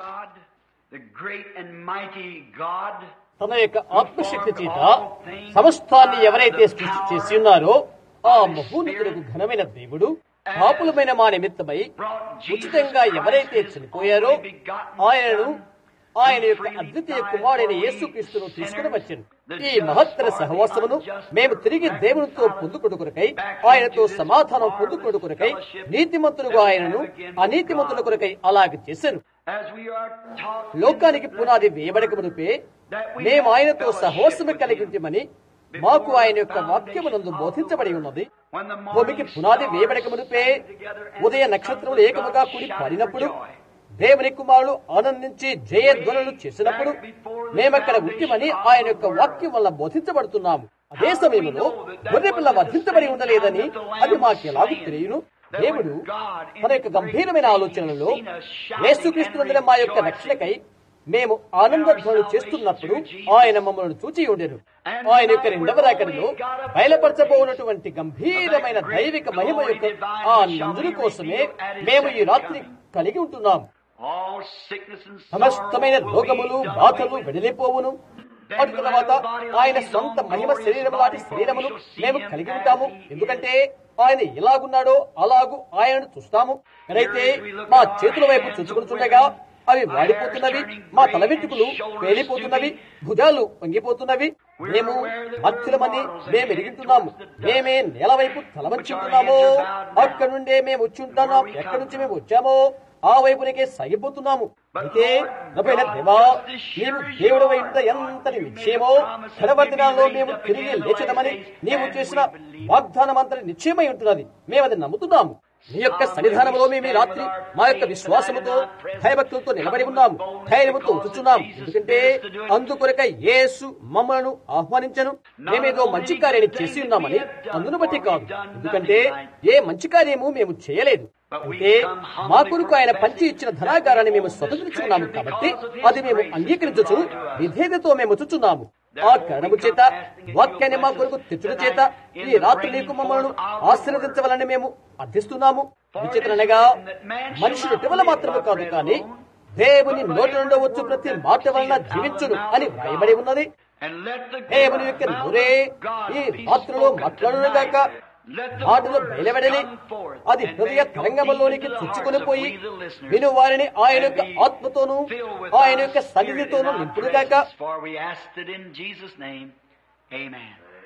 God, the great and mighty God, తన యొక్క ఆత్మశక్తి చేత సమస్తాన్ని ఎవరైతే సృష్టి చేసి ఉన్నారో ఆ మహోన్నతులకు ఘనమైన దేవుడు పాపులమైన మా నిమిత్తమై ఉచితంగా ఎవరైతే చనిపోయారో ఆయనను ఆయన యొక్క అద్వితీయ కుమారుడైన యేసుక్రీస్తును తీసుకుని వచ్చాను ఈ మహత్తర సహవాసమును మేము తిరిగి దేవునితో పొందుకొడు కొరకై ఆయనతో సమాధానం పొందుకొడు కొరకై నీతిమంతులుగా ఆయనను అనీతిమంతుల కొరకై అలాగ చేశాను as we are taught లోకానికి పునాది వేయబడక మునిపే మేము ఆయనతో సహవాసము కలిగి ఉంటమని మాకు ఆయన యొక్క వాక్యమునందు బోధించబడి ఉన్నది when the భూమికి పునాది వేయబడక మునిపే ఉదయ నక్షత్రములు ఏకముగా కూడి పాడినప్పుడు దేవుని కుమారుడు ఆనందించి జయధ్వనులు చేసినప్పుడు మేమక్కడ ఉంటిమని ఆయన యొక్క వాక్యం వల్ల బోధించబడుతున్నాము అదే సమయంలో గొర్రెపిల్ల వర్ధించబడి ఉండలేదని అది మాకు ఎలాగూ తెలియను దేవుడు తన యొక్క గంభీరమైన ఆలోచనలలో యేసుక్రీస్తునందున మా యొక్క రక్షణకై మేము ఆనందధ్వనులు చేస్తున్నప్పుడు ఆయన మమ్మల్ని చూచి ఉండెను ఆయన యొక్క రెండవ రాకడలో బయలుపరచబోనటువంటి గంభీరమైన దైవిక మహిమ యొక్క ఆ నందుని కోసమే మేము ఈ రాత్రి కలిగి ఉంటున్నాం all sickness and సమస్తమైన sorrow will రోగములు be done బాధలు away. వెడలిపోవును అటు తర్వాత ఆయన సొంత మహిమ శరీరములాంటి శరీరమును మేము కలిగి ఉంటాము ఎందుకంటే ఆయన ఎలాగున్నాడో అలాగు ఆయనను చూస్తాము అయితే మా చేతుల వైపు చూచుకుంటుండగా అవి వాడిపోతున్నవి మా తల వెంట్రుకలు పేలిపోతున్నవి భుజాలు వంగిపోతున్నవి మేము మధ్యలమని మేము ఎరిగింటున్నాము మేమే నేల వైపు తల వంచి ఉంటున్నామో అక్కడి నుండే మేము వచ్చి ఉంటున్నాం ఎక్కడి నుంచి మేము వచ్చామో ఆ వైపునికే సాగిపోతున్నాము అయితే నవ్వైన దేవా నీవు దేవుడు వైపు ఎంతటి నిశ్చయమో క్షణవర్ధనాల్లో మేము తిరిగి లేచదమని నీవు చేసిన వాగ్దానం అంతటి నిశ్చయమై ఉంటున్నది మేము అది నమ్ముతున్నాము నీ యొక్క సన్నిధానంలో మేము ఈ రాత్రి మా యొక్క విశ్వాసముతో భయభక్తులతో నిలబడి ఉన్నాము ధైర్యముతో ఉంచుచున్నాము ఎందుకంటే అందుకొరక యేసు మమ్మలను ఆహ్వానించను మేమేదో మంచి కార్యాన్ని చేసి ఉన్నామని అందును బట్టి కాదు ఎందుకంటే ఏ మంచి కార్యము మేము చేయలేదు అయితే మా కొరకు ఆయన పంచి ఇచ్చిన ధనాగారాన్ని మేము స్వతంత్రించుకున్నాము కాబట్టి అది మేము అంగీకరించచ్చు విధేయతతో మేము చుచున్నాము ఆ కారణము చేత వాక్యాన్ని మా కొరకు తెచ్చుట చేత ఈ రాత్రి నీకు మమ్మల్ని ఆశీర్వదించవాలని మేము అర్థిస్తున్నాము విచిత్రనగా మనుషులు ఇటీవల మాత్రమే కాదు కానీ దేవుని నోటి నుండి వచ్చు ప్రతి మాట వలన జీవించును అని వ్రాయబడి ఉన్నది And let the దేవుని యొక్క నోరే ఈ రాత్రిలో మాట్లాడుగాక మాటలు బయలువెడని అది హృదయ తరంగంలోనికి చొచ్చుకొని పోయి విను వారిని ఆయన యొక్క ఆత్మతోనూ ఆయన యొక్క సన్నిధితోనూ నింపుడుగాక For we asked it in Jesus' name. Amen.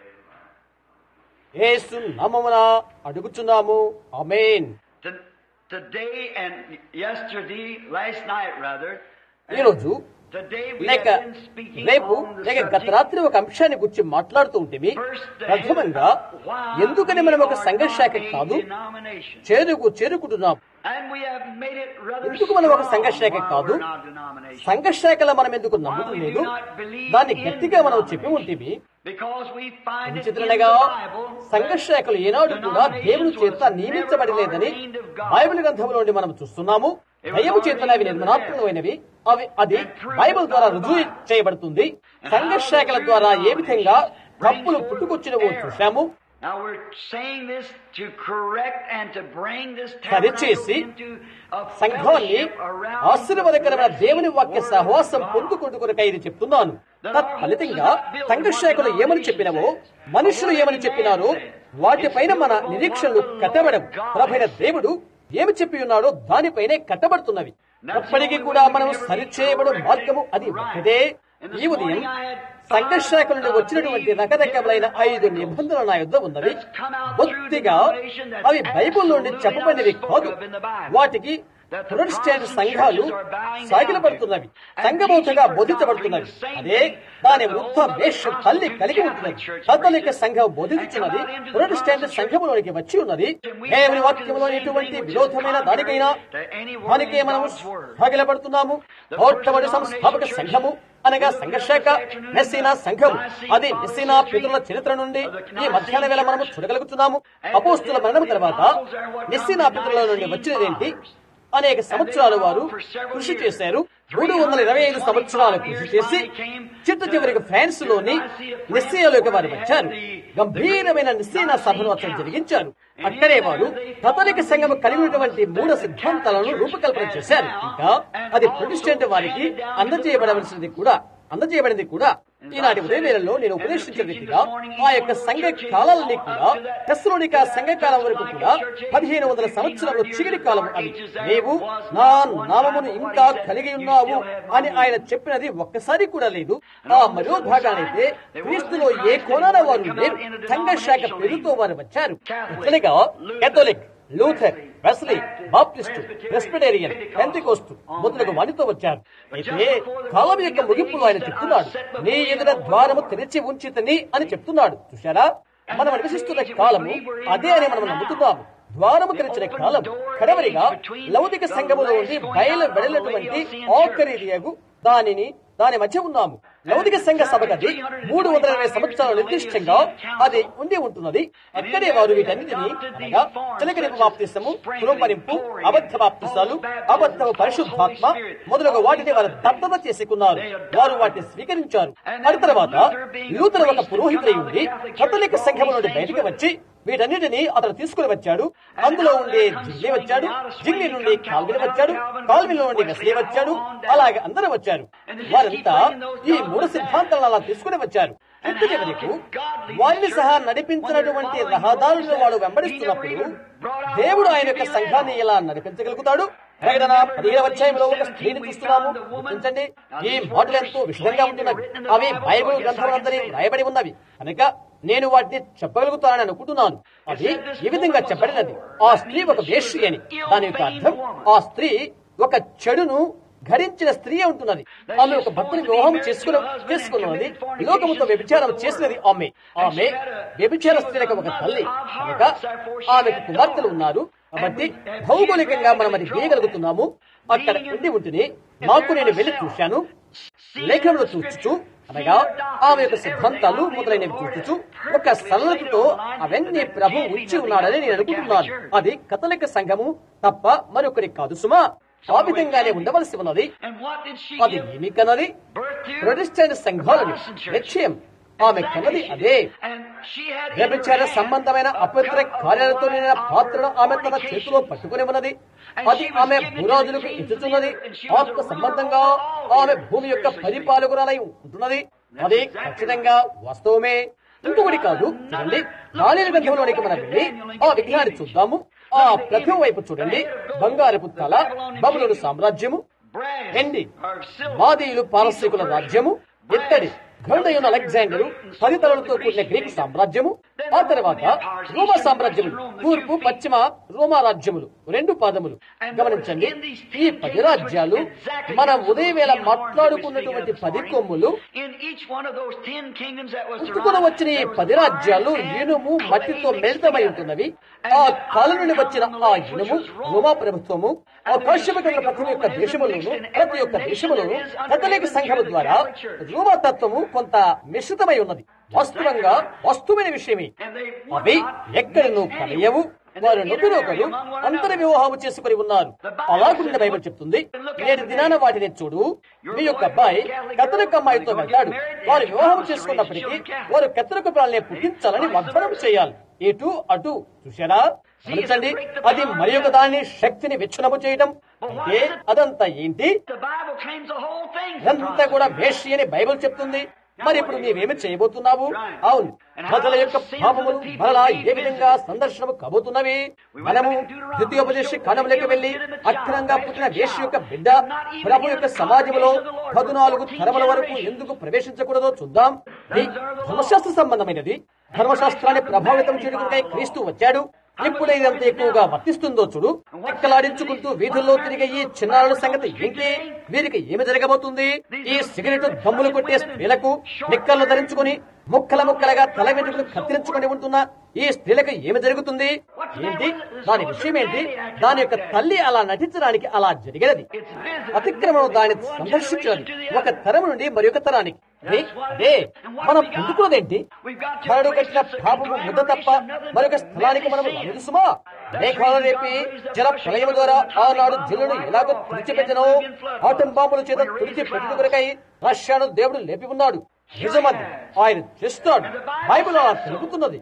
యేసు నామమున అడుగుచున్నాము ఆమేన్ To- Today and yesterday, last night rather, ఈ రోజు today we లేక have been speaking రేపు on the లేక గత subject రాత్రి ఒక అంశాన్ని గురించి మాట్లాడుతూ ఉంటేమి ప్రథమంగా ఎందుకని మనం ఒక సంఘర్షాక కాదు denomination. చేరుకు చేరుకుంటున్నాం And we have made it rather ఎందుకు మనం ఒక strong సంఘర్షాక why కాదు we're not denomination. సంఘర్షాకల మనం ఎందుకు నమ్ముతూ లేదు దాన్ని గట్టిగా మనం చెప్పి ఉంటేమి Because we find it in the విచిత్రనగా Bible సంఘర్షాకులు ఏనాడు కూడా దేవుని చేత నియమించబడలేదని బైబిల్ గ్రంథంలో నుండి మనం చూస్తున్నాము దయ్యము చేతన అవి నిర్మలాత్మకమైనవి అవి అది బైబిల్ ద్వారా రుజువు చేయబడుతుంది సంఘర్షాకల ద్వారా ఏ విధంగా తప్పులు పుట్టుకొచ్చినవో చూశాము Now we're saying this to correct and to bring this సరిచేసి tabernacle into a సంఘాన్ని fellowship around ఆశీర్వాదకరమైన the దేవుని వాక్య word సహవాసం of God. పొందుకుంటూ కొరకై ఇది చెప్తున్నాను తత్ఫలితంగా సంఘర్షకులు ఏమని చెప్పినవో మనుషులు ఏమని చెప్పినారో వాటిపైన మన నిరీక్షణలు కట్టబడవు ప్రభైన దేవుడు ఏమి చెప్పి ఉన్నాడో దానిపైనే కట్టబడుతున్నవి అప్పటికీ కూడా మనం సరిచేయబడు మార్గము అది ఒకటే ఈ ఉదయం సంఘర్షకుల నుండి వచ్చినటువంటి రకరకములైన ఐదు నిబంధనలు నా యుద్ధ ఉన్నవి బొత్తిగా అవి బైబిల్ నుండి చెప్పబడినవి కాదు వాటికి ప్రొటెస్టెంట్ సంఘాలు సాగిలపడుతున్నవి సంఘబౌతగా బోధించబడుతున్నవి అదే దాని వృద్ధ వేషం తల్లి కలిగి ఉంటున్నది కథలిక సంఘం బోధించున్నది ప్రొటెస్టెంట్ సంఘములోనికి వచ్చి ఉన్నది దేవుని వాక్యంలో ఎటువంటి విరోధమైన దానికైనా దానికే మనము సాగిలపడుతున్నాము మొట్టమొదటి సంస్థాపక సంఘము అనగా సంఘర్షక మెస్సీనా సంఘం అది మెస్సీనా పితరుల చరిత్ర నుండి ఈ మధ్యాహ్న వేళ మనము చూడగలుగుతున్నాము అపోస్తుల మరణం తర్వాత మెస్సీనా పితరుల నుండి వచ్చినదేంటి అనేక సంవత్సరాలు వారు కృషి చేశారు మూడు వందల ఇరవై ఐదు సంవత్సరాలు కృషి చేసి చిట్ట చివరికి ఫ్రాన్స్ లోని నిశ్చయలోకి వారు వచ్చారు గంభీరమైన నిశ్చయన సభను అతను జరిగించారు అక్కడే వారు కథలిక సంఘం కలిగినటువంటి మూడు సిద్ధాంతాలను రూపకల్పన చేశారు ఇంకా అది ప్రొటెస్టెంట్ వారికి అందజేయబడవలసింది కూడా అందజేయబడింది కూడా ఈనాటి ఉదయవేళలో నేను ఉపదేశించిన రీతిగా ఆ యొక్క సంఘ కాలాలని కూడా టెస్లోనిక సంఘ కాలం వరకు కూడా పదిహేను వందల సంవత్సరాలు చిగిడి కాలం అది నీవు నా నామమును ఇంకా కలిగి ఉన్నావు అని ఆయన చెప్పినది ఒక్కసారి కూడా లేదు ఆ మరో భాగానైతే క్రీస్తులో ఏ కోణాన వారు లేరు సంఘ శాఖ పేరుతో వారు వచ్చారు ఇట్లనిగా Catholic Luther Wesley Baptist Presbyterian Pentecost మొదలగు వానితో వచ్చారు అయితే కాలం యొక్క ముగింపులో ఆయన చెప్తున్నాడు నీ ఎదుట ద్వారము తెరిచి ఉంచితని అని చెప్తున్నాడు చూశారా మనం నివసిస్తున్న కాలము అదే అని మనం నమ్ముతున్నాము ద్వారము తెరిచిన కాలం కడవరిగా లౌకిక సంఘములో ఉండి బయలు వెడలటువంటి ఆఖరిదియగు దానిని దాని మధ్య ఉన్నాము లౌకిక సంఘ సభగది మూడు వందల ఇరవై సంవత్సరాలు నిర్దిష్టంగా అది ఉండి ఉంటున్నది అక్కడే వారు వీటన్నిటిని అనగా చిలకరింపు బాప్తిసము పురోపరింపు అబద్ధ బాప్తిసాలు అబద్ధ పరిశుద్ధాత్మ మొదలగు వాటిని వారు దత్తత చేసుకున్నారు వారు వాటిని స్వీకరించారు అటు తర్వాత లూతర ఒక పురోహితుడై ఉండి కథలిక సంఘం నుండి బయటికి వచ్చి వీటన్నిటిని అతను తీసుకుని వచ్చాడు అందులో ఉండి జిల్లి వచ్చాడు జిల్లి నుండి కాల్విని వచ్చాడు కాల్విలో నుండి వెస్లీ వచ్చాడు అలాగే అందరూ వచ్చారు వారంతా ఈ మూడు సిద్ధాంతాలను అలా తీసుకుని వచ్చారు చిట్టు చివరికి వారిని సహా నడిపించినటువంటి రహదారులను వాడు వెంబడిస్తున్నప్పుడు దేవుడు ఆయన యొక్క సంఘాన్ని ఎలా నడిపించగలుగుతాడు ప్రకటన పదిహేను అధ్యాయంలో ఒక స్త్రీని చూస్తున్నాము గుర్తించండి ఈ మాటలు ఎంతో విషదంగా ఉంటున్నవి అవి బైబిల్ గ్రంథాలందరి రాయబడి ఉన్నవి కనుక నేను వాటిని చెప్పగలుగుతానని అనుకుంటున్నాను అది ఈ విధంగా చెప్పబడినది ఆ స్త్రీ ఒక వేష్య అని దాని యొక్క అర్థం ఆ స్త్రీ ఒక చెడును ధరించిన స్త్రీ ఉంటున్నది ఆమె ఒక భక్తుని వివాహం చేసుకుని చేసుకున్నది లోకముతో వ్యభిచారం చేసినది ఆమె ఆమె వ్యభిచార స్త్రీలకు ఒక తల్లి కనుక ఆమెకు కుమార్తెలు ఉన్నారు కాబట్టి భౌగోళికంగా మనం అది వేయగలుగుతున్నాము అక్కడ ఉండి ఉంటుంది నాకు నేను వెళ్ళి చూశాను లేఖనంలో చూచుచు అనగా ఆమె యొక్క సిద్ధాంతాలు మొదలైనవి చూచుచు ఒక సరళతతో అవన్నీ ప్రభు ఉంచి ఉన్నాడని నేను అనుకుంటున్నాను అది కథలిక సంఘము తప్ప మరొకరి కాదు సుమా ఆ విధంగానే ఉండవలసి ఉన్నది అది ఏమి కన్నది ప్రొటెస్టెంట్ సంఘాలని నిశ్చయం ఆమె కన్నది అదే వ్యభిచార సంబంధమైన అపవిత్ర కార్యాలతో నిండిన పాత్రను ఆమె తన చేతిలో పట్టుకుని ఉన్నది అది ఆమె భూరాజులకు ఇచ్చుతున్నది ఆత్మ సంబంధంగా ఆమె భూమి యొక్క పరిపాలకురాలై ఉంటున్నది అది ఖచ్చితంగా వాస్తవమే ఇంకొకటి కాదు చూడండి నాణ్య గ్రంథంలోనికి మనం వెళ్ళి ఆ విగ్రహాన్ని చూద్దాము ఆ ప్రథమ వైపు చూడండి బంగారపు తల బబులను సామ్రాజ్యము వెండి మాదీయులు పారసీకుల రాజ్యము ఇత్తడి ఘనుడైన అలెగ్జాండరు పది తలలతో కూడిన గ్రీక్ సామ్రాజ్యము ఆ తర్వాత రోమా సామ్రాజ్యములు తూర్పు పశ్చిమ రోమా రాజ్యములు రెండు పాదములు గమనించండి ఈ పది రాజ్యాలు మనం ఉదయవేళ మాట్లాడుకున్నటువంటి పది కొమ్ములు పుట్టుకుని వచ్చిన ఈ పది రాజ్యాలు ఇనుము మట్టితో మిళితమై ఉంటున్నవి ఆ కాలం నుండి వచ్చిన ఆ ఇనుము రోమా ప్రభుత్వము ఆ పశ్చిమకరణ ప్రతి యొక్క దేశములోను ప్రతి ఒక్క దేశములోను కథలిక సంఘము ద్వారా రోమా తత్వము కొంత మిశ్రితమై ఉన్నది వాస్తవంగా వస్తువైన విషయమే అవి ఎక్కడను కలియవు వారు నొకరొకరు అంతర వివాహము చేసుకుని ఉన్నారు అలాగుండే బైబిల్ చెప్తుంది నేటి దినాన వాటిని చూడు మీ యొక్క అబ్బాయి కథలకు అమ్మాయితో వెళ్తాడు వారు వివాహం చేసుకున్నప్పటికీ వారు కథలకు పిల్లల్ని పుట్టించాలని వాగ్దానం చేయాలి ఇటు అటు చూశారా గమనించండి అది మరి ఒక దాని శక్తిని విచ్ఛిన్నము చేయటం అంటే అదంతా ఏంటి ఇదంతా కూడా వేషి అని బైబిల్ చెప్తుంది మరి ఇప్పుడు నీవేమి చేయబోతున్నావు అవును ప్రజల యొక్క పాపములు మరలా ఏ విధంగా సందర్శనము కాబోతున్నవి మనము ద్వితీయోపదేశ కాలంలోకి వెళ్లి అక్రంగా పుట్టిన వేష యొక్క బిడ్డ ప్రభు యొక్క సమాజంలో పద్నాలుగు తరముల వరకు ఎందుకు ప్రవేశించకూడదో చూద్దాం ఇది ధర్మశాస్త్ర సంబంధమైనది ధర్మశాస్త్రాన్ని ప్రభావితం చేయడానికై క్రీస్తు వచ్చాడు ఎప్పుడైతే అంత ఎక్కువగా వర్తిస్తుందో చూడు ఎక్కలాడించుకుంటూ వీధుల్లో తిరిగే ఈ చిన్నారుల సంగతి ఏంటి వీరికి ఏమి జరగబోతుంది ఈ సిగరెట్ దమ్ములు కొట్టే స్త్రీలకు నిక్కర్లు ధరించుకుని ముక్కల ముక్కలుగా తల వెంట్రుకలు కత్తిరించుకొని ఉంటున్న ఈ స్త్రీలకు ఏమి జరుగుతుంది ఏంటి దాని విషయం ఏంటి దాని యొక్క తల్లి అలా నటించడానికి అలా జరిగినది అతిక్రమం దాన్ని సందర్శించినది ఒక తరం నుండి మరి ఒక తరానికి అదే, అదే మనం పొందుకున్నదేంటి మరడు కట్టిన పాపము ముద్ద తప్ప మరొక స్థలానికి మనం అనుసుమా మేఘాలు రేపి జల ప్రళయము ద్వారా ఆనాడు జల్లును ఎలాగో తుడిచిపెట్టనో ఆటం బాంబుల చేత తుడిచి పెట్టుకొరకై రష్యాను దేవుడు లేపి ఉన్నాడు నిజమది ఆయన చేస్తున్నాడు బైబిల్ అలా తెలుపుతున్నది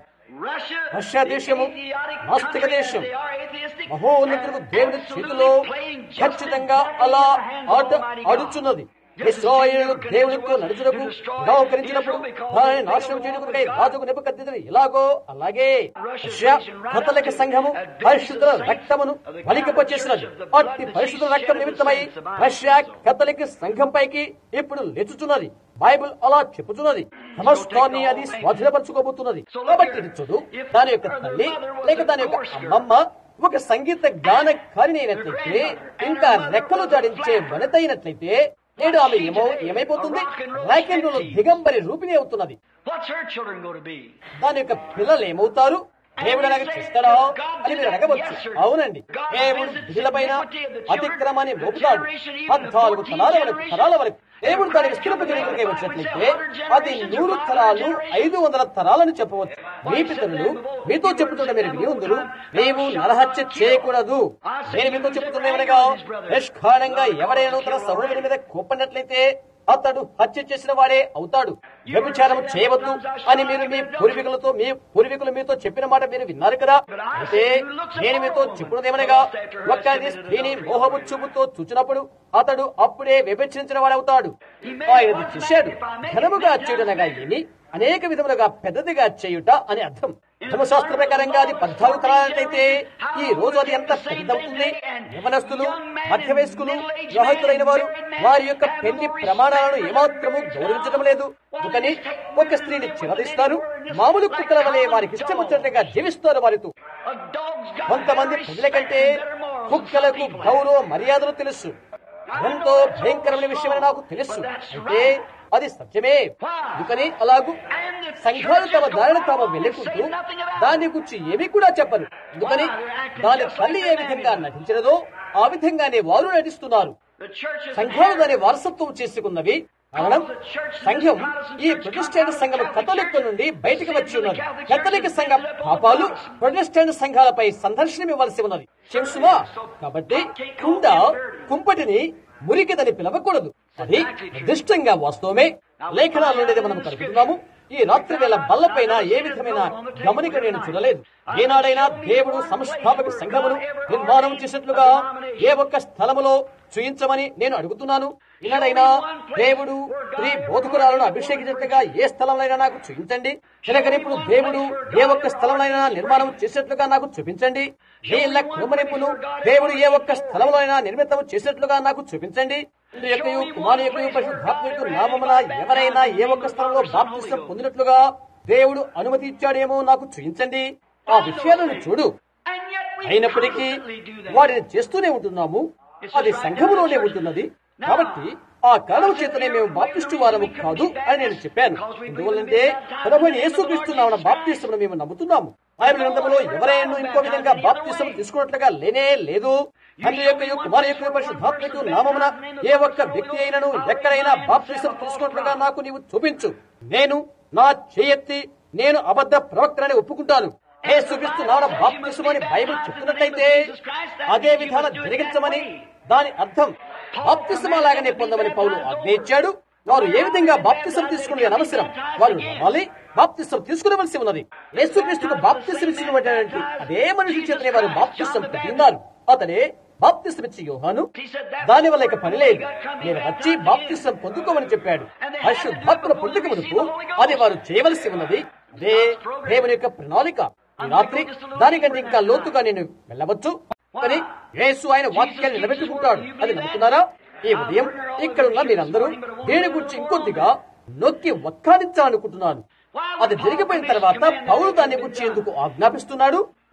రష్యా దేశము నాస్తిక దేశం మహోన్నతులకు దేవుని చేతిలో ఖచ్చితంగా అలా ఆట ఆడుచున్నది ఇస్రాయేలు దేవునితో నడుచుటకు నౌకరించినప్పుడు దానిని నాశనం చేయడానికి రాజుకు నెప్పకత్తిదని ఇలాగో అలాగే రష్యా కథలిక సంఘము పరిశుద్ధుల రక్తమును వలికపచేసినది అట్టి పరిశుద్ధ రక్తం నిమిత్తమై రష్యా కథలిక సంఘం పైకి ఇప్పుడు లేచుచున్నది బైబిల్ అలా చెప్పుచున్నది సమస్తాన్ని అది స్వాధీనపరచుకోబోతున్నది కాబట్టి ఇది చూడు దాని యొక్క తల్లి లేక దాని యొక్క అమ్మమ్మ ఒక సంగీత గానకారిణి అయినట్లయితే ఇంకా రెక్కలు జాడించే వనిత అయినట్లయితే నేడు ఆమె ఏమో ఏమైపోతుంది రాక్ అండ్ రోల్ దిగంబరి రూపిణి అవుతున్నది What's her children going to be? దాని యొక్క పిల్లలు ఏమవుతారు దేవుడు అలాగే చేస్తాడా అని మీరు అడగవచ్చు అవునండి దేవుడు బిడ్డలపైన అతిక్రమాన్ని మోపుతాడు పద్నాలుగు తరాల వరకు తరాల వరకు దేవుడు దానికి స్థిరపజనకే వచ్చినట్లయితే అది నూరు తరాలు ఐదు వందల తరాలను చెప్పవచ్చు మీ పితరులు మీతో చెప్పుతున్న మీరు విని ఉందరు నీవు నరహత్య చేయకూడదు నేను మీతో చెప్తున్నామనగా నిష్కారణంగా ఎవరైనా తన సహోదరి మీద కోపడినట్లయితే అతడు హత్య చేసిన వాడే అవుతాడు వ్యభిచారం చేయవద్దు అని మీరు మీ పూర్వీకులతో మీ పూర్వీకులు మీతో చెప్పిన మాట మీరు విన్నారు కదా అయితే నేను మీతో చెప్పున్నదేమనగా ఒక్కరి స్త్రీని మోహము చూపుతో చూచినప్పుడు అతడు అప్పుడే వ్యభిచరించిన వాడవుతాడు ఆయన చేశాడు ఘనముగా చేయడనగా ఏమి అనేక విధములుగా పెద్దదిగా చేయుట అని అర్థం ధర్మశాస్త్ర ప్రకారంగా అది పద్నాలుగు తరాలైతే ఈ రోజు అది ఎంత పెద్దవుతుంది యవనస్తులు మధ్య వయస్కులు వివాహితులైన వారు వారి యొక్క పెళ్లి ప్రమాణాలను ఏమాత్రము గౌరవించడం లేదు అందుకని ఒక స్త్రీని చిరదిస్తారు మామూలు కుక్కల వలె వారికి ఇష్టం వచ్చినట్లుగా జీవిస్తారు వారితో A dog's got కొంతమంది better ప్రజల కంటే respect and better morals. కుక్కలకు గౌరవ మర్యాదలు తెలుసు ఎంతో భయంకరమైన విషయమని నాకు తెలుసు అయితే అది సత్యమే అందుకని అలాగూ సంఘాలు తమ దారిని తాము వెళ్ళకుంటూ దాని గురించి ఏమీ కూడా చెప్పరు అందుకని దాని తల్లి ఏ విధంగా నటించినదో ఆ విధంగానే వారు నటిస్తున్నారు The church is సంఘాలు దాని వారసత్వం చేసుకున్నవి కారణం సంఘం ఈ ప్రొటెస్టాంట్ సంఘం కథలిక్ నుండి బయటికి వచ్చి ఉన్నది కథలిక్ సంఘం పాపాలు ప్రొటెస్టాంట్ సంఘాలపై సందర్శనం ఇవ్వాల్సి ఉన్నది తెలుసుమా కాబట్టి కుండ కుంపటిని మురికిదని పిలవకూడదు అది నిర్దిష్టంగా వాస్తవమే లేఖనాలు ఉండేది మనం కలుపుతున్నాము ఈ రాత్రి వేళ బల్లపైన ఏ విధమైన గమనిక నేను చూడలేదు ఏనాడైనా దేవుడు సంస్థాపక సంఘమును నిర్మాణం చేసినట్లుగా ఏ ఒక్క స్థలములో చూయించమని నేను అడుగుతున్నాను ఈనాడైనా దేవుడు స్త్రీ బోధకురాలను అభిషేకించినట్లుగా ఏ స్థలంలో నాకు చూపించండి చిలకరింపుడు దేవుడు ఏ ఒక్క స్థలంలో నిర్మాణం చేసినట్లుగా నాకు చూపించండి నీళ్ల కుమరింపును దేవుడు ఏ ఒక్క స్థలంలో నిర్మితం చేసినట్లుగా నాకు చూపించండి తండ్రి యొక్కయు కుమారు యొక్కయు పరిశుద్ధాత్మ యొక్క నామమున ఎవరైనా ఏ ఒక్క స్థలంలో బాప్తిసం పొందినట్లుగా దేవుడు అనుమతి ఇచ్చాడేమో నాకు చూపించండి ఆ విషయాలను చూడు And yet we అయినప్పటికీ constantly do that. వాటిని చేస్తూనే ఉంటున్నాము అది సంఘములోనే ఉంటున్నది కాబట్టి ఆ కారణం చేతనే మేము బాప్తిస్టు వారము కాదు అని నేను చెప్పాను ఎందువల్లంటే ప్రభు యేసుక్రీస్తున్నామన్న బాప్తిస్తమును మేము నమ్ముతున్నాము బైబిల్ గ్రంథంలో ఎవరైనా ఇంకో విధంగా బాప్తిస్తం తీసుకున్నట్లుగా లేనే లేదు తండ్రి యొక్క కుమారు యొక్క పరిశుద్ధాత్మకు నామమున ఏ ఒక్క వ్యక్తి అయినను ఎక్కడైనా బాప్తిస్తం తీసుకున్నట్లుగా నాకు నీవు చూపించు నేను నా చేయెత్తి నేను అబద్ధ ప్రవక్తనని ఒప్పుకుంటాను యేసుక్రీస్తు నామన బాప్తిస్మం అని బైబిల్ చెప్తున్నట్లయితే అదే విధానం జరిగించమని దాని అర్థం బాప్తిస్మ లాగానే పొందమని పౌలు ఆజ్ఞ ఇచ్చాడు వారు ఏ విధంగా బాప్తిసం తీసుకునే అవసరం వారు నమ్మాలి బాప్తిసం తీసుకునవలసి ఉన్నది యేసుక్రీస్తుకు బాప్తిసం ఇచ్చినటువంటి అదే మనిషి చేతనే వారు బాప్తిసం పొందిన్నారు అతడే బాప్తిసం ఇచ్చి యోహాను దాని వల్ల ఇక పని లేదు నేను వచ్చి బాప్తిసం పొందుకోమని చెప్పాడు పరిశుద్ధాత్మను పొందుకు మునుపు అది వారు చేయవలసి ఉన్నది అదే దేవుని యొక్క ప్రణాళిక ఈ రాత్రి దానికంటే ఇంకా లోతుగా నేను వెళ్ళవచ్చు కానీ యేసు ఆయన వాక్యాన్ని నిలబెట్టుకుంటాడు అది నమ్ముతున్నారా ఈ ఉదయం ఇక్కడ ఉన్న మీరందరూ దేని గురించి ఇంకొద్దిగా నొక్కి వక్కాడించాలనుకుంటున్నాను అది జరిగిపోయిన తర్వాత పౌరు దాని గురించి ఎందుకు ఆజ్ఞాపిస్తున్నాడు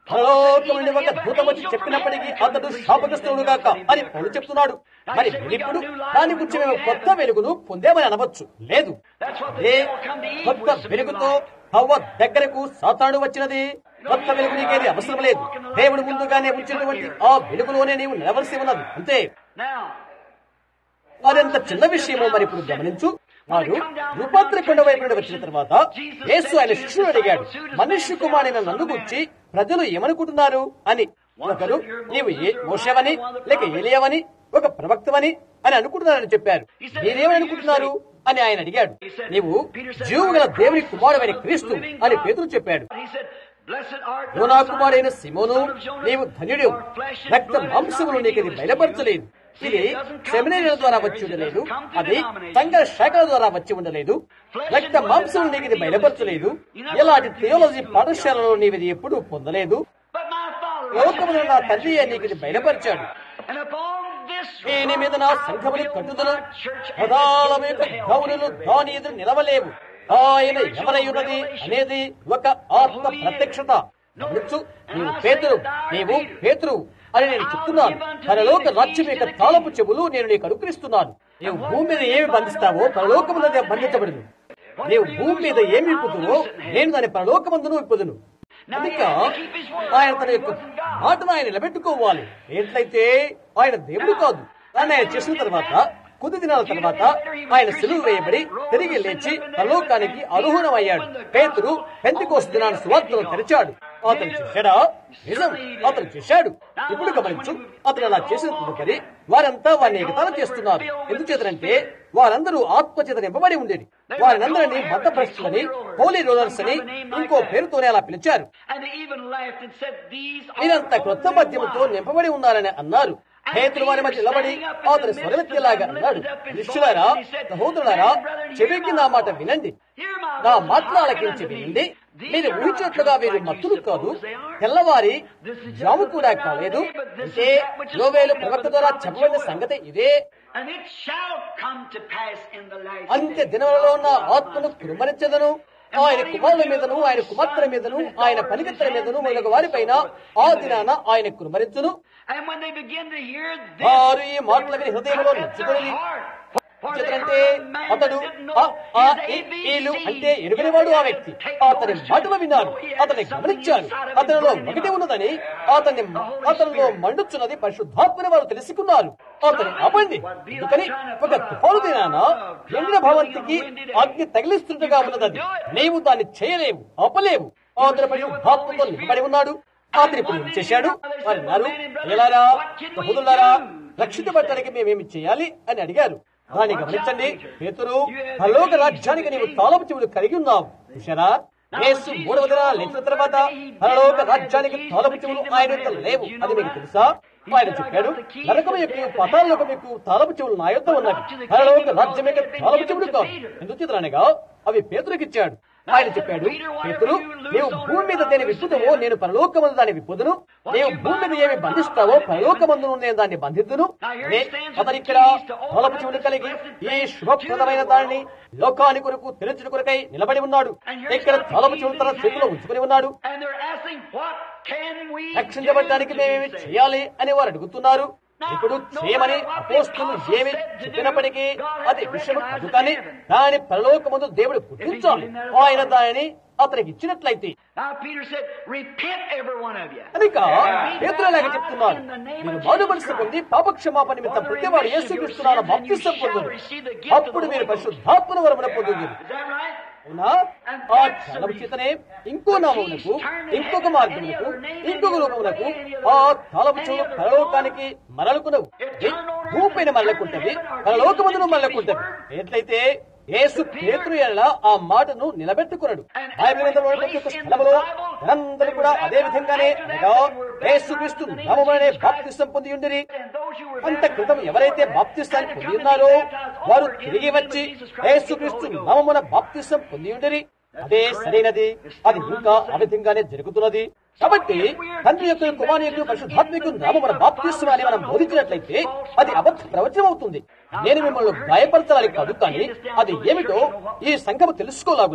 పరలోకం నుండి ఒక దూతం వచ్చి చెప్పినప్పటికీ అతడు శాపగ్రస్తుడు గాక అని పౌలు చెప్తున్నాడు మరి ఇప్పుడు దాని గురించి మేము కొత్త వెలుగును పొందేమని అనవచ్చు లేదు అదే కొత్త వెలుగుతో హవ్వ దగ్గరకు సాతాడు వచ్చినది కొత్త వెలుగు నీకేది అవసరం లేదు దేవుడు ముందుగానే ఉంచినటువంటి ఆ వెలుగులోనే నీవు నిలవలసి ఉన్నది అంతే Now, అదెంత చిన్న విషయమో మరి ఇప్పుడు గమనించు వారు రూపాంతర కొండ వైపు నుండి వచ్చిన తర్వాత యేసు ఆయన శిష్యుడు అడిగాడు మనుష్య కుమారుని నన్ను గురించి ప్రజలు ఏమనుకుంటున్నారు అని ఒకరు నీవు ఏ మోషవని లేక ఏలియవని ఒక ప్రవక్తవని అని అనుకుంటున్నారని చెప్పారు మీరేమని అనుకుంటున్నారు అని ఆయన అడిగాడు నీవు జీవు గల దేవుని కుమారుడైన క్రీస్తు అని పేతులు చెప్పాడు he said, Blessed art thou, యోనా son కుమారైన సిమోను of Jonah, నీవు ధన్యుడు for flesh and రక్త blood has మాంసములు not నీకు ఇది revealed this to బయలుపరచలేదు you. ఇది సెమినరీల ద్వారా వచ్చి ఉండలేదు అది సంఘ శాఖల ద్వారా వచ్చి ఉండలేదు రక్త మాంసములు నీకు ఇది బయలుపరచలేదు ఎలాంటి థియోలజీ పాఠశాలలో నీవు ఇది ఎప్పుడూ పొందలేదు But my Father, లోకములో నా తండ్రి నీకు ఇది బయలుపరిచాడు and upon this దీని మీద నా సంఘముని rock I will కట్టుదను build my church, and ప్రధానము the యొక్క gates of hell గౌనులు never దాని ఎదురు నిలవలేవు ఆయన ఎవరై ఉన్నది అనేది ఒక ఆత్మ ప్రత్యక్షత గమనించు నీవు పేతురు నీవు పేతురు అని నేను చెప్తున్నాను పరలోక రాజ్యం యొక్క తాళపు చెవులు నేను నీకు అనుకరిస్తున్నాను నీవు భూమి మీద ఏమి బంధిస్తావో పరలోకమున బంధించబడదు నీవు భూమి మీద ఏమి విప్పుదువో నేను దాని పరలోకమందును విప్పుదును కనుక ఆయన తన యొక్క మాటను ఆయన నిలబెట్టుకోవాలి ఏంట్లయితే ఆయన దేవుడు కాదు దాన్ని ఆయన చేసిన తర్వాత కొద్ది దినాల తర్వాత ఆయన సెలువు వేయబడి తిరిగి లేచి పరలోకానికి అర్హుణమయ్యాడు పేతురు పెంతికోసు దినాన్ని సువార్తను తెరిచాడు అతను చేశాడా నిజం అతను చేశాడు ఇప్పుడు గమనించు అతను అలా చేసిన తదుపరి వారంతా వారిని ఎగతాళం చేస్తున్నారు ఎందుచేతనంటే వారందరూ ఆత్మచేత నింపబడి ఉండేది వారినందరినీ మతభ్రష్టులని హోలీ రోలర్స్ అని ఇంకో పేరుతోనే అలా పిలిచారు And they even laughed and said, These are మీరంతా క్రొత్త మద్యముతో నింపబడి ఉన్నారని అన్నారు పేతురు వారి మధ్య నిలబడి అతని స్వరమెత్తేలాగా అన్నాడు నిష్ఠులారా సహోదరులారా చెవికి నా మాట వినండి Hear my నా voice, మాటలు hearken ఆలకించి unto me. వినండి These మీరు are not ఊహించినట్లుగా drunk వీరు like మత్తులు you కాదు suppose they are. తెల్లవారి This is just jamun the కూడా third కాలేదు hour, but this is అంటే that which is యోవేలు spoken of ప్రవక్త in the ద్వారా prophet చెప్పబడిన Joel. సంగతి ఇదే And it shall come to pass in the last అంత్య days. దినములలో ఉన్న ఆత్మను కురుమరించదను ఆయన కుమారుల మీదను ఆయన కుమార్తెల మీదను ఆయన పనికిత్తల మీదను మొదలగు వారిపైన ఆ దినాన ఆయన కురుమరించును And when they begin to hear this, వారు ఈ మాటల విని హృదయంలో at their నచ్చుకొని heart, for they చేతనంటే heard a man అతడు that didn't ఆ, know ఆ, his ఈ, ABC. ఈలు అంటే ఎరుగనివాడు ఆ వ్యక్తి అతని మాటలు విన్నాడు అతన్ని గమనించాడు అతనిలో ఒకటి ఉన్నదని అతన్ని అతనిలో మండుచున్నది పరిశుద్ధాత్మని వారు తెలుసుకున్నారు అతని ఆపండి ఎందుకని ఒక తుఫాను దినాన ఎండిన భవంతికి అగ్ని తగిలిస్తుండగా ఉన్నది నీవు దాన్ని చేయలేవు ఆపలేవు అతని పరిశుద్ధాత్మతో నింపబడి ఉన్నాడు అతను ఇప్పుడు ఏం చేశాడు వారు అన్నారు ఎలారా సహోదరులారా రక్షితపడటానికి మేమేమి చేయాలి అని అడిగారు దాన్ని గమనించండి పేతురు పరలోక రాజ్యానికి నీవు తాళపు చెవులు కలిగి ఉన్నావు చూశారా యేసు మూడవ దిన లేచిన తర్వాత పరలోక రాజ్యానికి తాళపు చెవులు ఆయన యొక్క లేవు అది మీకు తెలుసా ఆయన చెప్పాడు నరకం యొక్క పతాలకు మీకు తాళపు చెవులు నా యొద్ద ఉన్నవి పరలోక రాజ్యం యొక్క తాళపు చెవులు కాదు ఎందుకు అనగా అవి పేతురుకిచ్చాడు ఆయన చెప్పాడు పేతురు నీవు భూమి మీద దేని విప్పుదవో నేను పరలోకమందు దాన్ని విప్పుదును నీవు భూమి మీద ఏమి బంధిస్తావో పరలోకమందును నేను దాన్ని బంధిద్దును అదే అతను ఇక్కడ తలపు చెవులు కలిగి ఈ శుభప్రదమైన దాన్ని లోకాని కొరకు తెరచుట కొరకై నిలబడి ఉన్నాడు ఇక్కడ తలపు చెవులు తన చేతిలో ఉంచుకుని ఉన్నాడు And they're asking, what can we రక్షించబడటానికి మేమేమి చేయాలి అని వారు అడుగుతున్నారు ఇప్పుడు చేయమని అపోస్తులు ఏమి చెప్పినప్పటికీ అది విషయం కాదు కానీ దాని పరలోకమందు దేవుడు గుర్తించాలి ఆయన దానిని అతనికి ఇచ్చినట్లయితే Now Peter said, repent every one of you. కనుక పేతులలాగా చెప్తున్నాను మీరు మారు మనసు పొంది పాపక్షమాపణ నిమిత్తం ప్రతివాడు యేసుక్రీస్తునామ బాప్తిసం పొందుదు అప్పుడు మీరు పరిశుద్ధాత్మన వరమున పొందుదు Is that right? అవునా ఆ స్థలం చేతనే ఇంకో నామమునకు ఇంకొక మార్గమునకు ఇంకొక రూపమునకు ఆ స్థలపు చెవులు పరలోకానికి మరలుకునవు భూపైన మరలకుంటది పరలోకమందును మరలకుంటది ఎట్లయితే యేసు పేతురు ఎడల ఆ మాటను నిలబెట్టుకున్నాడు బైబిల్ గ్రంథంలో ప్రతి ఒక్క స్థలములో అందరూ కూడా అదే విధంగానే అనగా యేసుక్రీస్తు నామమునే బాప్తిసం పొంది ఉండిరి And those who were అంత క్రితం ఎవరైతే బాప్తిస్తాన్ని పొంది ఉన్నారో వారు తిరిగి వచ్చి యేసుక్రీస్తు నామమున బాప్తిసం పొంది ఉండిరి అదే సరైనది అది ఇంకా ఆ విధంగానే జరుగుతున్నది కాబట్టి తండ్రి యొక్క కుమారి యొక్క పరిశుద్ధాత్మిక నామమున బాప్తిస్తం అని మనం బోధించినట్లయితే అది అబద్ధ ప్రవచనం అవుతుంది నేను మిమ్మల్ని భయపరచాలని కాదు కానీ అది ఏమిటో ఈ సంఘము తెలుసుకోలాగున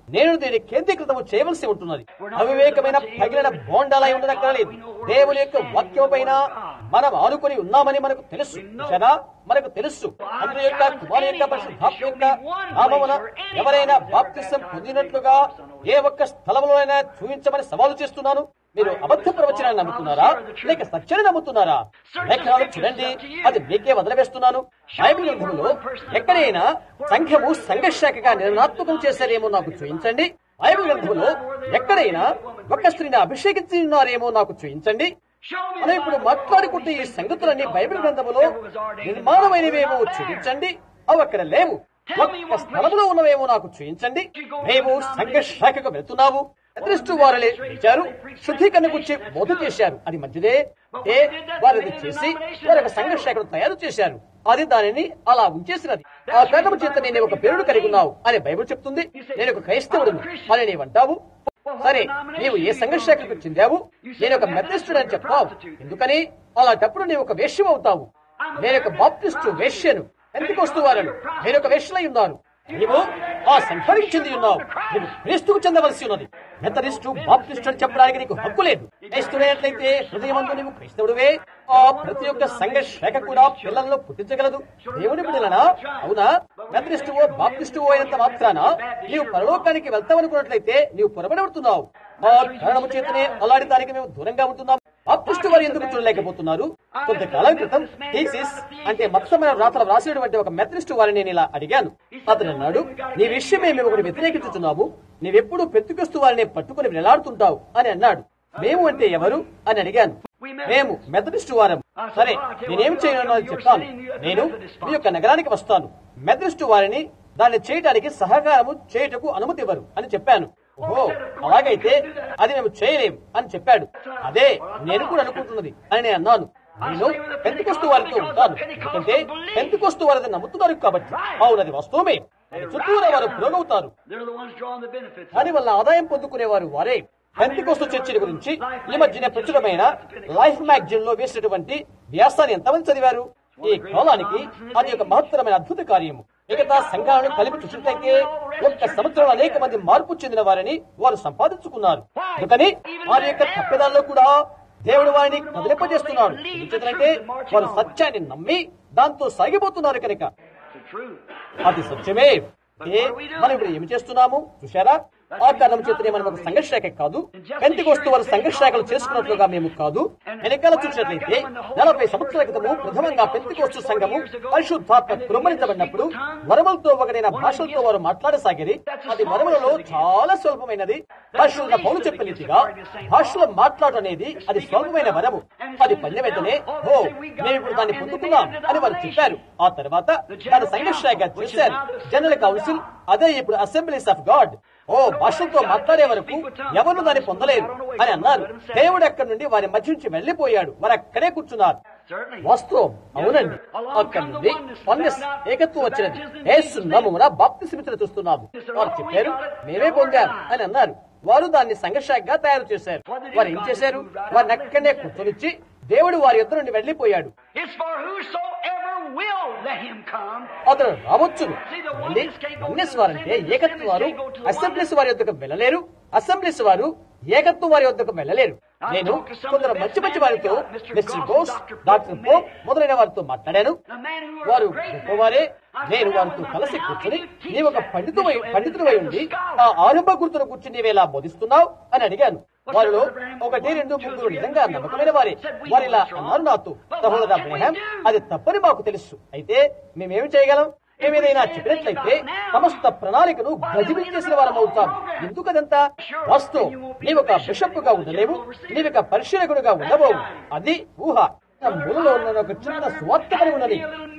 నేను దీన్ని కేంద్రీకృతం చేయవలసి ఉంటున్నది అవివేకమైన పగిలిన బోండాలై ఉండనక్కర్లేదు దేవుని యొక్క వాక్యం పైన మనం ఆనుకొని ఉన్నామని మనకు తెలుసు కదా మనకు తెలుసు తండ్రి యొక్క కుమారు యొక్క పరిశుద్ధాత్మ యొక్క నామమున ఎవరైనా బాప్తిసం పొందినట్లుగా ఏ ఒక్క స్థలంలోనైనా చూపించమని సవాలు చేస్తున్నాను మీరు అబద్ధ ప్రవచనాన్ని నమ్ముతున్నారా లేక సత్యాన్ని నమ్ముతున్నారా లేఖనాలు చూడండి అది మీకే వదిలివేస్తున్నాను బైబిల్ గ్రంథంలో ఎక్కడైనా సంఘము సంఘశాఖగా నిర్ణాత్మకం చేశారేమో నాకు చూపించండి బైబిల్ గ్రంథంలో ఎక్కడైనా ఒక స్త్రీని అభిషేకించి ఉన్నారేమో నాకు చూపించండి మనం ఇప్పుడు మాట్లాడుకుంటే ఈ సంగతులన్నీ బైబిల్ గ్రంథములో నిర్మాణమైనవేమో చూపించండి అవి అక్కడ లేవు ఒక్క స్థలంలో ఉన్నవేమో నాకు చూపించండి మేము సంఘ శాఖకు వెళ్తున్నాము అదృష్టు వారులే ఇచ్చారు శుద్ధీకరణ గురించి బోధ చేశారు అది మంచిదే ఏ వారు అది చేసి వారు ఒక సంఘ శాఖను తయారు చేశారు అది దానిని అలా ఉంచేసినది ఆ కారణం చేత నేను ఒక పేరును కలిగి ఉన్నావు అని బైబిల్ చెప్తుంది నేను ఒక క్రైస్తవుడును అని నీవంటావు సరే నీవు ఏ సంఘ శాఖకు చెందావు నేను ఒక మెథడిస్టుడు అని చెప్తావు ఎందుకని అలాంటప్పుడు నీవు ఒక వేష్యం అవుతావు నేను ఒక బాప్టిస్టు వేష్యను ఎందుకు వస్తువారను నేను ఒక వేష్యలై ఉన్నాను నీవు ఆ సంఘానికి చెంది ఉన్నావు నీవు క్రీస్తుకు చెందవలసి ఉన్నది మెథడిస్టు బాప్టిస్టు అని చెప్పడానికి నీకు హక్కు లేదు క్రైస్తుడైనట్లయితే హృదయమందు నీవు క్రైస్తవుడివే ఆ ప్రతి ఒక్క సంఘ శాఖ కూడా పిల్లలను పుట్టించగలదు దేవుని బిడ్డలనా అవునా మెథడిస్టువో బాప్టిస్టువో అయినంత మాత్రాన నీవు పరలోకానికి వెళ్తావనుకున్నట్లయితే నీవు పొరబడబడుతున్నావు ఆ కారణము చేతనే అలాంటి దానికి మేము దూరంగా ఉంటున్నాం బాప్టిస్టు వారు ఎందుకు చూడలేకపోతున్నారు కొంతకాలం క్రితం థీసిస్ అంటే మొత్తమైన రాతలు రాసినటువంటి ఒక మెథడిస్టు వారిని నేను ఇలా అడిగాను అతను అన్నాడు నీ విషయమే మేము ఒకటి వ్యతిరేకించుతున్నాము నీవెప్పుడు పెత్తుకొస్తూ వారిని పట్టుకుని వేలాడుతుంటావు అని అన్నాడు మేము అంటే ఎవరు అని అడిగాను మేము మెథడిస్టు వారం సరే నేనేం చేయను అని చెప్తాను నేను మీ యొక్క నగరానికి వస్తాను మెథడిస్టు వారిని దాన్ని చేయడానికి సహకారము చేయుటకు అనుమతి ఇవ్వరు అని చెప్పాను ఓహో అలాగైతే అది మేము చేయలేం అని చెప్పాడు అదే నేను కూడా అనుకుంటున్నది అని నేను అన్నాను నేను పెంతుకొస్తూ వారితో ఉంటాను ఎందుకంటే పెంతుకొస్తూ వారిని నమ్ముతున్నారు కాబట్టి అవునది వాస్తవమే అది చుట్టూరా వారు పురోగవుతారు They're the ones drawing the benefits. దాని వల్ల ఆదాయం పొందుకునేవారు వారే పెంతికోస్తు చర్చిల గురించి ఈ మధ్యన ప్రచురమైన లైఫ్ మ్యాగజైన్ లో వేసినటువంటి వ్యాసాన్ని ఎంతమంది చదివారు ఈ కాలానికి అది ఒక మహత్తరమైన అద్భుత కార్యము మిగతా సంఘాలను కలిపి చూసినట్లయితే ఒక్క సంవత్సరంలో అనేక మంది మార్పు చెందిన వారిని వారు సంపాదించుకున్నారు అందుకని వారి యొక్క తప్పిదాల్లో కూడా దేవుడు వారిని కదిలింపజేస్తున్నాడు ఎందుకంటే వారు సత్యాన్ని నమ్మి దాంతో సాగిపోతున్నారు కనుక It's the truth. అది సత్యమే ఏ మనం ఇప్పుడు ఏమి చేస్తున్నాము చూశారా ఆ కారణం చేతనే మనం ఒక సంఘర్షాఖ కాదు పెంతికొస్తూ వారు సంఘర్షాఖలు చేసుకున్నట్లుగా మేము కాదు వెనకాల చూసినట్లయితే నలభై సంవత్సరాల క్రితము ప్రథమంగా పెంతికోస్తు సంఘము పరిశుద్ధాత్మ కృమ్మరించబడినప్పుడు వరములతో ఒకటైన భాషలతో వారు మాట్లాడసాగిరి అది వరములలో చాలా స్వల్పమైనది పరిశుద్ధ పౌలు చెప్పిన రీతిగా భాషలో మాట్లాడటం అనేది అది స్వల్పమైన వరము అది పల్లె వెంటనే ఓ మేము ఇప్పుడు దాన్ని పొందుకున్నాం అని వారు చెప్పారు ఆ తర్వాత దాని సంఘర్షాగా చేశారు జనరల్ కౌన్సిల్ అదే ఇప్పుడు అసెంబ్లీస్ ఆఫ్ గాడ్ ఓ భాషలతో మాట్లాడే వరకు ఎవరు దాన్ని పొందలేరు అని అన్నారు దేవుడు అక్కడి నుండి వారి మధ్య నుంచి వెళ్లిపోయాడు వారు అక్కడే కూర్చున్నారు Certainly. వాస్తవం అవునండి అక్కడి నుండి వన్నెస్ ఏకత్వం వచ్చినది యేసు నామమున బాప్తి సిమితులు చూస్తున్నాము వారు చెప్పారు మేమే పొందారు అని అన్నారు వారు దాన్ని సంఘర్షాగా తయారు చేశారు వారు ఏం చేశారు వారిని అక్కడనే కూర్చొనిచ్చి దేవుడు వారి యొద్ద నుండి వెళ్లిపోయాడు It's for whosoever will let him come. అతను రావచ్చును మళ్ళీ వన్నెస్ వారంటే ఏకత్వ వారు అసెంబ్లీస్ వారి యొద్దకు వెళ్ళలేరు అసెంబ్లీస్ వారు ఏకత్వ వారి యొద్దకు వెళ్ళలేరు నేను కొందరు మంచి మంచి వారితో మిస్టర్ బోస్ డాక్టర్ పోప్ మొదలైన వారితో మాట్లాడాను The man who వారు was great గొప్పవారే నేను వారితో కలిసి కూర్చుని నీవు ఒక పండితువై పండితుడివై ఉండి ఆ ఆరంభ గుర్తును కూర్చుని నీవేలా బోధిస్తున్నావు అని అడిగాను వారిలో ఒకటి రెండు ముగ్గురు నిజంగా నమ్మకమైన వారే వారు ఇలా అన్నారు నాతో సహోదర అబ్రహాం అది తప్పని మాకు తెలుసు అయితే మేమేమి చేయగలం మేమేదైనా చెప్పినట్లయితే సమస్త ప్రణాళికను గజిబించేసిన వారం అవుతాం ఎందుకదంతా వాస్తవం నీవొక బిషప్గా ఉండలేవు నీవొక పరిశీలకుడుగా ఉండబోవు అది ఊహ నా మూలలో ఉన్న ఒక చిన్న స్వార్థపడి ఉన్నది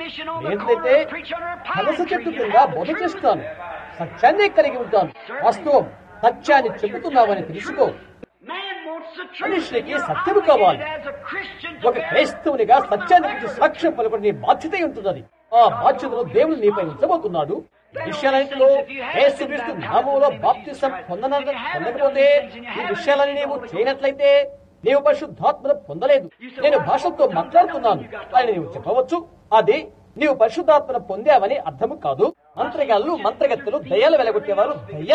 ఏంటంటే పనస చెట్టు కింద బోధ చేస్తాను సత్యాన్ని కలిగి ఉంటాను వాస్తవం సత్యాన్ని చెబుతున్నామని తెలుసుకో మనిషికి సత్యము కావాలి ఒక క్రైస్తవునిగా సత్యాన్ని గురించి సాక్ష్యం పలుకుని నీ బాధ్యత ఉంటున్నది ఆ బాధ్యతను దేవుడు నీపై ఉంచబోతున్నాడు విషయాలన్నింటిలో యేసుక్రీస్తు నామంలో బాప్తిసం పొందన పొందకపోతే ఈ విషయాలని నీవు చేయనట్లయితే నీవు పరిశుద్ధాత్మను పొందలేదు నేను భాషలతో మాట్లాడుతున్నాను అని నీవు చెప్పవచ్చు అది నీవు పరిశుద్ధాత్మను పొందావని అర్థము కాదు మంత్రగాళ్ళు మంత్రగత్తెలు దయ్యాలు వెలగొట్టేవారు దయ్యాలు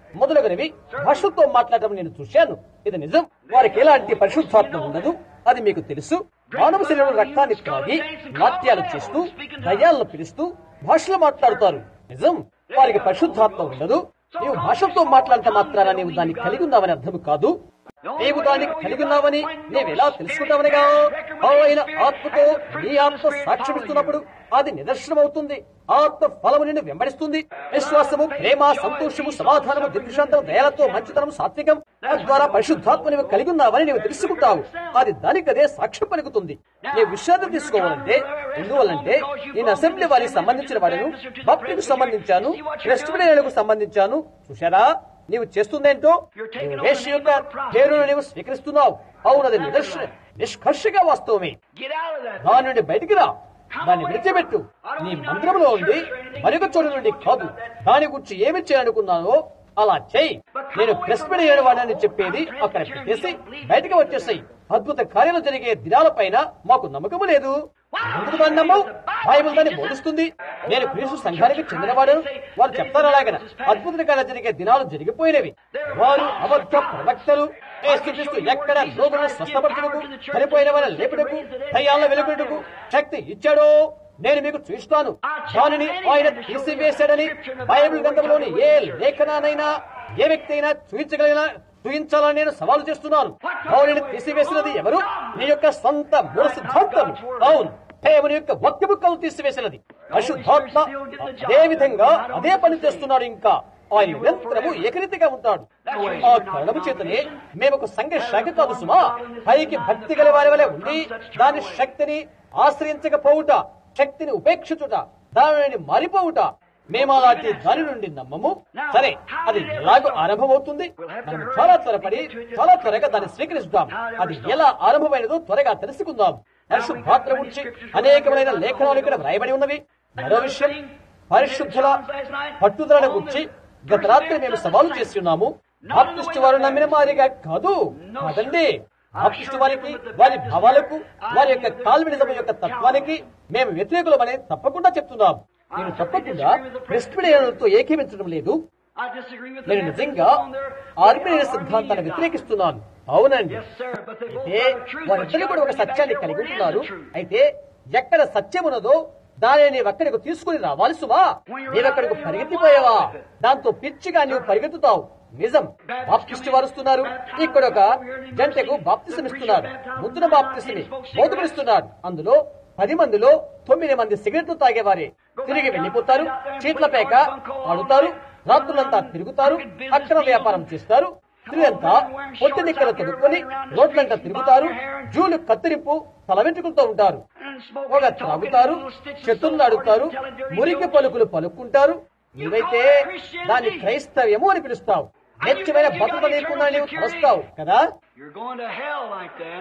మొదలగునవి భాషలతో మాట్లాడటం నేను చూశాను ఇది నిజం వారికి ఎలాంటి పరిశుద్ధాత్మ ఉండదు అది మీకు తెలుసు మానవ శరీరం రక్తాన్ని త్రాగి నాట్యాలు చేస్తూ దయ్యాలను పిలుస్తూ భాషలు మాట్లాడుతారు నిజం వారికి పరిశుద్ధాత్మ ఉండదు నీవు భాషలతో మాట్లాడితే మాత్రాన నీవు దాన్ని కలిగి ఉన్నావని అర్థం కాదు నీవు దాన్ని కలిగి ఉన్నావని నీవెలా తెలుసుకుంటావనగా ఆయన ఆత్మతో నీ ఆత్మ సాక్ష్యమిస్తున్నప్పుడు అది నిదర్శనం అవుతుంది ఆత్మ ఫలము నిన్ను వెంబడిస్తుంది విశ్వాసము ప్రేమ సంతోషము సమాధానము దిగ్శాంతం దయాలతో మంచితనం సాత్వికం తద్వారా పరిశుద్ధాత్మ నీవు కలిగి ఉన్నావని నీవు తెలుసుకుంటావు అది దానికదే సాక్ష్యం పలుకుతుంది నీవు విశ్రాంతి తీసుకోవాలంటే ఎందువల్లంటే నేను అసెంబ్లీ వారికి సంబంధించిన వాడను భక్తికి సంబంధించాను క్రిస్టియన్లకు సంబంధించాను చూశారా నీవు చేస్తుందేంటో నీవు వేశ్య యొక్క పేరును నీవు స్వీకరిస్తున్నావు అవును అది నిదర్శన నిష్కర్షగా వాస్తవమే Get out of that. దాని నుండి బయటికి రా దాన్ని విడిచిపెట్టు నీ మందిరంలో ఉంది మరొక చోటు నుండి కాదు దాని గురించి ఏమి చేయాలనుకున్నానో అలా చేయి నేను ప్రెస్పెడ్ ఏడవాడని చెప్పేది అక్కడ పెట్టేసి బయటకు వచ్చేసాయి అద్భుత కార్యాలు జరిగే దినాల పైన మాకు నమ్మకము లేదు ఎందుకు దాన్ని నమ్మవు బైబిల్ దాన్ని బోధిస్తుంది నేను క్రీస్తు సంఘానికి చెందినవాడు వారు చెప్తారు అలాగన అద్భుత కార్యాలు జరిగే దినాలు జరిగిపోయినవి వారు అబద్ధ ప్రవక్తలు యేసుక్రీస్తు ఎక్కడ రోగులను స్వస్థపరచుటకు చనిపోయిన వారిని లేపుటకు దయ్యాలను వెలుగుటకు శక్తి ఇచ్చాడో నేను మీకు చూస్తాను దానిని ఆయన తీసివేశాడని బైబిల్ గ్రంథంలోని ఏ లేఖనానైనా ఏ వ్యక్తి అయినా చూపించగలిగిన చూపించాలని నేను సవాలు చేస్తున్నాను అవునని తీసివేసినది ఎవరు నీ యొక్క సొంత మూల సిద్ధాంతం అవును దేవుని యొక్క వాక్య బుక్కలు తీసివేసినది అశుద్ధాత్మ అదే విధంగా అదే పని చేస్తున్నాడు ఇంకా ఆయన నిరంతరము ఏకరీతిగా ఉంటాడు ఆ కారణము చేతనే మేము ఒక సంఘ శాఖ కాదు సుమా పైకి భక్తి గల వారి వలె ఉండి దాని శక్తిని ఆశ్రయించకపోవుట శక్తిని ఉపేక్షించుట దానిని మారిపోవుట మేము అలాంటి దాని నుండి నమ్మము సరే అది ఎలాగో ఆరంభమవుతుంది మనం చాలా త్వరపడి చాలా త్వరగా దాన్ని స్వీకరిస్తాం అది ఎలా ఆరంభమైనదో త్వరగా తెలుసుకుందాం పరిశుద్ధాత్మ గురించి అనేకమైన లేఖనాలు ఇక్కడ వ్రాయబడి ఉన్నవి మరో విషయం పరిశుద్ధుల పట్టుదల గురించి గత రాత్రి మేము సవాలు చేసి ఉన్నాము బాప్టిస్టు వారు నమ్మిన మాదిరిగా కాదు కాదండి బాప్టిస్టు వారికి వారి భావాలకు వారి యొక్క కాల్వినిజం యొక్క తత్వానికి మేము వ్యతిరేకులమని తప్పకుండా చెప్తున్నాం నేను తప్పకుండా క్రిస్టియన్లతో ఏకీవించడం లేదు I disagree with నేను them. నిజంగా ఆర్మీయ సిద్ధాంతాన్ని వ్యతిరేకిస్తున్నాను అవునండి Yes, sir, but they both అయితే are the truth. but వారిద్దరు you కూడా ఒక gotta bring back సత్యాన్ని there కలిగి where it is ఉంటున్నారు the truth. అయితే ఎక్కడ సత్యం ఉన్నదో దానిని నీవు అక్కడికి తీసుకుని రావాలి సుమా నీవు అక్కడికి పరిగెత్తిపోయావా దాంతో పిచ్చిగా నీవు పరిగెత్తుతావు నిజం బాప్టిస్ట్ వారుస్తున్నారు ఇక్కడ ఒక జంటకు బాప్తిసం ఇస్తున్నారు ముద్దున బాప్తిసమి బోధపడిస్తున్నాడు అందులో పది మందిలో తొమ్మిది మంది సిగరెట్లు తాగేవారే తిరిగి వెళ్లిపోతారు చీట్ల పేక ఆడుతారు రాత్రులంతా తిరుగుతారు అక్రమ వ్యాపారం చేస్తారు స్త్రీలంతా పొట్టి నిక్కలు తొడుక్కొని రోడ్లంతా తిరుగుతారు జూలు కత్తిరింపు తల వెంట్రుకలతో ఉంటారు And smoke పొగ and talk and త్రాగుతారు little stitches of చెతులు soap అడుగుతారు and telling dirty మురికి jokes. పలుకులు పలుక్కుంటారు నువ్వైతే దాన్ని క్రైస్తవ్యము అని పిలుస్తావు నిత్యమైన భద్రత లేకుండా నీవు కలుస్తావు కదా You're going to hell like that.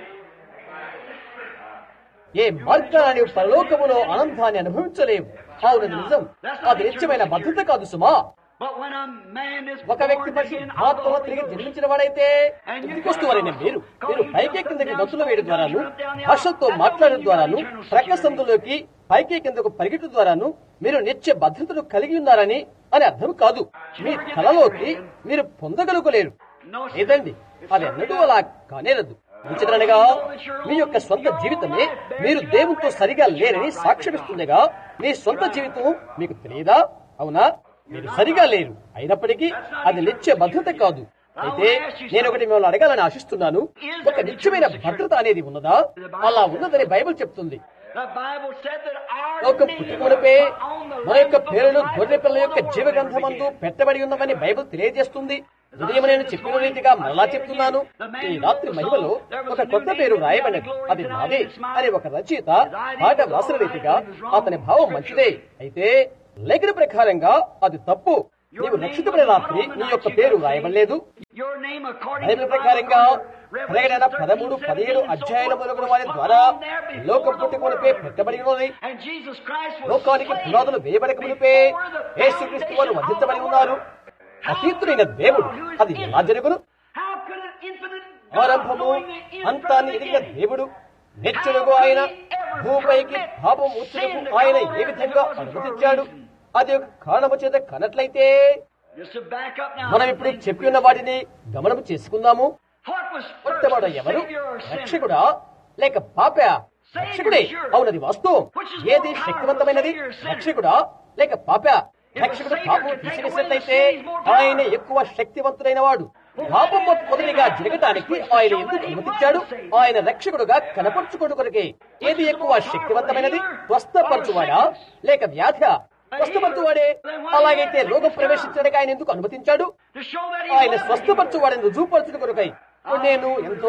ఏ మార్గాన నీవు పరలోకములో ఆనందాన్ని అనుభవించలేవు అవును నిజం అది నిత్యమైన భద్రత కాదు సుమా But when a man is ఒక వ్యక్తి born పక్షి again of the ఆత్మలో Holy తిరిగి Ghost, జన్మించిన వాడైతే ఇంటికొస్తువారైన మీరు మీరు పైకి కిందకి గతుల వేయడం ద్వారాను భాషలతో మాట్లాడడం ద్వారాను ప్రక్క సందులోకి పైకి కిందకు పరిగెట్టు ద్వారాను మీరు నిత్య భద్రతను కలిగి ఉన్నారని అని అర్థం కాదు మీ తలలోకి మీరు పొందగలుగులేరు లేదండి అది ఎన్నడూ అలా కానేరదు విచిత్రనగా మీ యొక్క సొంత జీవితమే మీరు దేవునితో సరిగా లేరని సాక్ష్యమిస్తుండగా మీ సొంత జీవితం మీకు తెలియదా అవునా మీరు సరిగా లేరు అయినప్పటికీ అది నిత్య భద్రత కాదు అయితే నేను ఒకటి మిమ్మల్ని అడగాలని ఆశిస్తున్నాను ఒక నిత్యమైన భద్రత అనేది ఉన్నదా అలా ఉన్నదని బైబిల్ చెప్తుంది The Bible said that our లోకం name పుట్టుకొనిపే was on the మన యొక్క Lamb's పేరును book of గొర్రె పిల్ల యొక్క life జీవ before the world గ్రంథమందు began. పెట్టబడి ఉన్నవని బైబిల్ తెలియజేస్తుంది ఉదయం నేను చెప్పిన రీతిగా మరలా చెప్తున్నాను ఈ రాత్రి మహిమలో ఒక కొత్త పేరు రాయబడినది అది నాదే అని ఒక రచయిత పాట వ్రాసిన రీతిగా అతని భావం మంచిదే అయితే లేఖన ప్రకారంగా అది తప్పు నీవు రక్షితమైన రాత్రి నీ యొక్క పేరు రాయబడలేదు Your name according to Bible the ప్రకారంగా Bible, ప్రకటన Revelation పదమూడు 13, పదిహేడు 17, అధ్యాయుల and so మొదలగు forth వారి was ద్వారా on there before లోకం the పుట్టుకొనిపై world. పెట్టబడి ఉన్నది And Jesus Christ was లోకానికి slain పునాదులు వేయబడక మునిపే before the యేసుక్రీస్తు వారు foundation of వధించబడి the ఉన్నారు world. అతీతుడైన దేవుడు అది ఎలా జరుగును How could an infinite God, ఆరంభము knowing the end అంతాన్ని from the ఎదిగిన beginning, దేవుడు నిత్యుడుగు ఆయన భూపైకి పాపం వచ్చుటకు ఆయన ఏ విధంగా అనుమతించాడు అది ఒక కారణము చేత కనట్లయితే Just to back up now. మనం ఇప్పుడు చెప్పి ఉన్న వాటిని గమనం చేసుకుందాము What was first, మొట్టమొదట the ఎవరు Savior or sinner? రక్షకుడా లేక పాప రక్షకుడే అవునది వాస్తవం ఏది శక్తివంతమైనది రక్షకుడా లేక పాప రక్షకుడు పాపం తీసివేసినట్లయితే ఆయన ఎక్కువ శక్తివంతుడైన వాడు పాపం మొదటిగా జరగటానికి ఆయన ఎందుకు అనుమతించాడు ఆయన రక్షకుడుగా కనపరుచుకోడు కొరకే ఏది ఎక్కువ శక్తివంతమైనది స్వస్థపరచువాడా లేక వ్యాధ స్వస్థపరచువాడే అలాగైతే రోగం ప్రవేశించడానికి ఆయన ఎందుకు అనుమతించాడు To show that he ఆయన was. స్వస్థపరచువాడని రుజువుపరచుట కొరకై ఇప్పుడు నేను ఎంతో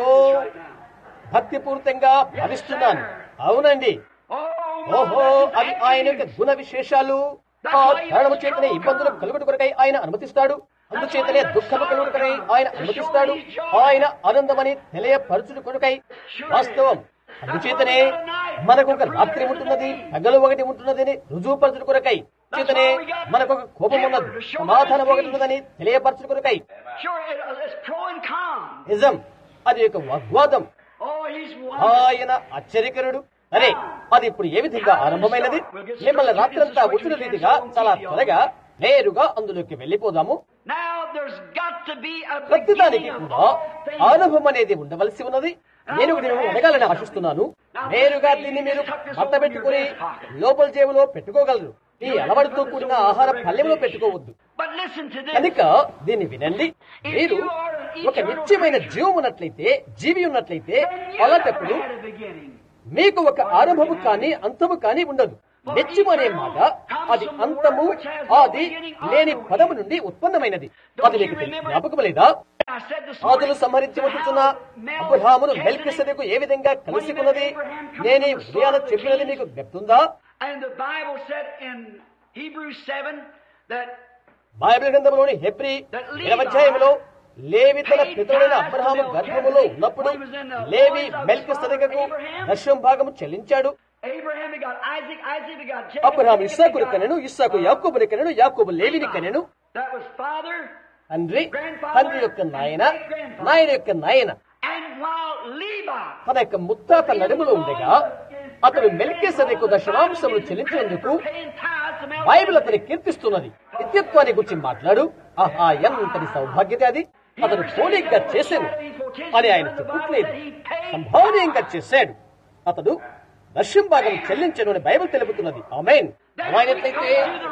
భక్తిపూరితంగా భావిస్తున్నాను అవునండి Oh, ఓహో అవి ఆయన యొక్క గుణ విశేషాలు ఆ కారణము చేతనే ఇబ్బందులు కలుగుట కొరకై ఆయన అనుమతిస్తాడు అందుచేతనే దుఃఖము కలుగుట కొరకై ఆయన అనుమతిస్తాడు ఆయన ఆనందమని తెలియపరచుట కొరకై వాస్తవం అందుచేతనే మనకు ఒక రాత్రి ఉంటున్నది పగలు ఒకటి ఉంటున్నదని రుజువుపరచుట కొరకై చేతనే మనకు ఒక కోపం ఉన్నది సమాధానం ఒకటి ఉన్నదని తెలియపరచుట కొరకై Sure, it, it's pro and con. నిజం అది ఒక వాగ్వాదం Oh, he's one. ఆయన ఆశ్చర్యకరుడు అరే అది ఇప్పుడు ఏ విధంగా ఆరంభమైనది మిమ్మల్ని రాత్రంతా వచ్చిన రీతిగా చాలా త్వరగా నేరుగా అందులోకి వెళ్ళిపోదాము Now, there's got to be a ప్రతిదానికి beginning of కూడా all things. ఆరంభం అనేది ఉండవలసి ఉన్నది నేను ఒకటి మిమ్మల్ని అడగాలని ఆశిస్తున్నాను నేరుగా దీన్ని మీరు బట్ట పెట్టుకుని లోపల జేబులో పెట్టుకోగలరు ఈ అలవాటుతో కూడిన ఆహార పల్లెంలో పెట్టుకోవద్దు But listen to this. కనుక దీన్ని వినండి మీరు ఒక నిత్యమైన జీవం ఉన్నట్లయితే జీవి ఉన్నట్లయితే అలాంటప్పుడు Had a beginning. మీకు ఒక ఆరంభము కానీ అంతము కానీ ఉండదు నిత్యం అనే మాట అది అంతము అది లేని పదము నుండి ఉత్పన్నమైనది అది మీకు తెలి- జ్ఞాపకం లేదా I said this ఆదులు morning, సంహరించి వచ్చుచున్న how అబ్రహామును Melchizedek- మెల్కిసెదకు ఏ విధంగా కలిసి ఉన్నది నేను ఈ ఉదయాన చెప్పినది మీకు గుర్తుందా And the Bible said in Hebrews 7 that Bible గ్రంథంలోని హెబ్రి ఇరవై అధ్యాయంలో లేవి తన పితరుడైన అబ్రహాము గర్భములో ఉన్నప్పుడు లేవి మెల్కిసెదకు దశం భాగము చెల్లించాడు Abraham begot Isaac, Isaac begot Jacob. Abraham Jacob ఇస్సాకును begot, కనెను ఇస్సాకు యాకోబుని కనెను యాకోబు లేవిని కనెను That was father. తండ్రి తండ్రి యొక్క నాయన నాయన యొక్క నాయన And while Levi తన యొక్క ముత్తాత నడుములో ఉండగా అతడు మెల్కేసరికి దశమాంశములు చెల్లించినందుకు paying tithes to బైబిల్ అతని కీర్తిస్తున్నది నిత్యత్వాన్ని గురించి మాట్లాడు ఆహా ఎంతటి సౌభాగ్యత అది అతడు పోలిగ్గా చేశాను అని ఆయన చెప్పుట్లేదు సంభావనీయంగా చేశాడు అతడు దశం భాగం చెల్లించను అని బైబిల్ తెలుపుతున్నది ఆమెన్ అలాగైతే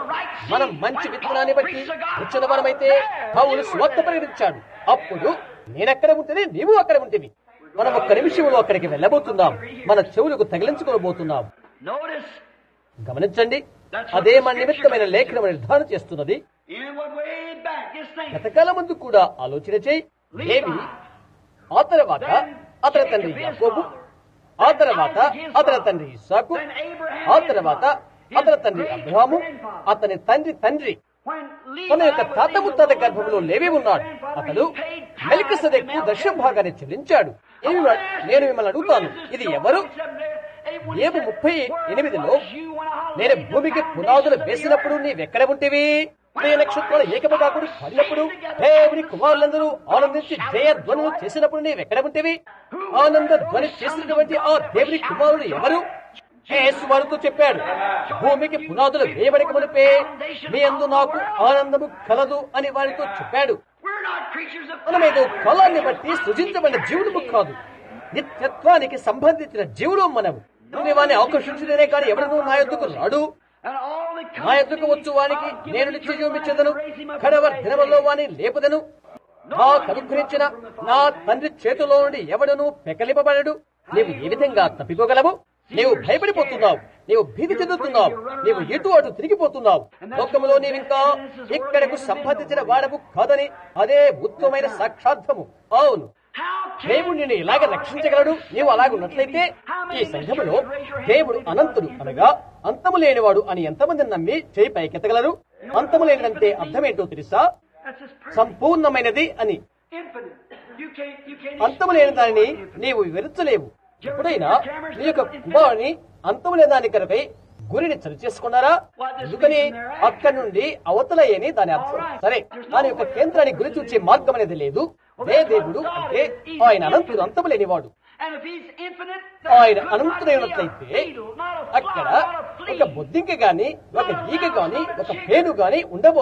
మనం మంచి విత్తనాన్ని బట్టి వచ్చిన మనమైతే పౌలు స్వత్త ప్రకటించాడు అప్పుడు నేనెక్కడ ఉంటేనే నీవు అక్కడ ఉంటేవి మనం ఒక్క నిమిషంలో అక్కడికి వెళ్ళబోతున్నాం మన చెవులకు తగిలించుకోబోతున్నాం Notice గమనించండి అదే మన నిమిత్తమైన లేఖనం నిర్ధారణ చేస్తున్నది in what way back this thing. గతకాలం ముందు కూడా ఆలోచన చేయి లేవి ఆ తర్వాత అతని తండ్రి యాకోబు ఆ తర్వాత అతని తండ్రి ఇస్సాకు ఆ తర్వాత అతని తండ్రి అబ్రహాము అతని తండ్రి తండ్రి When Levi తన యొక్క was తాత in the ముత్తాత womb of గర్భంలో his లేవి ఉన్నాడు grandfather, అతడు he paid tithes మెలికసెదెకు to దశం భాగాన్ని చెల్లించాడు ఏమి వా- నేను మిమ్మల్ని అడుగుతాను ఇది ఎవరు ఏపు ముప్పై ఎనిమిదిలో నేను భూమికి పునాదులు వేసినప్పుడు నీవెక్కడ ఉంటివి ఉదయ నక్షత్రాలు ఏకము కాకుండా పడినప్పుడు దేవుని కుమారులందరూ ఆనందించి జయ ధ్వనులు చేసినప్పుడు నీవెక్కడ ఉంటివి ఆనంద ధ్వని చేసినటువంటి ఆ దేవుని కుమారుడు ఎవరు యేసు వారితో చెప్పాడు భూమికి పునాదులు వేయబడక మునిపే మీ అందు నాకు ఆనందము కలదు అని వారితో చెప్పాడు We're not creatures of మనమేదో కాలాన్ని బట్టి సృజించబడిన జీవుడు కాదు నిత్యత్వానికి సంబంధించిన జీవుడు మనము నువ్వు వాడిని ఆకర్షించలేనే కానీ ఎవడనూ నా యొద్దకు రాడు and all that నా యొద్దకు వచ్చు వానికి నేను నిత్య జీవమిచ్చదను కడవ దినములో వాని లేపుదను నా కనుగ్రహించిన నా తండ్రి చేతిలో నుండి ఎవడను పెకలిపబడడు నీవు ఏ విధంగా తప్పిపోగలవు నీవు భయపడిపోతున్నావు నీవు భీతి చెందుతున్నావు నీవు ఎటు అటు తిరిగిపోతున్నావు లోకములో నీవింకా ఇక్కడకు సంబంధించిన వాడవు కాదని అదే ఉత్తమమైన సాక్షార్థము అవును How can దేవుడు నిన్ను ఇలాగ రక్షించగలడు నీవు అలాగున్నట్లయితే ఈ సంఘములో దేవుడు అనంతుడు అనగా అంతము లేనివాడు అని ఎంతమంది నమ్మి చేయి పైకెత్తగలరు అంతము లేనిదంటే అర్థమేంటో తెలుసా that's his perfect సంపూర్ణమైనది అని infinite. You can't you can't అంతము లేని దానిని నీవు వివరించలేవు ఎప్పుడైనా నీ యొక్క కుమారుని అంతము లేని దాని కనుకై గురిని చలి చేసుకున్నారా ఎందుకని అక్కడి నుండి అవతలయ్యని దాని అర్థం సరే దాని యొక్క కేంద్రాన్ని గురి చూచే మార్గం అనేది లేదు అదే దేవుడు అంటే ఆయన అనంతుడు అంతము లేనివాడు And if he's infinite, ఆయన there could not అనంతుడైనట్లయితే be a beetle, not a అక్కడ fly, not a ఒక flea. బొద్దింక గాని ఒక ఈగ గాని ఒక పేను గాని ఉండబోదు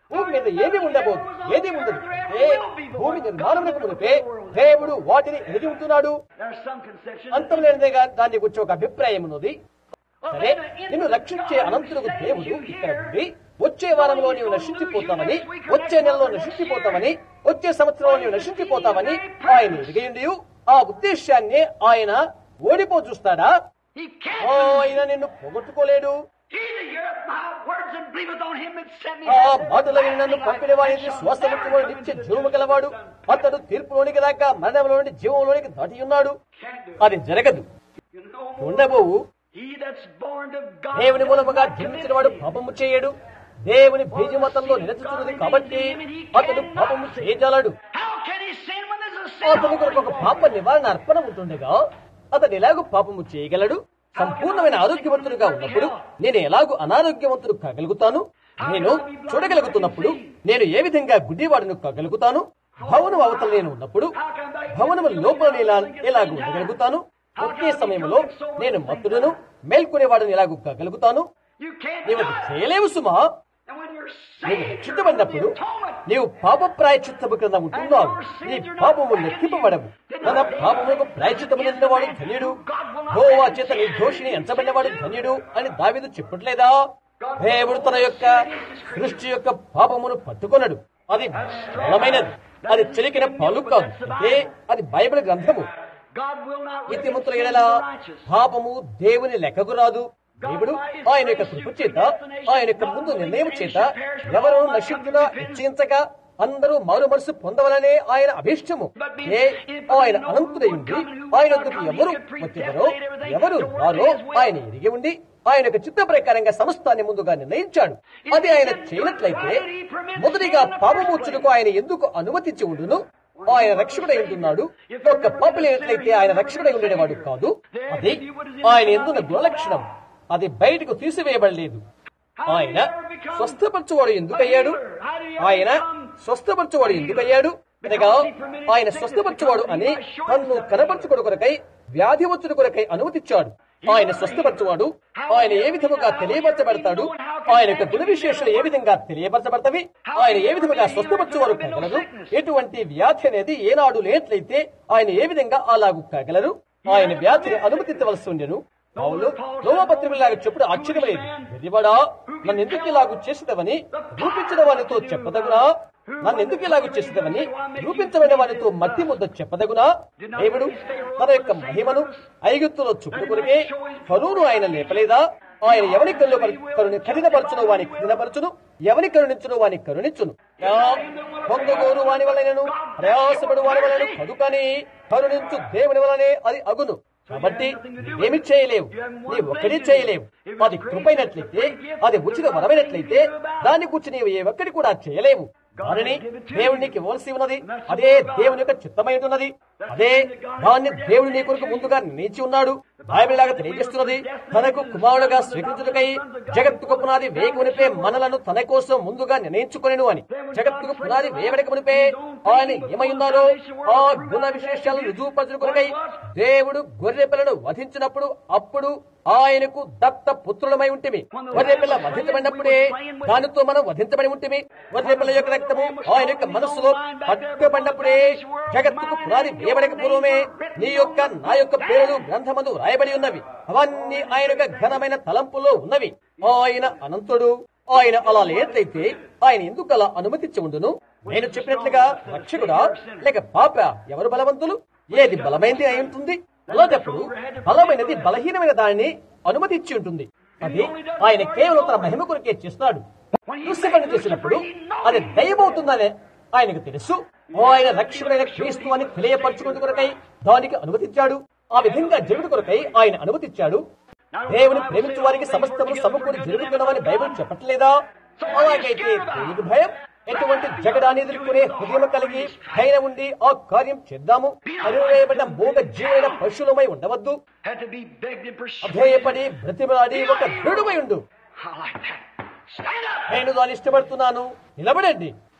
భూమి మీద ఏది ఉండబోదు ఏది ఉండదు ఏ భూమి నిర్మాణములకు మునిపే దేవుడు వాటిని ఎరిగి ఉంటున్నాడు There's some conception. అంతం లేనిదేగా దాని గురించి ఒక అభిప్రాయం ఉన్నది సరే నిన్ను రక్షించే అనంతులకు దేవుడు ఇక్కడ ఉండి వచ్చే వారంలో నీవు నశించిపోతామని వచ్చే నెలలో నశించిపోతామని వచ్చే సంవత్సరంలో నీవు నశించిపోతామని ఆయన ఎదిగేయండి ఆ ఉద్దేశాన్ని ఆయన ఓడిపో చూస్తాడా He can't. ఆయన నిన్ను పోగొట్టుకోలేడు He that heareth my words and believeth on him that sent me. ఆ hath మాటలు విని నన్ను పంపిన వాడిని శ్వాసముచ్చుకొని నిత్య జీవము గలవాడు అతడు తీర్పులోనికి రాక మరణంలో నుండి జీవంలోనికి దాటి ఉన్నాడు Can't do అది జరగదు it. You know, ఉండబోవు he that's born of God. దేవుని మూలముగా జన్మించిన వాడు పాపము చేయడు దేవుని బీజమతంలో నిలచుతున్నది కాబట్టి అతడు పాపము చేయజాలడు How can he sin when there's a sin? అతని కొరకు ఒక పాప నివారణ అర్పణ ఉంటుండగా అతడు ఎలాగో పాపము చేయగలడు సంపూర్ణమైన ఆరోగ్యవంతుడుగా ఉన్నప్పుడు నేను ఎలాగో అనారోగ్యవంతుడు కాగలుగుతాను నేను చూడగలుగుతున్నప్పుడు నేను ఏ విధంగా గుడ్డివాడును కాగలుగుతాను భవనం అవతల నేను ఉన్నప్పుడు భవనము లోపల నేను ఎలా- ఎలాగ ఉండగలుగుతాను ఒకే సమయంలో నేను మత్తుడును మేల్కొనేవాడును ఎలాగూ కాగలుగుతాను You can't నీవు do అది it. చేయలేవు సుమా And when you're నీవు saved, రక్షించబడినప్పుడు the atonement. నీవు పాప ప్రాయచిత్తము క్రింద ఉంటున్నావు నీ పాపము లెక్కింపబడవు తన పాపములకు ప్రాయచిత్తము వాడు ధన్యుడు గోవా చేత నిర్దోషిని ఎంచబడినవాడు ధన్యుడు అని దావిదు చెప్పట్లేదా దేవుడు తన యొక్క సృష్టి యొక్క పాపమును పట్టుకొనడు అది బలమైనది అది చిలికిన పాలు కాదు అంటే అది బైబిల్ గ్రంథము God will not నీతిమంతుల recognize ఎడల the righteous. పాపము దేవుని లెక్కకు రాదు దేవుడు ఆయన యొక్క కృప చేత ఆయన యొక్క ముందు నిర్ణయం చేత ఎవరు నశించుగా ఇచ్చించగా అందరూ మారు మనసు పొందవలనే ఆయన అభీష్టము ఏ ఆయన అనంతుడై ఉండి ఆయన వద్దకు ఎవరు వచ్చేవారో ఎవరు రారో ఆయన ఎరిగి ఉండి ఆయన యొక్క చిత్త ప్రకారంగా సమస్తాన్ని ముందుగా నిర్ణయించాడు అది ఆయన చేయనట్లయితే మొదటిగా పాపమూర్చులకు ఆయన ఎందుకు అనుమతించి ఉండును ఆయన రక్షకుడై ఉంటున్నాడు ఒక్క పాప లేనట్లయితే ఆయన రక్షకుడై ఉండేవాడు కాదు అది ఆయన ఎందున్న గుణలక్షణం అది బయటకు తీసివేయబడలేదు ఆయన స్వస్థపరచువాడు ఎందుకయ్యాడు ఆయన స్వస్థపరచువాడు ఎందుకయ్యాడు అనగా ఆయన స్వస్థపరచువాడు అని తన్ను కనపరచుకోడు కొరకై వ్యాధి వచ్చుడు కొరకై అనుమతిచ్చాడు ఆయన స్వస్థపరచువాడు ఆయన ఏ విధముగా తెలియపరచబడతాడు ఆయన యొక్క గుణ విశేషాలు ఏ విధంగా తెలియపరచబడతవి ఆయన ఏ విధముగా స్వస్థపరచువారు కాగలరు ఎటువంటి వ్యాధి అనేది ఏనాడు లేనట్లయితే ఆయన ఏ విధంగా అలాగు కాగలరు ఆయన వ్యాధిని అనుమతించవలసి ఉండెను పౌలు రోమపత్రికలాగా చెప్పుడు ఆశ్చర్యలేదు వెదివాడా నన్ను ఎందుకు ఇలాగు చేసేదవని రూపించిన వానితో చెప్పదగునా నన్ను ఎందుకు ఇలాగు చేసేదవని రూపించబడిన వానితో మట్టి ముద్ద చెప్పదగునా దేవుడు తన యొక్క మహిమను ఐగుప్తులో చుట్టుకునికే కరువును ఆయన లేపలేదా ఆయన ఎవరి కళ్ళు కరుని కఠినపరచును వాని కఠినపరచును ఎవరి కరుణించును వాని కరుణించును యా, పొందగోరు వాని వలనను ప్రయాసపడు వాని వలన కదు కానీ కరుణించు దేవుని వలనే అది అగును కాబట్టి ఏమి చేయలేవు నీ ఒక్కడి చేయలేవు అది కృపైనట్లయితే అది ఉచిత వరమైనట్లయితే దాన్ని గురించి నీవు ఏ ఒక్కడి కూడా చేయలేవు దానిని దేవునికి ఇవ్వవలసి ఉన్నది అదే దేవుని యొక్క చిత్తమై ఉన్నది అదే దాన్ని దేవుడు నీ కొరకు ముందుగా నిర్ణయించి ఉన్నాడు బైబిల్ లాగా తెలియజేస్తున్నది తనకు కుమారుడుగా స్వీకరించుటకై జగత్తుకు పునాది వేయకునిపే మనలను తన కోసం ముందుగా నిర్ణయించుకొనిను అని జగత్తుకు పునాది వేయబడక మునిపే ఆయన ఏమై ఉన్నారో ఆ గుణ విశేషాలను రుజువుపరచుట కొరకై దేవుడు గొర్రె పిల్లను వధించినప్పుడు అప్పుడు ఆయనకు దత్త పుత్రులమై ఉంటిమి గొర్రె పిల్ల వధించబడినప్పుడే దానితో మనం వధించబడి ఉంటిమి గొర్రె పిల్ల యొక్క రక్తము ఆయన యొక్క మనస్సులో పట్టుబడినప్పుడే జగత్తుకు పునాది వేయబడక పూర్వమే నీ యొక్క నా యొక్క పేరు గ్రంథమందు రాయబడి ఉన్నవి అవన్నీ ఆయన యొక్క ఘనమైన తలంపులో ఉన్నవి ఆయన అనంతుడు ఆయన అలా లేనట్లయితే ఆయన ఎందుకు అలా అనుమతించి ఉండును నేను చెప్పినట్లుగా రక్షకుడా లేక పాప ఎవరు బలవంతులు ఏది బలమైనది అయి ఉంటుంది అలాంటప్పుడు బలమైనది బలహీనమైన దానిని అనుమతించి ఉంటుంది అది ఆయన కేవలం తన మహిమ కొరకే చేస్తున్నాడు క్రూసిఫైడ్ చేసినప్పుడు అది దయమవుతుందని ఆయనకు తెలుసు ఆయన రక్షకుడైన క్రీస్తు అని తెలియపరచుకునే కొరకై దానికి అనుమతించాడు ఆ విధంగా జరుగుడు కొరకై ఆయన అనుమతించాడు దేవుని ప్రేమించే వారికి సమస్తము సమకూడి జరుగుతున్నవని బైబిల్ చెప్పట్లేదా అలాగైతే దేనికి భయం ఎటువంటి జగడాన్ని ఎదుర్కొనే హృదయం కలిగి ధైర్యం ఉండి ఆ కార్యం చేద్దాము అరువేయబడిన మూగ జీవైన పశువులమై ఉండవద్దు Had to be begged and persuaded. అధేయపడి బ్రతిమలాడి ఒక దృఢమై ఉండు I like that. Stand up. నేను దాన్ని ఇష్టపడుతున్నాను నిలబడండి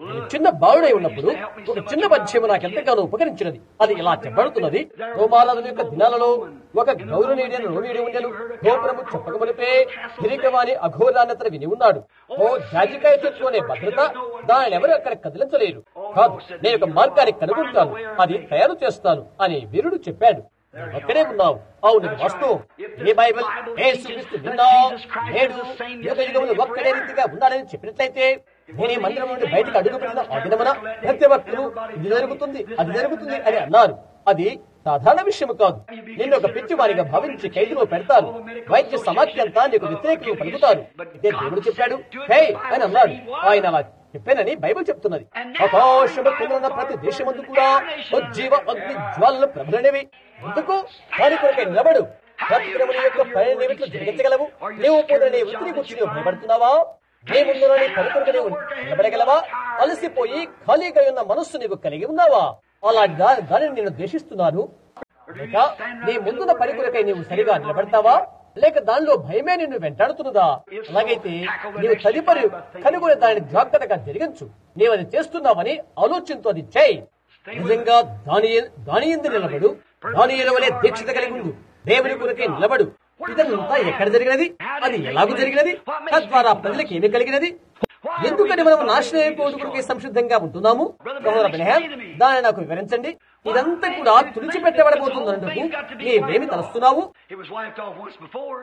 నేను చిన్న బాలుడై ఉన్నప్పుడు ఒక చిన్న పద్యము నాకు ఎంతగానో ఉపకరించినది అది ఇలా చెప్పబడుతున్నది రోమారాధుల యొక్క దినాలలో ఒక గౌరవనీయుడైన రోమియుడు ఉండెను గోపురము చెప్పకమునిపే గిరికవాని అఘోరాన్నతను విని ఉన్నాడు ఓ జాజికాయ చెట్టు అనే భద్రత దానిని ఎవరు అక్కడ కదిలించలేరు కాదు నేను ఒక మార్గాన్ని కనుగొంటాను అది తయారు చేస్తాను అని వీరుడు చెప్పాడు నువ్వు అక్కడే ఉన్నావు అవును ఇది వాస్తవం ఏ బైబిల్ యేసుక్రీస్తు నిన్న నేడు యుగ యుగములు ఒక్కడే రీతిగా ఉన్నాడని చెప్పినట్లయితే నేను ఈ మందిరం నుండి బయటకు అడుగుపెట్టిన ఆ దినమున ప్రతి ఒక్కరు ఇది జరుగుతుంది అది జరుగుతుంది అని అన్నారు అది సాధారణ విషయం కాదు నిన్ను ఒక పిచ్చివారిగా భావించి ఖైదులో పెడతారు వైద్య సమాఖ్య అంతా నీకు వ్యతిరేకంగా పలుకుతారు ఇదే దేవుడు చెప్పాడు హే అని అన్నాడు ఆయన అలా చెప్పానని బైబిల్ చెప్తున్నది ఆకాశము కింద ఉన్న ప్రతి దేశమందు కూడా ఉజ్జీవ అగ్ని జ్వాలలు ప్రబలనివి ఎందుకు దాని కొరకై నిలబడు ప్రతిక్రమణ యొక్క పని నిమిట్లు జరిగించగలవు నీవు పోతే నీ వృత్తిని గురించి నీవు భయపడుతున్నావా నీ ముందు నీ పని కొరకు నీవు నిలబడగలవా అలసిపోయి ఖాళీగా ఉన్న మనస్సు నీవు కలిగి ఉన్నావా అలాంటి దా- దానిని నేను ద్వేషిస్తున్నాను లేక నీ ముందున్న పని కొరకై నీవు సరిగా నిలబడతావా లేక దానిలో భయమే నిన్ను వెంటాడుతున్నదా అలాగైతే నీవు తదుపరి కనుగొని దానిని జాగ్రత్తగా జరిగించు నీవు అది చేస్తున్నావని ఆలోచనతో అది చేయి నిజంగా దాని దాని ఎందు నిలబడు దాని వలె దీక్షత కలిగి ఉండు దేవుని కొరకే నిలబడు ఇదంతా ఎక్కడ జరిగినది అది ఎలాగూ జరిగినది తద్వారా ప్రజలకు ఏమి కలిగినది ఎందుకని మనం నాశనం అయిపోవడం కొరకే సంసిద్ధంగా ఉంటున్నాము సహోదర బెనహాం, దాన్ని నాకు వివరించండి ఇదంతా కూడా తుడిచిపెట్టబడబోతున్నందుకు నీవేమి తలుస్తున్నావు It was wiped off once before.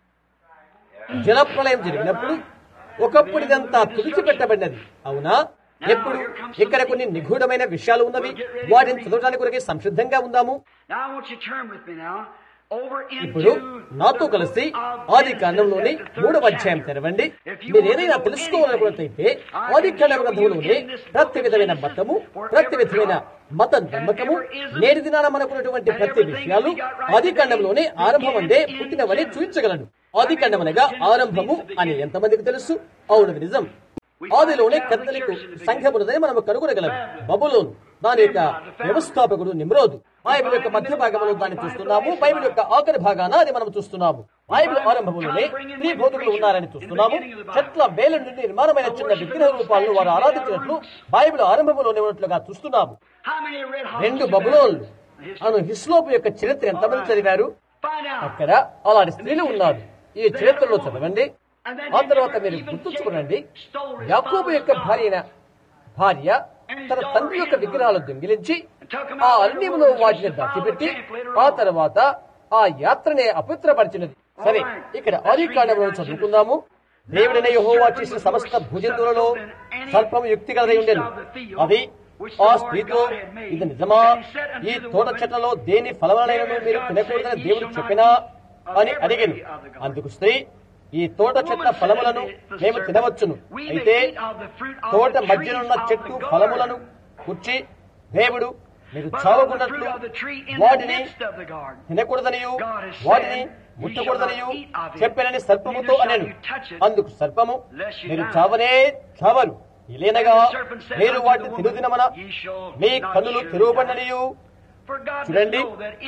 జలప్రలయం జరిగినప్పుడు ఒకప్పుడు ఇదంతా తుడిచిపెట్టబడినది అవునా ఎప్పుడు ఇక్కడ కొన్ని నిగూఢమైన విషయాలు ఉన్నవి వాటిని చదవడానికి కొరకే సంసిద్ధంగా ఉందాము Now I want you to turn with me now over ఇప్పుడు into నాతో కలిసి ఆది కాండంలోని మూడవ అధ్యాయం తెరవండి మీరు ఏదైనా తెలుసుకోవాలనుకున్నట్లయితే ఆది కాండ గ్రంథంలోని ప్రతి విధమైన మతము ప్రతి విధమైన మత నమ్మకము నేటి దినాన మనకున్నటువంటి ప్రతి విషయాలు ఆది కాండంలోనే ఆరంభం అందే పుట్టినవని చూపించగలను ఆది కాండం అనగా ఆరంభము అని ఎంతమందికి తెలుసు అవును అది నిజం ఆదిలోనే కత్తలికు సంఘమున్నదని మనము కనుగొనగలం బబులోను దాని యొక్క వ్యవస్థాపకుడు నిమ్రోదు బైబిల్ యొక్క మధ్య భాగంలో దాన్ని చూస్తున్నాము బైబిల్ యొక్క ఆఖరి భాగాన అది మనం చూస్తున్నాము బైబిల్ ఆరంభంలోనే స్త్రీ బోధకులు ఉన్నారని చూస్తున్నాము చెట్ల వేల నుండి నిర్మాణమైన చిన్న విగ్రహ రూపాలను వారు ఆరాధించినట్లు బైబిల్ ఆరంభంలోనే ఉన్నట్లుగా చూస్తున్నాము how many read రెండు బబులోన్లు అను హిస్లోపు యొక్క చరిత్ర ఎంతమంది చదివారు Find out. అక్కడ అలాంటి స్త్రీలు ఉన్నారు ఈ చరిత్రలో చదవండి ఆ తర్వాత మీరు గుర్తుంచుకోనండి యాకోబు యొక్క భార్య అయిన భార్య తన తండ్రి యొక్క విగ్రహాలు దొంగిలించి ఆ అరణ్యములో వాటిని దాచిపెట్టి ఆ తర్వాత ఆ యాత్రనే అపవిత్రపరిచినది సరే ఇక్కడ ఆది కాండంలో చదువుకుందాము దేవుడైన యెహోవా చేసిన సమస్త భుజంతులలో సర్పం యుక్తి కలదై ఉండేను అది ఆ స్త్రీతో ఇది నిజమా ఈ తోట చెట్లలో దేని ఫలములైనను మీరు తినకూడదని దేవుడు చెప్పినా అని అడిగాను అందుకు స్త్రీ ఈ తోట చెట్ల ఫలములను మేము తినవచ్చును అయితే తోట మధ్యనున్న చెట్టు ఫలములను కూర్చి దేవుడు మీరు చావకున్నట్లు వాటిని తినకూడదనియు వాటిని ముట్టకూడదనియు చెప్పానని సర్పముతో అనెను అందుకు సర్పము మీరు చావనే చావరు ఇలేనగా మీరు వాటిని తినుదినమన మీ కన్నులు తెరవబడిననియు చూడండి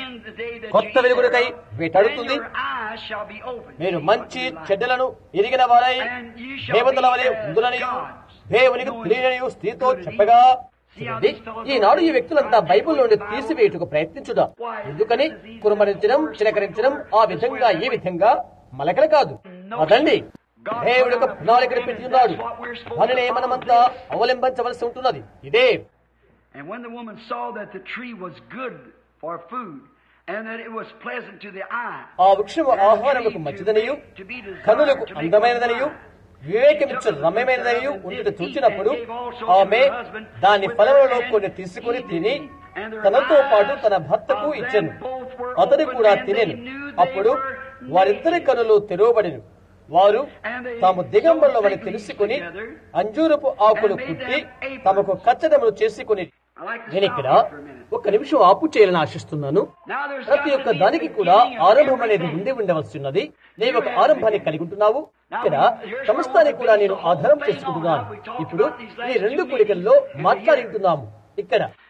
కొత్త వెలుగులకై వేటాడుతుంది మీరు మంచి చెడ్డలను ఎరిగిన వారై దేవతల వలె ఉందుననియు దేవునికి తెలియనియు స్త్రీతో చెప్పగా చూడండి, ఈనాడు ఈ వ్యక్తులంతా బైబిల్ నుండి తీసివేయుటకు ప్రయత్నించుదా ఎందుకని కురుమరించడం చిలకరించడం ఆ విధంగా ఏ విధంగా మలకల కాదు అదండి దేవుడు యొక్క ప్రణాళికను పెట్టి ఉన్నాడు దానినే మనమంతా అవలంబించవలసి ఉంటున్నది ఇదే And when the woman saw that the tree was good for food, and that it was pleasant to the eye, ఆ వృక్షము ఆహారములకు మంచిదనియు కనులకు అందమైనదనియు వివేకమిచ్చ రమ్యమైనదనియు ఉంటుట చూచినప్పుడు ఆమె దాని ఫలములలో కొన్ని తీసుకుని తిని తనతో పాటు తన భర్తకు ఇచ్చెను అతడు కూడా తినెను అప్పుడు వారిద్దరి కనులు తెరవబడిను వారు తాము దిగంబరులవని తెలుసుకుని అంజూరపు ఆకులు కుట్టి తమకు కచ్చడములు చేసుకుని I like to నేను stop ఇక్కడ here for a minute. ఒక్క నిమిషం ఆపు చేయాలని ఆశిస్తున్నాను Now there's ప్రతి got ఒక్క to be దానికి a కూడా beginning of ఆరంభం అనేది everything. ఉండి ఉండవలసి ఉన్నది నేను ఒక ఆరంభాన్ని కలిగి ఉంటున్నావు ఇక్కడ సమస్తాన్ని కూడా నేను ఆధారం చేసుకుంటున్నాను ఇప్పుడు ఈ రెండు కూడికల్లో మాట్లాడుతున్నాము ఇక్కడ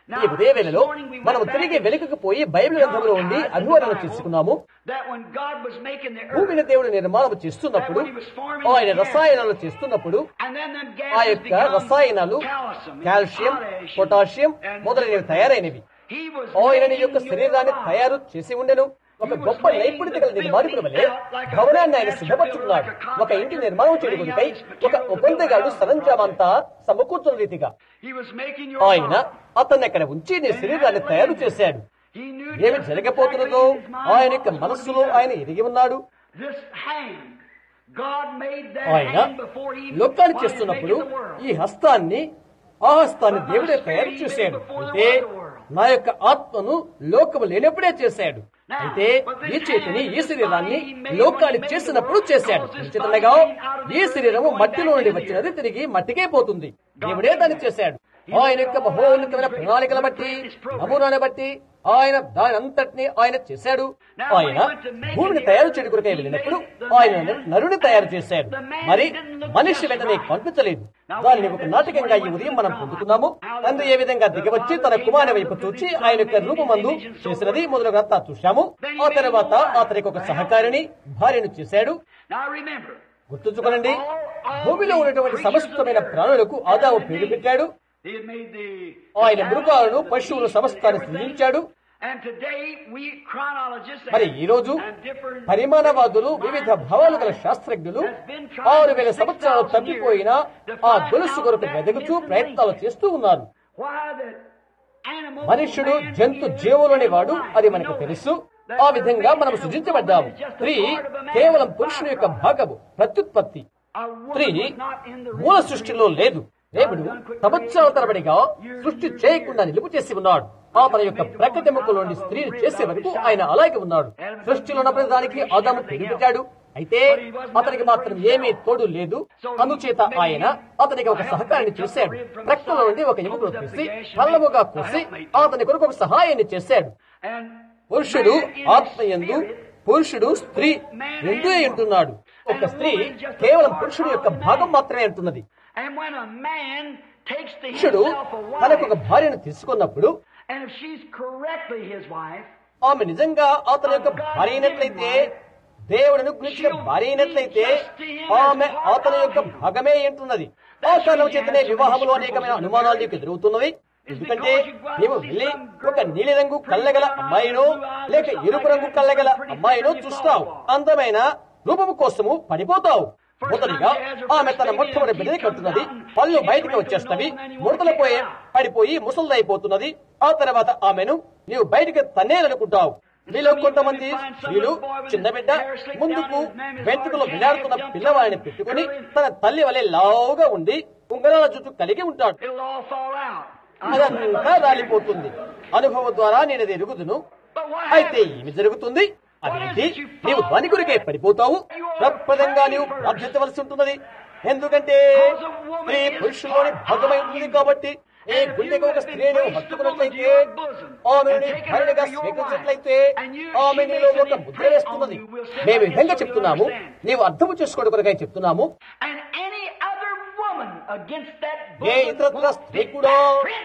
ఈ ఉదయవేళలో మనము తిరిగి వెనుకకు పోయి బైబిల్ గ్రంథంలో ఉండి అభివరణ చేసుకున్నాము that when God was making the earth, భూమిని దేవుడు నిర్మాణం చేస్తున్నప్పుడు ఆయన రసాయనాలు చేస్తున్నప్పుడు and then them ఆ gases యొక్క become రసాయనాలు calcium, calcium potassium, potassium and మొదలైనవి తయారైనవి He was ఆయన నీ making యొక్క your శరీరాన్ని body. తయారు చేసి ఉండెను ఒక గొప్ప నైపుణ్యత గల నిర్మాణికుడు వలె భవనాన్ని ఆయన సిద్ధపరుచుకున్నాడు ఒక ఇంటి నిర్మాణం చేయడానికై ఒక ఒప్పందగాడు సరంజామంతా సమకూర్చున్న రీతిగా He was making your ఆయన body. అతన్ని అక్కడ ఉంచి నీ శరీరాన్ని తయారు చేశాడు He knew ఏమి జరగబోతున్నదో ఆయన యొక్క మనస్సులో ఆయన ఎరిగి ఉన్నాడు This hand, God made that ఆయన hand before he లోకాన్ని while he was చేస్తున్నప్పుడు making the world. ఈ హస్తాన్ని ఆ హస్తాన్ని దేవుడే తయారు చేశాడు అయితే నా యొక్క ఆత్మను లోకము లేనప్పుడే చేశాడు అయితే ఈ చేతిని ఈ శరీరాన్ని లోకాన్ని చేసినప్పుడు చేశాడు నిశ్చితంగా ఈ శరీరము మట్టిలో నుండి వచ్చినది తిరిగి మట్టికే పోతుంది దేవుడే దాన్ని చేశాడు ఆయన యొక్క మహోన్నతమైన ప్రణాళికల బట్టి నమూనాన్ని బట్టి ఆయన దాని అంతటిని ఆయన చేశాడు ఆయన భూమిని తయారు చేయడం కొరకై వెళ్ళినప్పుడు ఆయన నరుని తయారు చేశాడు మరి మనిషి వెంటనే కనిపించలేదు దానిని ఒక నాటకంగా ఈ ఉదయం మనం పొందుకున్నాము తండ్రి ఏ విధంగా దిగవచ్చి తన కుమారుని వైపు చూచి ఆయన యొక్క రూపమందు చేసినది మొదలుగా చూశాము ఆ తర్వాత అతనికి ఒక సహకారిని భార్యను చేశాడు Now remember, గుర్తుంచుకోనండి భూమిలో ఉన్నటువంటి సమస్తమైన ప్రాణులకు ఆదాము పేరు పెట్టాడు he had made the ఆయన మృగాలను పశువులు సమస్తాన్ని సృజించాడు and today we chronologists మరి ఈ రోజు and different పరిమాణవాదులు వివిధ భావాలు గల శాస్త్రజ్ఞులు ఆరు వేల సంవత్సరాలు తప్పిపోయిన ఆ గొలుసు కొరకు వెదగుతూ ప్రయత్నాలు చేస్తూ ఉన్నారు why that animal మనుష్యుడు జంతు జీవులని వాడు అది మనకు తెలుసు ఆ విధంగా మనం సృజించబడ్డాము స్త్రీ కేవలం పురుషుని యొక్క భాగము ప్రత్యుత్పత్తి a స్త్రీ woman was not in the మూల సృష్టిలో లేదు దేవుడు సంవత్సరాల తరబడిగా సృష్టి చేయకుండా నిలుపు చేసి ఉన్నాడు ఆ మన యొక్క ప్రకటముఖలోని స్త్రీని చేసే వరకు ఆయన అలాగే ఉన్నాడు సృష్టిలో ఉన్నప్పుడు దానికి ఆదాము పేరు పెట్టాడు అయితే అతనికి మాత్రం ఏమీ తోడు లేదు అందుచేత ఆయన అతనికి ఒక సహకారాన్ని చేశాడు ప్రక్కల నుండి ఒక ఎముకను తీసి పల్లముగా కోసి అతని కొరకు ఒక సహాయాన్ని చేశాడు and పురుషుడు ఆత్మయందు పురుషుడు స్త్రీ రెండూ అంటున్నాడు ఒక స్త్రీ కేవలం పురుషుడు యొక్క భాగం మాత్రమే అంటున్నది and when a man takes to పురుషుడు himself a తనకు ఒక wife భార్యను తీసుకున్నప్పుడు and if she's correctly his wife ఆమె నిజంగా అతని యొక్క భార్య అయినట్లయితే దేవుడిని గురించిన భార్య అయినట్లయితే ఆమె అతని యొక్క భాగమే అంటున్నది ఆ కారణం చేతనే వివాహంలో అనేకమైన అనుమానాలు నీకు ఎదురవుతున్నవి ఎందుకంటే నీవు వెళ్ళి ఒక నీలిరంగు కళ్ళగల అమ్మాయినో లేక ఎరుపు రంగు కళ్ళగల అమ్మాయినో చూస్తావు అందమైన రూపము కోసము పడిపోతావు మొదటిగా ఆమె తన మొట్టమొదటి బిడ్డని కట్టున్నది పళ్ళు బయటికి వచ్చేస్తవి ముడతలు పోయే పడిపోయి ముసలిదైపోతున్నది ఆ తర్వాత ఆమెను నీవు బయటికి తన్నేయాలనుకుంటావు మీలో కొంతమంది స్త్రీలు చిన్న బిడ్డ ముందుకు వెంట్రుకలో విలాడుతున్న పిల్లవాడిని పెట్టుకుని తన తల్లి వలె లావుగా ఉండి ఉంగరాల జుట్టు కలిగి ఉంటాడు it'll all fall out అదంతా రాలిపోతుంది అనుభవం ద్వారా నేను అది ఎరుగుదును but what అయితే happens? ఏమి జరుగుతుంది అదేంటి నీవు దాని కొరికే పడిపోతావు తప్పదంగా నీవు ప్రార్థించవలసి ఉంటున్నది ఎందుకంటే స్త్రీ పురుషులోని భాగమై ఉంది కాబట్టి ఏ గుండెకు ఒక స్త్రీని హత్తుకున్నట్లయితే ఆమెని భార్యగా స్వీకరించినట్లయితే ఆమె నీలో ఒక ముద్ర వేస్తున్నది మేము ఈ విధంగా చెప్తున్నాము నీవు అర్థము చేసుకోవడం కొరకై చెప్తున్నాము and any other woman against that ఏ ఇతరత్ర స్త్రీ కూడా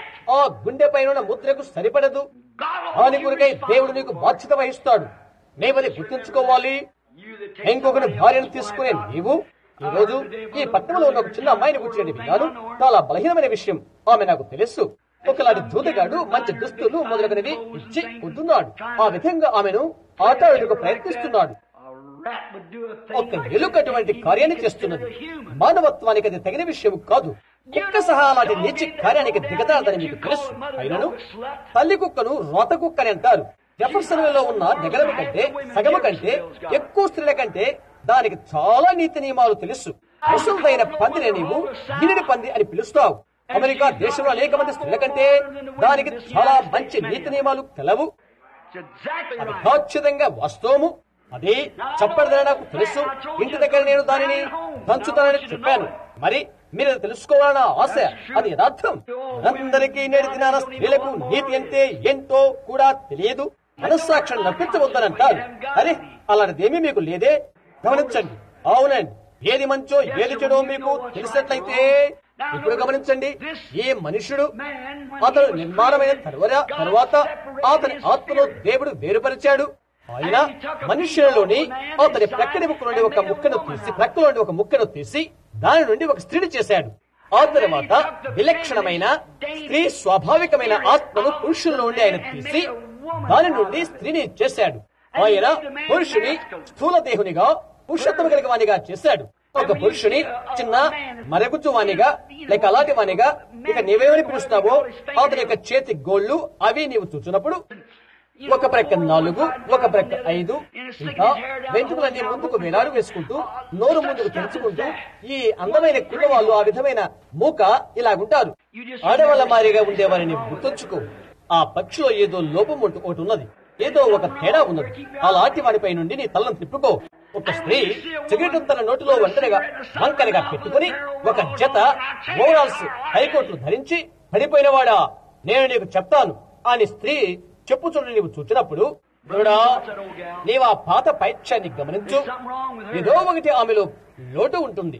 ఆ గుండె పైన ముద్రకు సరిపడదు దాని కొరకై దేవుడు నీకు బాధ్యత వహిస్తాడు నీవది గుర్తుంచుకోవాలి ఇంకొకరి భార్యను తీసుకునే నీవు ఈ రోజు ఈ పట్టణంలో ఉన్న ఒక చిన్న అమ్మాయిని కూర్చుని విన్నాను చాలా బలహీనమైన విషయం ఆమె నాకు తెలుసు ఒకలాంటి దూతగాడు మంచి దుస్తులు మొదలగునవి ఇచ్చి ఉంటున్నాడు ఆ విధంగా ఆమెను ఆటాడుకు ప్రయత్నిస్తున్నాడు a rat would do a ఒక thing like ఎలుక అటువంటి కార్యాన్ని చేస్తున్నది మానవత్వానికి అది తగిన విషయం కాదు కుక్క సహా అలాంటి నీచి కార్యానికి దిగదాడదని మీకు తెలుసు అయినను తల్లి కుక్కను రోత కుక్కని అంటారు జెఫర్సన్లో ఉన్న నగరం కంటే సగము కంటే ఎక్కువ స్త్రీల కంటే దానికి చాలా నీతి నియమాలు తెలుసు ముసలిదైన పందిని నీవు గిరిని పంది అని పిలుస్తావు అమెరికా దేశంలో అనేక మంది స్త్రీల కంటే దానికి చాలా మంచి నీతి నియమాలు తెలవు It's exactly అది right. ఖచ్చితంగా వాస్తవము అది చెప్పడదని నాకు తెలుసు ఇంటి దగ్గర నేను దానిని దంచుతానని చెప్పాను మరి మీరు అది తెలుసుకోవాలన్న ఆశ అది యథార్థం అందరికీ నేటి దినాన స్త్రీలకు నీతి అంటే ఏంటో కూడా తెలియదు మనస్సాక్షిని నప్పించవద్దని అంటారు అరే అలాంటిదేమీ మీకు లేదే గమనించండి అవునండి ఏది మంచో ఏది చెడో మీకు తెలిసినట్లయితే ఇప్పుడు గమనించండి ఈ మనుషుడు అతడు నిర్మాణమైన తర్వాత తర్వాత అతని ఆత్మను దేవుడు వేరుపరిచాడు ఆయన మనుష్యులలోని అతని ప్రక్కని ముక్క నుండి ఒక ముక్కను తీసి ప్రక్కల నుండి ఒక ముక్కను తీసి దాని నుండి ఒక స్త్రీని చేశాడు ఆ తర్వాత విలక్షణమైన స్త్రీ స్వాభావికమైన ఆత్మను పురుషుల నుండి ఆయన తీసి దాని నుండి స్త్రీని చేశాడు ఆయన పురుషుని స్థూల దేహునిగా పురుషత్వం కలిగిన వానిగా చేశాడు ఒక పురుషుని చిన్న మరగుజ్జు వానిగా లేక అలాంటి వానిగా ఇక నీవేమని పిలుస్తావో అతని యొక్క చేతి గోళ్లు అవి నీవు చూచినప్పుడు ఒక ప్రక్క నాలుగు ఒక ప్రక్క ఐదు ఇంకా వెంట్రుకలన్నీ ముందుకు వేలాడు వేసుకుంటూ నోరు ముందుకు తెరుచుకుంటూ ఈ అందమైన కుర్రవాళ్ళు ఆ విధమైన మూక ఇలాగుంటారు ఆడవాళ్ళ మారిగా ఉండేవారిని గుర్తుంచుకో ఆ పక్షిలో ఏదో లోపం ఉంటూ ఒకటి ఉన్నది ఏదో ఒక తేడా ఉన్నది అలాంటి వాడిపై నుండి నీ తలను తిప్పుకో ఒక స్త్రీ సిగరెట్ తన నోటిలో ఒంటరిగా వంకరగా పెట్టుకుని ఒక జత ఓవరాల్స్ హైకోర్టులు ధరించి పడిపోయినవాడా నేను నీకు చెప్తాను అని స్త్రీ చెప్పు చూడు నీవు చూచినప్పుడు చూడా నీవు ఆ పాత పైత్యాన్ని గమనించు ఏదో ఒకటి ఆమెలో లోటు ఉంటుంది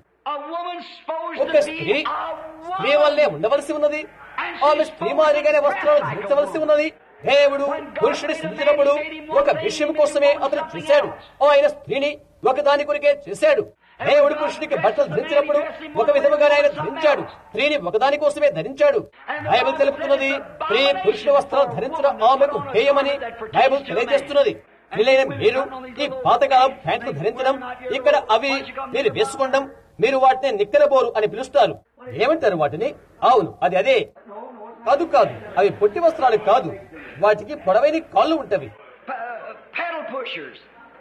ఒక స్త్రీ స్త్రీ వల్లే ఉండవలసి ఉన్నది ఆమె స్త్రీ మాదిరిగానే వస్త్రాలు ధరించవలసి ఉన్నది దేవుడు పురుషుడి సృష్టించినప్పుడు ఒక విషయం కోసమే అతను చేశాడు ఆయన స్త్రీని ఒకదాని కొరికే చేశాడు దేవుడు పురుషుడికి బట్టలు ధరించినప్పుడు ఒక విధముగానే ఆయన ధరించాడు స్త్రీని ఒకదాని కోసమే ధరించాడు బైబిల్ తెలుపుతున్నది స్త్రీ పురుషుడి వస్త్రాలు ధరించడం ఆమెకు హేయమని బైబిల్ తెలియజేస్తున్నది వీలైన మీరు ఈ పాతకాలం ప్యాంట్లు ధరించడం ఇక్కడ అవి మీరు వేసుకోవడం మీరు వాటిని నిక్కరబోరు అని పిలుస్తారు ఏమంటారు వాటిని అవును అది అదే కాదు కాదు అవి పొట్టి వస్త్రాలు కాదు వాటికి పొడవైన కాళ్ళు ఉంటవి pedal pushers.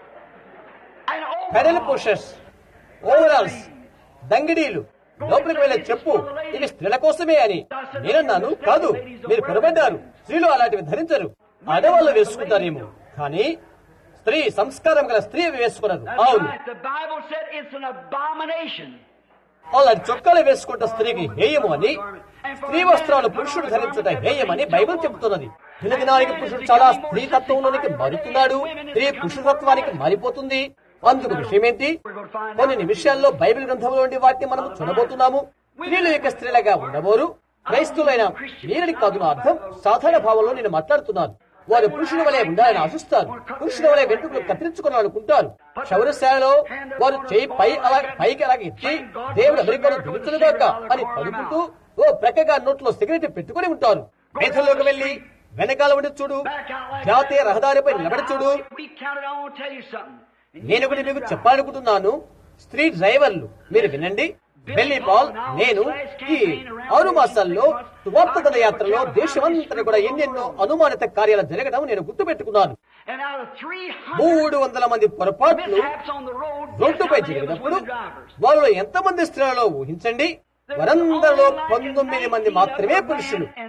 And pedal pushers overalls దంగిడీలు లోపలికి వెళ్ళే చెప్పు ఇవి స్త్రీల కోసమే అని నేనన్నాను కాదు మీరు పొరబడ్డారు స్త్రీలు అలాంటివి ధరించరు ఆడవాళ్ళు వేసుకుంటారేమో కానీ స్త్రీ సంస్కారం గల స్త్రీ అవి వేసుకున్నారు అవును Right. The Bible said it's an abomination. అలాంటి చొక్కాలు వేసుకుంట స్త్రీకి హేయము అని స్త్రీ వస్త్రాలు పురుషుడు ధరించుట హేయమని బైబిల్ చెబుతున్నది దినదినానికి పురుషుడు చాలా స్త్రీ తత్వంలోనికి మారుతున్నాడు స్త్రీ పురుషతత్వానికి మారిపోతుంది అందుకు విషయమేంటి కొన్ని నిమిషాల్లో బైబిల్ గ్రంథంలో నుండి వాటిని మనం చూడబోతున్నాము స్త్రీలు యొక్క స్త్రీలుగా ఉండబోరు క్రైస్తులైన వీరిని కాదు నా అర్థం సాధారణ భావంలో నేను మాట్లాడుతున్నాను వారు పురుషుల వలె ఉండాలని ఆశిస్తారు పురుషుల వలె వెంట్రుకలు కత్తిరించుకోవాలనుకుంటారు శౌరశాలలో వారు చేయి పై అలా పైకి అలాగే ఎత్తి దేవుడు అమెరికాను దిగుతున్నదాక అని పలుకుతూ ఓ ప్రక్కగా నోట్లో సిగరెట్ పెట్టుకుని ఉంటారు మేధల్లోకి వెళ్లి వెనకాల ఉండి చూడు జాతీయ రహదారిపై నిలబడి చూడు We counted, I want to tell you something. నేను ఒకటి మీకు చెప్పాలనుకుంటున్నాను స్త్రీ డ్రైవర్లు మీరు వినండి బెల్లి పాల్ నేను ఈ ఆరు మాసాల్లో సువార్త యాత్రలో దేశమంతటా కూడా ఎన్నెన్నో అనుమానిత కార్యాలు జరగడం నేను గుర్తుపెట్టుకున్నాను And out of 300 మూడు వందల మంది పొరపాట్లు mishaps on the road, రోడ్డుపై guess how many of us జరిగినప్పుడు were drivers? వారిలో ఎంతమంది స్త్రీలలో ఊహించండి వారందరిలో పంతొమ్మిది మంది మాత్రమే పురుషులు And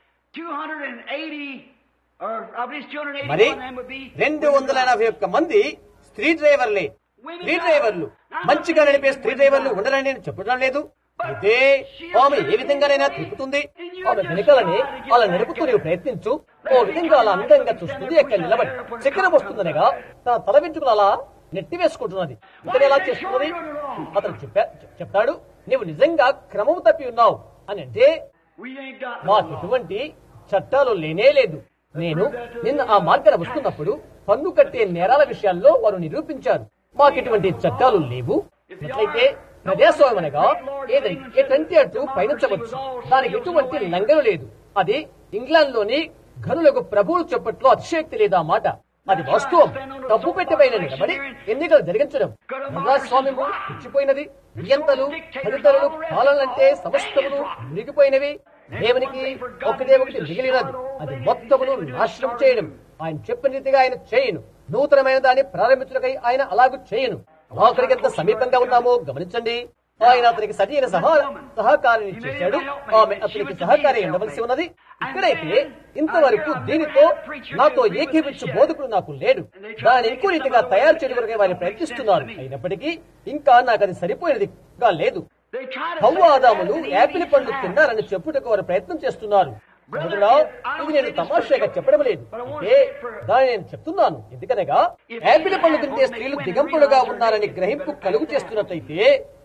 280, or I believe it's 281 మరి of them would be. రెండు వందల ఎనభై ఒక్క మంది స్త్రీ డ్రైవర్లే స్త్రీ డ్రైవర్లు మంచిగా నడిపే స్త్రీ డ్రైవర్లు ఉండరని నేను చెప్పడం లేదు అయితే ఆమె ఏ విధంగానైనా తిప్పుతుంది ఆమె వెనుకలని అలా నడుపుతూ నీవు ప్రయత్నించు ఓ విధంగా అలా అందంగా చూస్తుంది అక్కడ నిలబడి చక్కెర వస్తుందనగా తన తల వెంట్రుకలు అలా నెట్టి వేసుకుంటున్నది ఇతను ఎలా చేస్తున్నది అతను చెప్పా చెప్తాడు నీవు నిజంగా క్రమం తప్పి ఉన్నావు అని అంటే We ain't got no మాకు law. ఎటువంటి చట్టాలు లేనే లేదు నేను నిన్న ఆ మార్గాన వస్తున్నప్పుడు పన్ను కట్టే నేరాల విషయాల్లో వారు నిరూపించారు మాకు ఎటువంటి చట్టాలు లేవు అట్లయితే ప్రజాస్వామ్యం అనగా ఏదైనా ఎటువంటి అటు పయనించవచ్చు దానికి ఎటువంటి లంఘన లేదు అది ఇంగ్లాండ్ లోని ఘనులకు ప్రభువులు చెప్పట్లో అతిశయోక్తి లేదా మాట అది వాస్తవం తప్పు పెట్టబైన నిలబడి ఎన్నికలు జరిగించడం ప్రజాస్వామ్యము పుచ్చిపోయినది నియంతలు ఫలితలు పాలనంటే సమస్తములు మునిగిపోయినవి దేవునికి ఒకటే ఒకటి మిగిలినది అది మొత్తమును నాశనం చేయడం ఆయన చెప్పిన రీతిగా ఆయన చేయను నూతనమైన దాన్ని ప్రారంభించుటకై ఆయన అలాగూ చేయను ఆఖరికి ఎంత సమీపంగా ఉన్నామో గమనించండి ఆయన అతనికి సజీన సహా సహకారిని చేశాడు ఆమె అతనికి సహకారి ఉండవలసి ఉన్నది ఇక్కడైతే ఇంతవరకు దీనితో నాతో ఏకీపించు బోధకుడు నాకు లేడు దాన్ని ఇంకో రీతిగా తయారు చేయడం కొరకే వారిని ప్రయత్నిస్తున్నారు అయినప్పటికీ ఇంకా నాకు అది సరిపోయినదిగా లేదు They try to హవ్వ say ఆదాములు that యాపిల్ Eve పండు had. తిన్నారని చెప్పుటకు వారు ప్రయత్నం చేస్తున్నారు సోదరుడా, ఇది నేను తమాషాగా చెప్పడం లేదు అంటే దాన్ని నేను చెప్తున్నాను ఎందుకనగా యాపిల్ పండు తింటే స్త్రీలు దిగంపులుగా ఉన్నారని గ్రహింపు కలుగు చేస్తున్నట్లయితే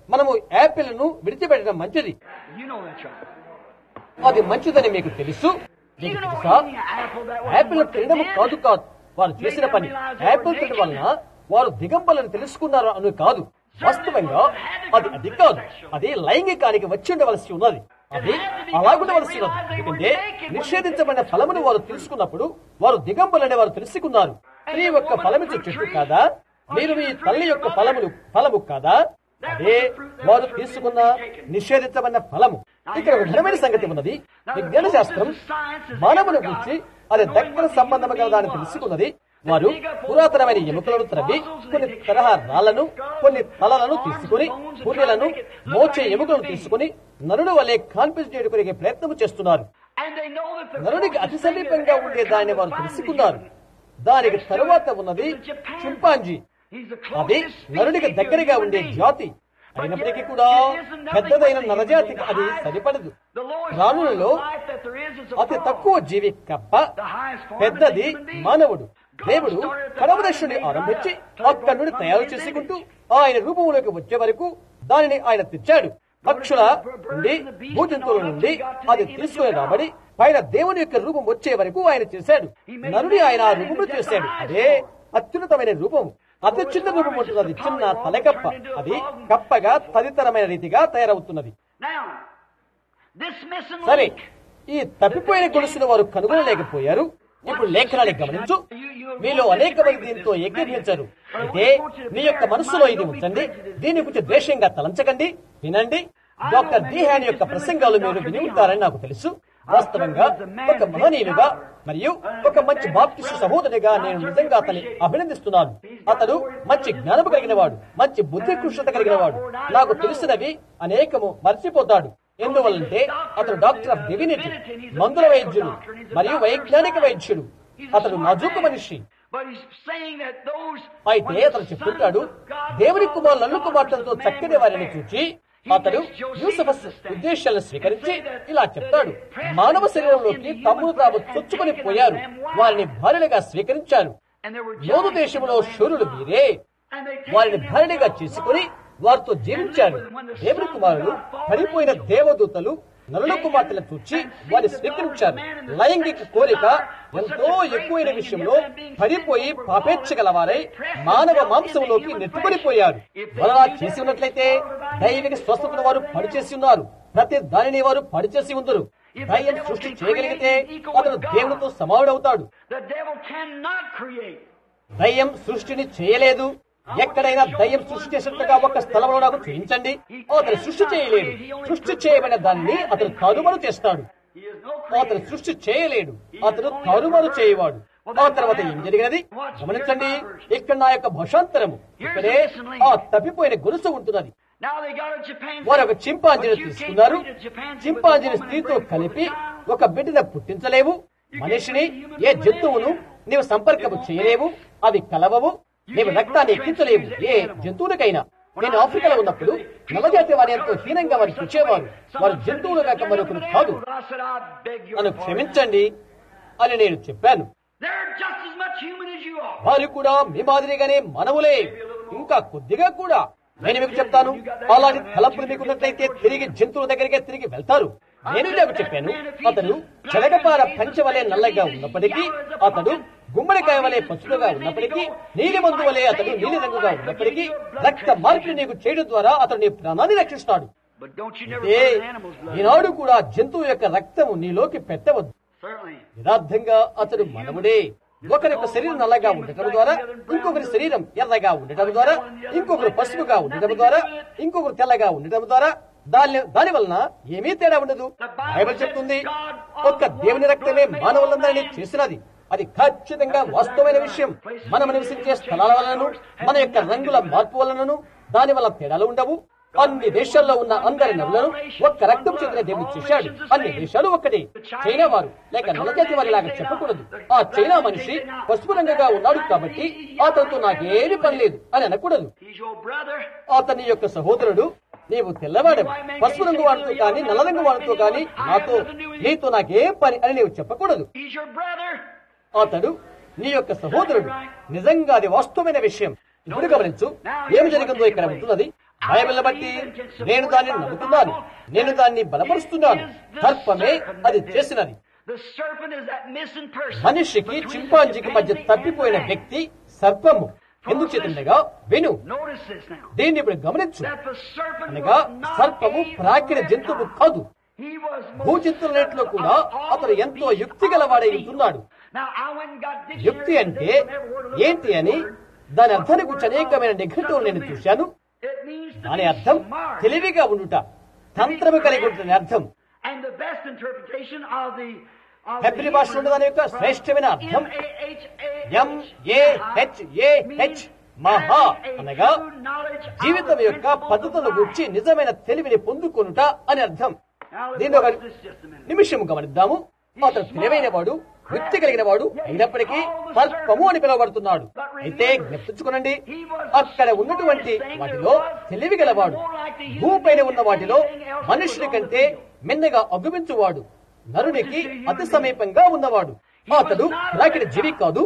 మనము యాపిల్ ను విడిచిపెట్టడం మంచిది You know that's right. అది మంచిదని మీకు తెలుసు You మీకు know తెలుసా eating an apple that way apple what they తినడం did? కాదు కాదు వారు చేసిన పని యాపిల్ తినడం వలన వారు దిగంబలను తెలుసుకున్నారు అని కాదు వాస్తవంగా అది అది కాదు అది లైంగికానికి వచ్చి ఉండవలసి ఉన్నది అది అలాగుండవలసి ఉన్నది ఎందుకంటే నిషేధించబడిన ఫలమును వారు తెలుసుకున్నప్పుడు వారు దిగంబలనే వారు తెలుసుకున్నారు స్త్రీ యొక్క ఫలమిచ్చే చెట్టు కాదా మీరు మీ తల్లి యొక్క ఫలములు ఫలము కాదా అదే వారు తీసుకున్న నిషేధించబడిన ఫలము ఇక్కడ ఒక ఘనమైన సంగతి ఉన్నది విజ్ఞాన శాస్త్రం మానవుని గురించి అది దగ్గర సంబంధం కలదాన్ని తెలుసుకున్నది వారు పురాతనమైన ఎముకలను త్రవ్వి కొన్ని తరహా రాళ్లను కొన్ని తలలను తీసుకుని పుర్రెలను మోచే ఎముకలను తీసుకుని నరుడు వలె కాన్ఫిస్ చేయడానికి ప్రయత్నం చేస్తున్నారు And they know that the నరుడికి అతి సమీపంగా ఉండే దాన్ని వారు తెలుసుకున్నారు దానికి తరువాత ఉన్నది చింపాంజీ He's the అది closest నరుడికి species దగ్గరగా to ఉండే human being. జాతి అయినప్పటికీ కూడా పెద్దదైన నరజాతికి అది సరిపడదు The lowest ప్రాణులలో form of life that there is is a అతి frog. తక్కువ జీవి కప్ప The highest form పెద్దది is a human being. మానవుడు దేవుడు కడవదర్శుని ఆరంభించి అక్కడి నుండి తయారు చేసుకుంటూ ఆయన రూపంలోకి వచ్చే వరకు దానిని ఆయన తెచ్చాడు పక్షుల నుండి భూజంతువుల నుండి అది తీసుకుని రాబడి పైన దేవుని యొక్క రూపం వచ్చే వరకు ఆయన చేశాడు నరుడి ఆయన ఆ రూపంలో చేశాడు అదే అత్యున్నతమైన రూపం అతి చిన్న రూపం ఉంటుంది అది చిన్న తలకప్ప అది కప్పగా తదితరమైన రీతిగా తయారవుతున్నది Now, this missing సరే link. ఈ తప్పిపోయిన గొలుసును వారు కనుగొనలేకపోయారు ఇప్పుడు లేఖనాన్ని గమనించు మీలో అనేక మంది దీంతో ఏకీభవించరు అయితే మీ యొక్క మనస్సులో ఇది ఉంచండి దీని గురించి ద్వేషంగా తలంచకండి వినండి డాక్టర్ డిహాన్ యొక్క ప్రసంగాలు మీరు విని ఉంటారని నాకు తెలుసు వాస్తవంగా ఒక మహనీయులుగా మరియు ఒక మంచి బాప్టిస్ట్ సహోదరిగా నేను నిజంగా అతన్ని అభినందిస్తున్నాను అతడు మంచి జ్ఞానము కలిగిన వాడు మంచి బుద్ధి కుషత కలిగిన వాడు నాకు తెలిసినవి అనేకము మర్చిపోతాడు ఎందువల్లంటే అతడు డాక్టర్ ఆఫ్ డివినిటీ మందుల వైద్యుడు మరియు వైజ్ఞానిక వైద్యుడు అతడు నాజూకు మనిషి But he's saying that those అయితే అతను చెప్తుంటాడు దేవుని కుమారులు అల్లు కుమార్తెలతో చక్కని వారిని చూచి అతడు యూసఫస్ ఉద్దేశాలను స్వీకరించి ఇలా చెప్తాడు మానవ శరీరంలోకి తమ్ముడు తాము చొచ్చుకొని పోయారు వారిని భార్యలుగా స్వీకరించారు and there were యోగు దేశంలో శూరులు వీరే and they వారిని భార్యగా చేసుకుని వారితో జీవించారు దేవుని కుమారులు పడిపోయిన దేవదూతలు నరుల కుమార్తెలను చూచి వారిని స్వీకరించారు లైంగిక కోరిక ఎంతో ఎక్కువైన విషయంలో పడిపోయి పాపేచ్చగలవారై మానవ మాంసంలోకి నెట్టుబడిపోయారు వలన చేసి ఉన్నట్లయితే దైవిక స్వస్థతను వారు పడిచేసి ఉన్నారు ప్రతి దానిని వారు పడిచేసి ఉందరు దయ్యం సృష్టి చేయగలిగితే అతను దేవునితో సమానుడవుతాడు the devil cannot create. దయ్యం సృష్టిని చేయలేదు ఎక్కడైనా దయ్యం సృష్టి చేసినట్లుగా ఒక స్థలంలో నాకు చూపించండి అతను సృష్టి చేయలేడు సృష్టి చేయబడిన దాన్ని అతను కనుమరు చేస్తాడు He is no అతను సృష్టి చేయలేడు అతను కనుమరు చేయవాడు ఆ తర్వాత ఏం జరిగినది గమనించండి ఇక్కడ నా యొక్క భాషాంతరము ఇక్కడే ఆ తప్పిపోయిన గొలుసు ఉంటున్నది Now they got a Japan. వారు ఒక చింపాంజీని తీసుకున్నారు చింపాంజీని స్త్రీతో కలిపి ఒక బిడ్డను పుట్టించలేవు మనిషిని ఏ జంతువును నీవు సంపర్కము చేయలేవు అవి కలవవు నీవు రక్తాన్ని ఎక్కించలేవు ఏ జంతువులకైనా నేను ఆఫ్రికాలో ఉన్నప్పుడు నవజాతి వారి ఎంతో హీనంగా వారు చూచేవారు వారు జంతువులు కాక మరొకరు కాదు I said, I beg your నన్ను pardon. క్షమించండి అని నేను చెప్పాను They're just as much human as you are. వారు కూడా మీ మాదిరిగానే మనవులే ఇంకా కొద్దిగా కూడా నేను మీకు చెప్తాను అలాంటి తలంపులు మీకున్నట్లయితే తిరిగి జంతువుల దగ్గరికే తిరిగి వెళ్తారు నేను ఇలాగ చెప్పాను అతడు చెలగపార పంచవలే నల్లగా ఉన్నప్పటికీ అతడు గుమ్మడికాయ వలె పసుపుగా ఉన్నప్పటికీ నీలి మందు వలె అతడు నీలి రంగుగా ఉన్నప్పటికీ రక్త మార్పిడి నీకు చేయడం ద్వారా అతడు నీ ప్రాణాన్ని రక్షిస్తాడు But don't you never A put an animal's blood. ఈనాడు కూడా జంతువు యొక్క రక్తము నీలోకి పెట్టవద్దు Certainly. యథార్థంగా అతడు మనవుడే ఒకరి యొక్క శరీరం నల్లగా ఉండటం ద్వారా ఇంకొకరి శరీరం ఎర్రగా ఉండటం ద్వారా ఇంకొకరు పసుపుగా ఉండటం ద్వారా ఇంకొకరు తెల్లగా ఉండటం ద్వారా దాని దాని వలన ఏమీ తేడా ఉండదు బైబిల్ చెప్తుంది ఒక్క దేవుని రక్తమే మానవులందరినీ చేసినది అది ఖచ్చితంగా వాస్తవమైన విషయం మనం నివసించే స్థలాల వలనను మన యొక్క రంగుల మార్పు వలనను దాని వల్ల తేడాలు ఉండవు అన్ని దేశాల్లో ఉన్న అందరి నవ్వులను ఒక్క రక్తం చెందిన దేవుడు చేశాడు అన్ని దేశాలు ఒక్కటే చైనా వారు లేక నలజాతి వారి లాగా చెప్పకూడదు ఆ చైనా మనిషి పసుపు రంగుగా ఉన్నాడు కాబట్టి అతనితో నాకేమీ పని లేదు అని అనకూడదు He's your brother. అతని యొక్క సహోదరుడు నీవు తెల్లవాడు పసుపు రంగు వాడితో కానీ నల్ల రంగు వాడితో కానీ నాతో నీతో నాకేం పని అని నీవు చెప్పకూడదు He's your brother. అతడు నీ యొక్క సహోదరుడు నిజంగా అది వాస్తవమైన విషయం ఇప్పుడు గమనించు ఏమి జరిగిందో ఇక్కడ ఉంటున్నది బైబిల్ బట్టి నేను దాన్ని నమ్ముతున్నాను నేను దాన్ని బలపరుస్తున్నాను సర్పమే అది చేసినది The serpent is that missing person. మనిషికి చింపాంజీకి మధ్య తప్పిపోయిన వ్యక్తి సర్పము ఎందుచేతుండగా విను Notice this now. దీన్ని ఇప్పుడు గమనించు That the serpent అనగా was not సర్పము a ప్రాకిన జంతువు mankind. కాదు He was most భూచిత్రులన్నింటిలో కూడా of all అతను the ఎంతో beasts యుక్తి of గలవాడై the field. ఉంటున్నాడు Now, I went and got dictionary యుక్తి అంటే and every word of the ఏంటి అని word. దాని అర్థాన్ని గురించి అనేకమైన నిఘంటువులు నేను చూశాను It means to దాని be అర్థం smart. తెలివిగా ఉండుట తంత్రము కలిగి ఉంటుందని అర్థం And the best interpretation of the of Hebrew భాషలో ఉన్న దాని యొక్క శ్రేష్టమైన అర్థం ఎం ఏ హెచ్ ఏ హెచ్ మహా అనగా జీవితం యొక్క పద్ధతుల గురించి నిజమైన తెలివిని పొందుకొనుట అని అర్థం దీన్ని ఒక నిమిషం గమనిద్దాము అతను తెలివైన వాడు వృత్తి కలిగిన వాడు అయినప్పటికీ సర్పము అని పిలువబడుతున్నాడు అయితే జ్ఞప్తించుకోనండి అక్కడ ఉన్నటువంటి వాటిలో తెలివి గలవాడు భూమిపైన ఉన్న వాటిలో మనుషుని కంటే మిన్నగా అగుమించువాడు నరునికి అతి సమీపంగా ఉన్నవాడు అతడు ప్రాకిడ జీవి కాదు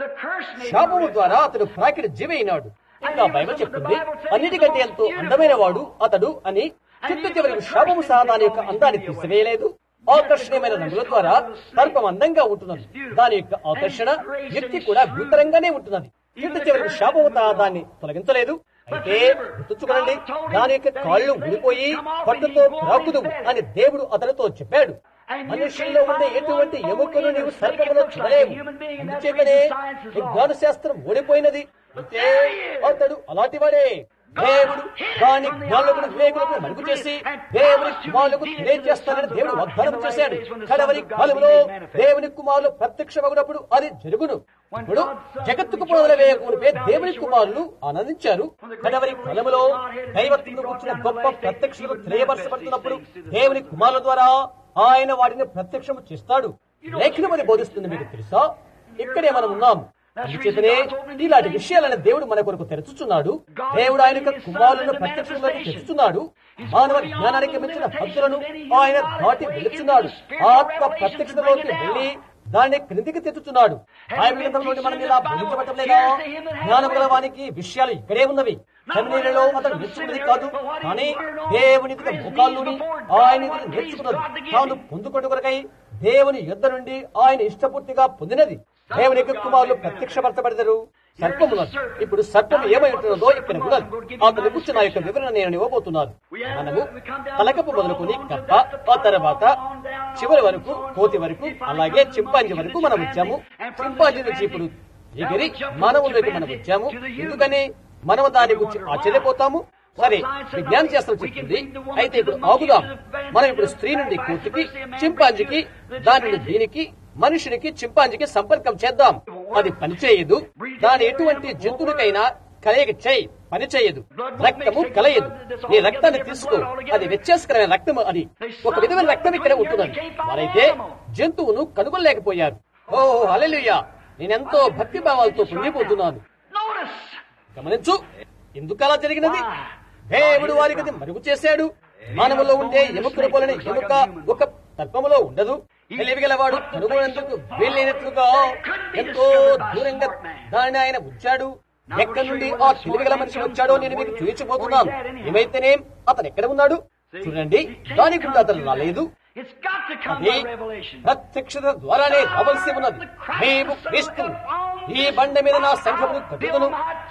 శాపము ద్వారా అతడు ప్రాకిడ జీవి అయినాడు ఇంకా బైబిల్ చెప్తుంది అన్నిటికంటే ఎంతో అందమైన వాడు అతడు అని చిట్టు చివరికి శాపము సహా దాని యొక్క అందాన్ని తీసివేయలేదు ఆకర్షణీయమైన రంగుల ద్వారా సర్పం అందంగా ఉంటున్నది దాని యొక్క ఆకర్షణ యుక్తి కూడా భూతరంగానే ఉంటున్నది చిట్టు చివరికి శాపము సహా దాన్ని తొలగించలేదు అయితే గుర్తుంచుకోనండి దాని యొక్క కాళ్ళు ఊడిపోయి పట్టుతో ప్రాకుదు అని దేవుడు అతనితో చెప్పాడు మనుషుల్లో ఉండే ఎటువంటి ఎముకను నీవు సర్పములో చూడలేవు అందుచేతనే విజ్ఞాన శాస్త్రం ఓడిపోయినది అయితే అతడు అలాంటివాడే దేవుడు దాని జ్ఞానులకు వివేకులకు మరుగు చేసి దేవుని కుమారులకు తెలియజేస్తానని దేవుడు వాగ్దానం చేశాడు కడవరి కాలంలో దేవుని కుమారులు ప్రత్యక్షమగునప్పుడు అది జరుగును ఇప్పుడు జగత్తుకు పొదల వేయకూడిపే దేవుని కుమారులు ఆనందించారు కడవరి కాలములో దైవత్వంలో కూర్చున్న గొప్ప ప్రత్యక్షలు తెలియపరచబడుతున్నప్పుడు దేవుని కుమారుల ద్వారా ఆయన వాటిని ప్రత్యక్షము చేస్తాడు లేఖనమని బోధిస్తుంది మీకు తెలుసా ఇక్కడే మనం ఉన్నాం అందుచేతనే ఇలాంటి విషయాలను దేవుడు మన కొరకు తెరచుచున్నాడు దేవుడు ఆయన యొక్క కుమారులను ప్రత్యక్షంలోకి తెచ్చుచున్నాడు మానవ జ్ఞానానికి మించిన హద్దులను ఆయన దాటి వెళుచున్నాడు ఆత్మ ప్రత్యక్షతలోకి వెళ్లి దాన్ని క్రిందికి తెచ్చుచున్నాడు ఆయన గ్రంథం నుండి మనం ఇలా బోధించబడటం లేదా జ్ఞానం గల వానికి విషయాలు ఇక్కడే ఉన్నవి సెమినీలలో అతను నేర్చుకున్నది కాదు కానీ దేవుని ఎదుట మోకాళ్ళుని ఆయన ఎదుట నేర్చుకున్నది తాను పొందుకొండు కొరకై దేవుని యుద్ధ నుండి ఆయన ఇష్టపూర్తిగా పొందినది దేవుని యొక్క కుమారులు ప్రత్యక్షపరచబడతారు సర్పమున్నది ఇప్పుడు సర్పం ఏమై ఉంటున్నదో ఇక్కడ ఉన్నది అతని గురించి నా యొక్క వివరణ నేను ఇవ్వబోతున్నాను మనము తలకపు మొదలుకొని కప్ప ఆ తర్వాత చివరి వరకు కోతి వరకు అలాగే చింపాంజీ వరకు మనం వచ్చాము చింపాంజీ నుంచి ఇప్పుడు ఎగిరి మానవుల్లోకి మనం వచ్చాము ఎందుకని మనం దాని గురించి ఆశ్చర్యపోతాము సరే విజ్ఞాన శాస్త్రం చెప్తుంది అయితే ఇప్పుడు ఆగుదాం మనం ఇప్పుడు స్త్రీ నుండి కోతికి చింపాంజీకి దాని నుండి దీనికి మనుషునికి చింపాంజీకి సంపర్కం చేద్దాం అది పనిచేయదు దాని ఎటువంటి జంతువులకైనా కలయిక చేయి పని చేయదు రక్తము కలయదు నీ రక్తాన్ని తీసుకో అది వ్యత్యాసకరమైన రక్తము అది ఒక విధమైన రక్తం ఇక్కడ ఉంటున్నది వారైతే జంతువును కనుగొనలేకపోయారు ఓ అలెలుయ్యా నేనెంతో భక్తి భావాలతో పొంగిపోతున్నాను Notice. గమనించు ఎందుకు అలా జరిగినది దేవుడు వారికి అది మరుగు చేశాడు మానవులో ఉండే ఎముకల పోలని ఎముక ఒక తత్వములో ఉండదు తెలివిగలవాడు కనుగొనేందుకు వీలైనట్లుగా ఎంతో దూరంగా దానిని ఆయన ఉంచాడు ఎక్కడి నుండి ఆ తెలివిగల మనిషి వచ్చాడో నేను మీకు చూపించబోతున్నాను ఏమైతేనేం అతను ఎక్కడ ఉన్నాడు చూడండి దాని గురించి అతను రాలేదు It's got to come అది by revelation. ప్రత్యక్షత ద్వారానే రావలసి ఉన్నది మేము క్రీస్తు ఈ బండ మీద నా సంఘమును కట్టుదును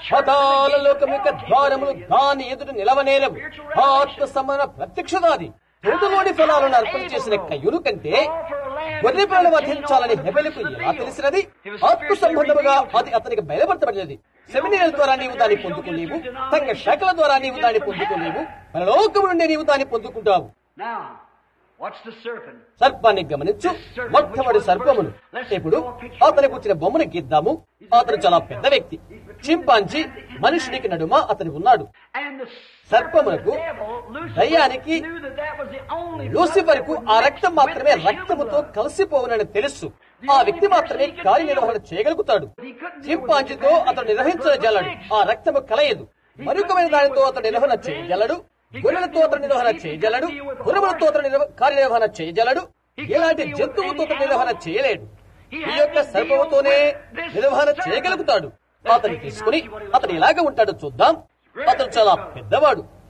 పదాల లోకం యొక్క ద్వారములు దాని ఎదుట నిలవనేలవు ఆత్మ సంబంధ ప్రత్యక్షత అది తోటలోని ఫలాలను అర్పణ చేసిన కయ్యును కంటే గొర్రె పిల్లలు వధించాలని హెబెలకు ఎలా తెలిసినది ఆత్మ సంబంధముగా అది అతనికి బయలుపరచబడినది సెమినీల ద్వారా నీవు దాన్ని పొందుకోలేవు సంఘ శాఖల ద్వారా నీవు దాన్ని పొందుకోలేవు పరలోకము నుండి నీవు దాన్ని పొందుకుంటావు Now, watch the serpent. సర్పాన్ని గమనించు మొట్టమొదటి సర్పమును ఇప్పుడు అతని కూర్చిన బొమ్మను గీద్దాము అతను చాలా పెద్ద వ్యక్తి చింపాంజీ మనుషునికి నడుమ అతను ఉన్నాడు And the సర్పమునకు devil, Lucifer, దయ్యానికి knew that that was the only Lucifer కు ఆ రక్తం మాత్రమే రక్తముతో కలిసిపోవునని తెలుసు ఆ వ్యక్తి మాత్రమే కార్యనిర్వహణ చేయగలుగుతాడు చింపాంజీతో అతను నిర్వహించగలడు ఆ రక్తము కలయదు మరొకమైన దానితో అతను నిర్వహణ చేయగలడు గొర్రెలతో అతను నిర్వహణ చేయగలడు గురువులతో అతను నిర్వ- కార్యనిర్వహణ చేయగలడు ఎలాంటి జంతువుతో అతను నిర్వహణ చేయలేడు ఈ యొక్క సర్పముతోనే నిర్వహణ చేయగలుగుతాడు అతను తీసుకుని అతను ఎలాగ ఉంటాడో చూద్దాం అతను చాలా పెద్దవాడు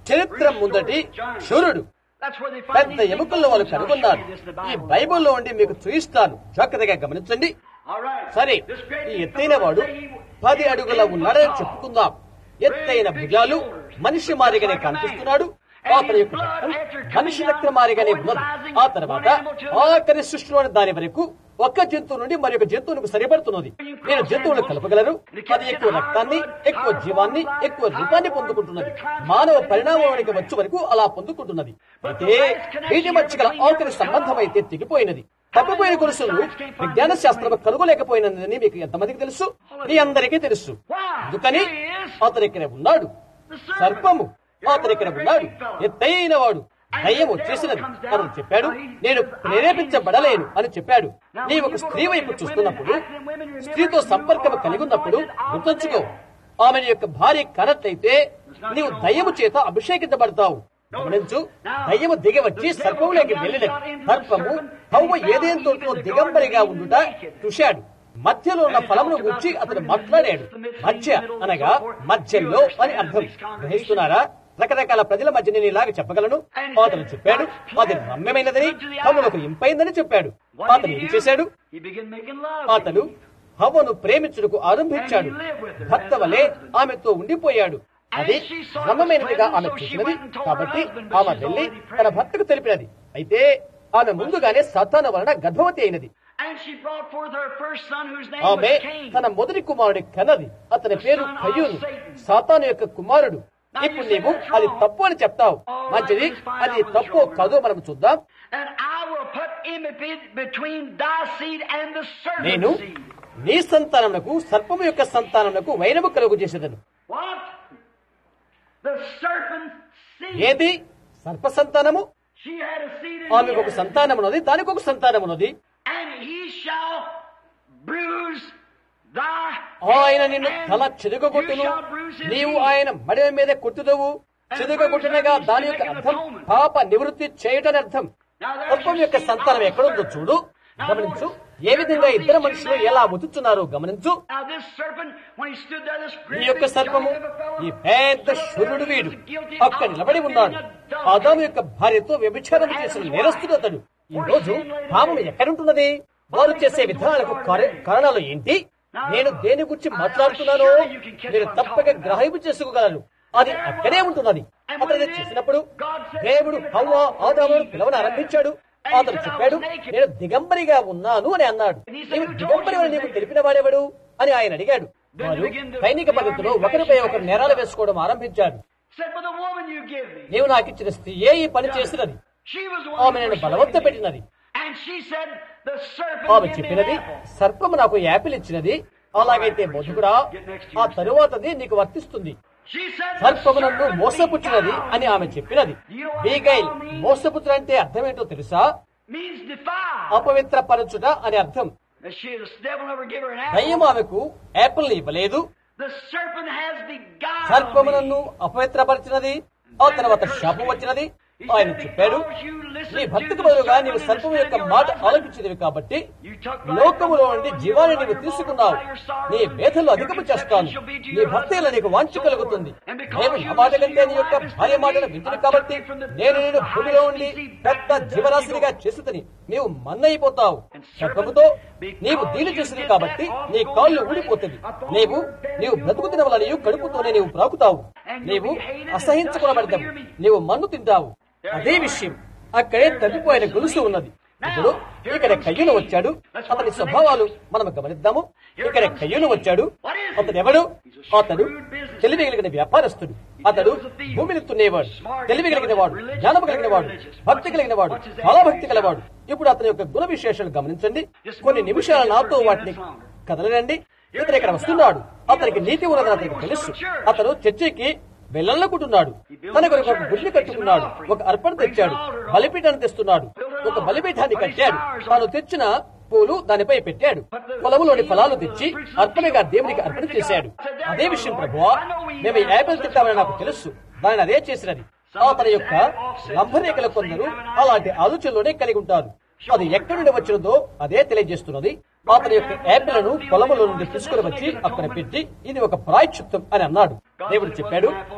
చరిత్ర ముందటి శూరుడు That's where they find పెద్ద these big ఎముకల్లో వాళ్ళు bones. I'll show కనుగొన్నారు you this in the ఈ Bible. బైబిల్లో ఉండి మీకు చూయిస్తాను జాగ్రత్తగా గమనించండి All right. సరే This great ఈ big ఎత్తైన వాడు fellow say he- పది అడుగుల ఉన్నాడని చెప్పుకుందాం ఎత్తైన భుజాలు మనిషి మారిగానే కనిపిస్తున్నాడు అతని యొక్క రక్తం మనిషి రక్తం మారిగానే ఉన్నది ఆ తర్వాత ఆఖరి సృష్టిలోని దాని వరకు ఒక్క జంతువు నుండి మరి ఒక జంతువులకు సరిపడుతున్నది నేను జంతువులను కలపగలరు అది ఎక్కువ రక్తాన్ని ఎక్కువ జీవాన్ని ఎక్కువ రూపాన్ని పొందుకుంటున్నది మానవ పరిణామానికి వచ్చే వరకు అలా పొందుకుంటున్నది అయితే వీటి మధ్య గల ఆఖరి సంబంధం అయితే తెగిపోయినది తప్పిపోయిన గొలుసులు విజ్ఞాన శాస్త్రం కనుగోలేకపోయినదని మీకు ఎంతమందికి తెలుసు మీ అందరికీ తెలుసు అందుకని అతను ఇక్కడ ఉన్నాడు సర్పము అతను ఇక్కడ ఉన్నాడు ఎత్తైన వాడు దయ్యం వచ్చేసినది అతను చెప్పాడు నేను ప్రేరేపించబడలేను అని చెప్పాడు నీవు ఒక స్త్రీ వైపు చూస్తున్నప్పుడు స్త్రీతో సంపర్కం కలిగి ఉన్నప్పుడు గుర్తుంచుకో ఆమె నీ యొక్క భార్య కనట్లయితే నీవు దయ్యము చేత అభిషేకించబడతావు గమనించు దయ్యము దిగి వచ్చి సర్పంలోకి వెళ్ళినది సర్పము హవ్వ ఏదేం తోటలో దిగంబరిగా ఉండుట చూశాడు మధ్యలో ఉన్న ఫలమును గురించి అతను మాట్లాడాడు మధ్య అనగా మధ్యలో అని అర్థం గ్రహిస్తున్నారా రకరకాల ప్రజల మధ్య నేను ఇలాగ చెప్పగలను అతను చెప్పాడు అది రమ్యమైనదని కన్నులకు ఇంపైందని చెప్పాడు అతను ఏం చేశాడు He began making love. అతను హవ్వను ప్రేమించుటకు ఆరంభించాడు భర్త వలె ఆమెతో ఉండిపోయాడు అది రమ్యమైనదిగా ఆమె చూసినది కాబట్టి ఆమె వెళ్లి తన భర్తకు తెలిపినది అయితే ఆమె ముందుగానే సతాన వలన గర్భవతి అయినది And she brought forth her first son, whose name ఆమె was Cain. తన మొదటి కుమారుడి కన్నది అతని పేరు కయ్యూను సాతాను యొక్క కుమారుడు ఇప్పుడు నీవు అది తప్పు అని చెప్తావు మంచిది అది తప్పు కాదు మనం చూద్దాం And I will put enmity between thy seed and the నేను serpent's seed. నీ సంతానమునకు సర్పము యొక్క సంతానమునకు వైరము కలుగు చేసేదను What? The serpent's seed. ఏది సర్ప సంతానము She had a seed in ఆమెకు ఒక her. సంతానమున్నది దానికి ఒక సంతానమున్నది And he shall bruise thy ఆయన head, నిన్ను and తల you చెరుగగొట్టును shall bruise his నీవు heel. ఆయన మడిమ మీద కొట్టుదవు చెరుగగొట్టునగా దాని యొక్క అర్థం పాప నివృత్తి చేయటని అర్థం సర్పం యొక్క సంతానం ఎక్కడుందో చూడు గమనించు ఏ విధంగా ఇద్దరు మనుషులు ఎలా ముతుచున్నారో గమనించు Now this serpent, when he stood there, this ఈ great యొక్క big సర్పము giant of a fellow, ఈ పెద్ద శూరుడు వీడు అక్కడ నిలబడి ఉన్నాడు ఆదాము యొక్క భార్యతో వ్యభిచారం చేసిన నేరస్తుడు అతడు ఈ రోజు పాపం ఎక్కడుంటున్నది వారు చేసే విధానాలకు కార- కారణాలు ఏంటి నేను దేని గురించి మాట్లాడుతున్నానో మీరు తప్పక గ్రహింపు చేసుకోగలరు అది అక్కడే ఉంటున్నది అతను ఇది చేసినప్పుడు దేవుడు హవ్వ ఆదామును పిలవని ఆరంభించాడు అతను చెప్పాడు నేను దిగంబరిగా ఉన్నాను అని అన్నాడు నీవు దిగంబరి అని నీకు తెలిపిన వాడెవడు అని ఆయన అడిగాడు వారు సైనిక పద్ధతిలో ఒకరిపై ఒకరు నేరాలు వేసుకోవడం ఆరంభించారు said, "For the woman you give me." నీవు నాకు ఇచ్చిన స్త్రీయే ఈ పని చేసినది She was the ఆమె one నన్ను who బలవంత persuaded me. పెట్టినది And she said, "The serpent ఆమె gave me an చెప్పినది apple." సర్పము నాకు యాపిల్ ఇచ్చినది అలాగైతే బోధకుడా ఆ తరువాతది నీకు వర్తిస్తుంది She said, "The సర్పము నన్ను serpent మోసపుచ్చినది beguiled." అని ఆమె చెప్పినది బీగైల్ మోసపుచ్చుడు అంటే అర్థమేంటో తెలుసా means defile. అపవిత్రపరచుట అని అర్థం That she, the devil never give her an apple. దయ్యం ఆమెకు యాపిల్ ఇవ్వలేదు The serpent has beguiled సర్పము me. నన్ను అపవిత్రపరిచినది ఆ తర్వాత శాపం వచ్చినది ఆయన చెప్పాడు నీ భక్తికి బదులుగా నీవు సర్పము యొక్క మాట ఆలోచించినవి కాబట్టి లోకములో నుండి జీవాన్ని నీవు తీసుకున్నావు నీ వేదలు అధికము చేస్తాను నీ భక్తిలో నీకు వాంఛ కలుగుతుంది నేను నా మాట కంటే నీ యొక్క భార్య మాటను వింటుంది కాబట్టి నేను నేను భూమిలో ఉండి పెద్ద జీవరాశినిగా చేసితని నీవు మన్నయిపోతావు సర్పముతో నీవు దీని చేసినవి కాబట్టి నీ కాళ్ళు ఊడిపోతుంది నీవు నీవు బ్రతుకుతున్న వల్ల నీవు కడుపుతోనే నీవు ప్రాకుతావు నీవు అసహించుకునబడతావు నీవు మన్ను తింటావు అదే విషయం అక్కడే తప్పిపోయిన గొలుసు ఉన్నది ఇప్పుడు ఇక్కడ కయ్యూను వచ్చాడు అతని స్వభావాలు మనం గమనిద్దాము ఇక్కడ కయ్యూను వచ్చాడు అతడు ఎవడు అతడు తెలివి కలిగిన వ్యాపారస్తుడు అతడు భూమిని తున్నేవాడు తెలివి కలిగిన వాడు జ్ఞానము కలిగిన వాడు భక్తి కలిగిన వాడు ఫలభక్తి గలవాడు ఇప్పుడు అతని యొక్క గుణ విశేషాలు గమనించండి కొన్ని నిమిషాల నాతో వాటిని కదలనండి ఇతను ఇక్కడ వస్తున్నాడు అతనికి నీతి ఉన్నదని అతనికి తెలుసు అతను చర్చికి వెళ్ళాలనుకుంటున్నాడు తన కొరకు ఒక గుడ్ని కట్టుకున్నాడు ఒక అర్పణ తెచ్చాడు బలిపీఠాన్ని తెస్తున్నాడు ఒక బలిపీఠాన్ని కట్టాడు తాను తెచ్చిన పూలు దానిపై పెట్టాడు పొలములోని ఫలాలు తెచ్చి అర్పణగా దేవునికి అర్పణ చేశాడు అదే విషయం ప్రభువా మేము ఈ యాపిల్ తింటామని నాకు తెలుసు దానిని అదే చేసినది అతని యొక్క లంబరేఖల కొందరు అలాంటి ఆలోచనలోనే కలిగి ఉంటారు అది ఎక్కడి నుండి వచ్చినదో అదే తెలియజేస్తున్నది అతని యొక్క యాపిల్ను పొలములో నుండి తీసుకుని వచ్చి అక్కడ పెట్టి ఇది ఒక ప్రాయశ్చిత్తం అని అన్నాడు దేవుడు చెప్పాడు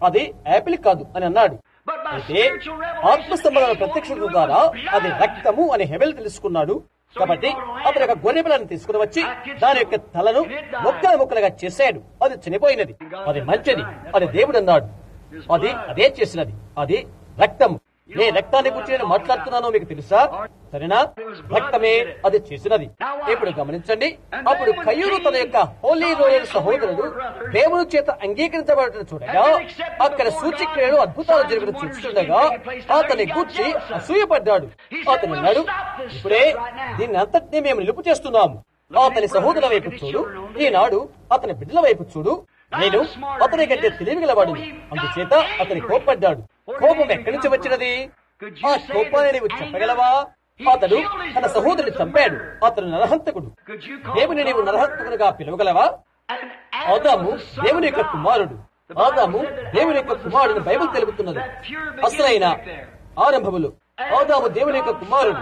అది యాపిల్ కాదు అని అన్నాడు అయితే ఆత్మ సంబంధమైన ప్రత్యక్షత ద్వారా అది రక్తము అని హెబెల్ తెలుసుకున్నాడు కాబట్టి అతను ఒక గొర్రె పిల్లని తీసుకుని వచ్చి దాని యొక్క తలను ముక్కలు ముక్కలుగా చేశాడు అది చనిపోయినది అది మంచిది అది దేవుడు అన్నాడు అది అదే చేసినది అది రక్తం ఏ రక్తాన్ని గురించి నేను మాట్లాడుతున్నానో మీకు తెలుసా సరేనా రక్తమే అది చేసినది ఇప్పుడు గమనించండి అప్పుడు కయ్యూరు తన యొక్క హోలీ రోయల్ సహోదరుడు దేవుని చేత అంగీకరించబడటం చూడగా అక్కడ సూచక్రియలు అద్భుతాలు జరుగుతూ చూస్తుండగా అతని గుర్చి అసూయపడ్డాడు అతను అన్నాడు ఇప్పుడే దీన్ని అంతటినీ మేము నిలుపు చేస్తున్నాము అతని సహోదరుల వైపు చూడు ఈనాడు అతని బిడ్డల వైపు చూడు నేను అతని కంటే తెలివిగలవాడు అందుచేత అతని కోప్పడ్డాడు కోపం ఎక్కడి నుంచి వచ్చినది ఆ కోపాన్ని నీవు చెప్పగలవా అతడు తన సహోదరుని చంపాడు అతను నరహంతకుడు దేవుని నీవు నరహంతకుడుగా పిలవగలవా ఆదాము దేవుని యొక్క కుమారుడు ఆదాము దేవుని యొక్క కుమారుడు బైబిల్ తెలుపుతున్నది అసలైన ఆరంభములు ఆదాము దేవుని యొక్క కుమారుడు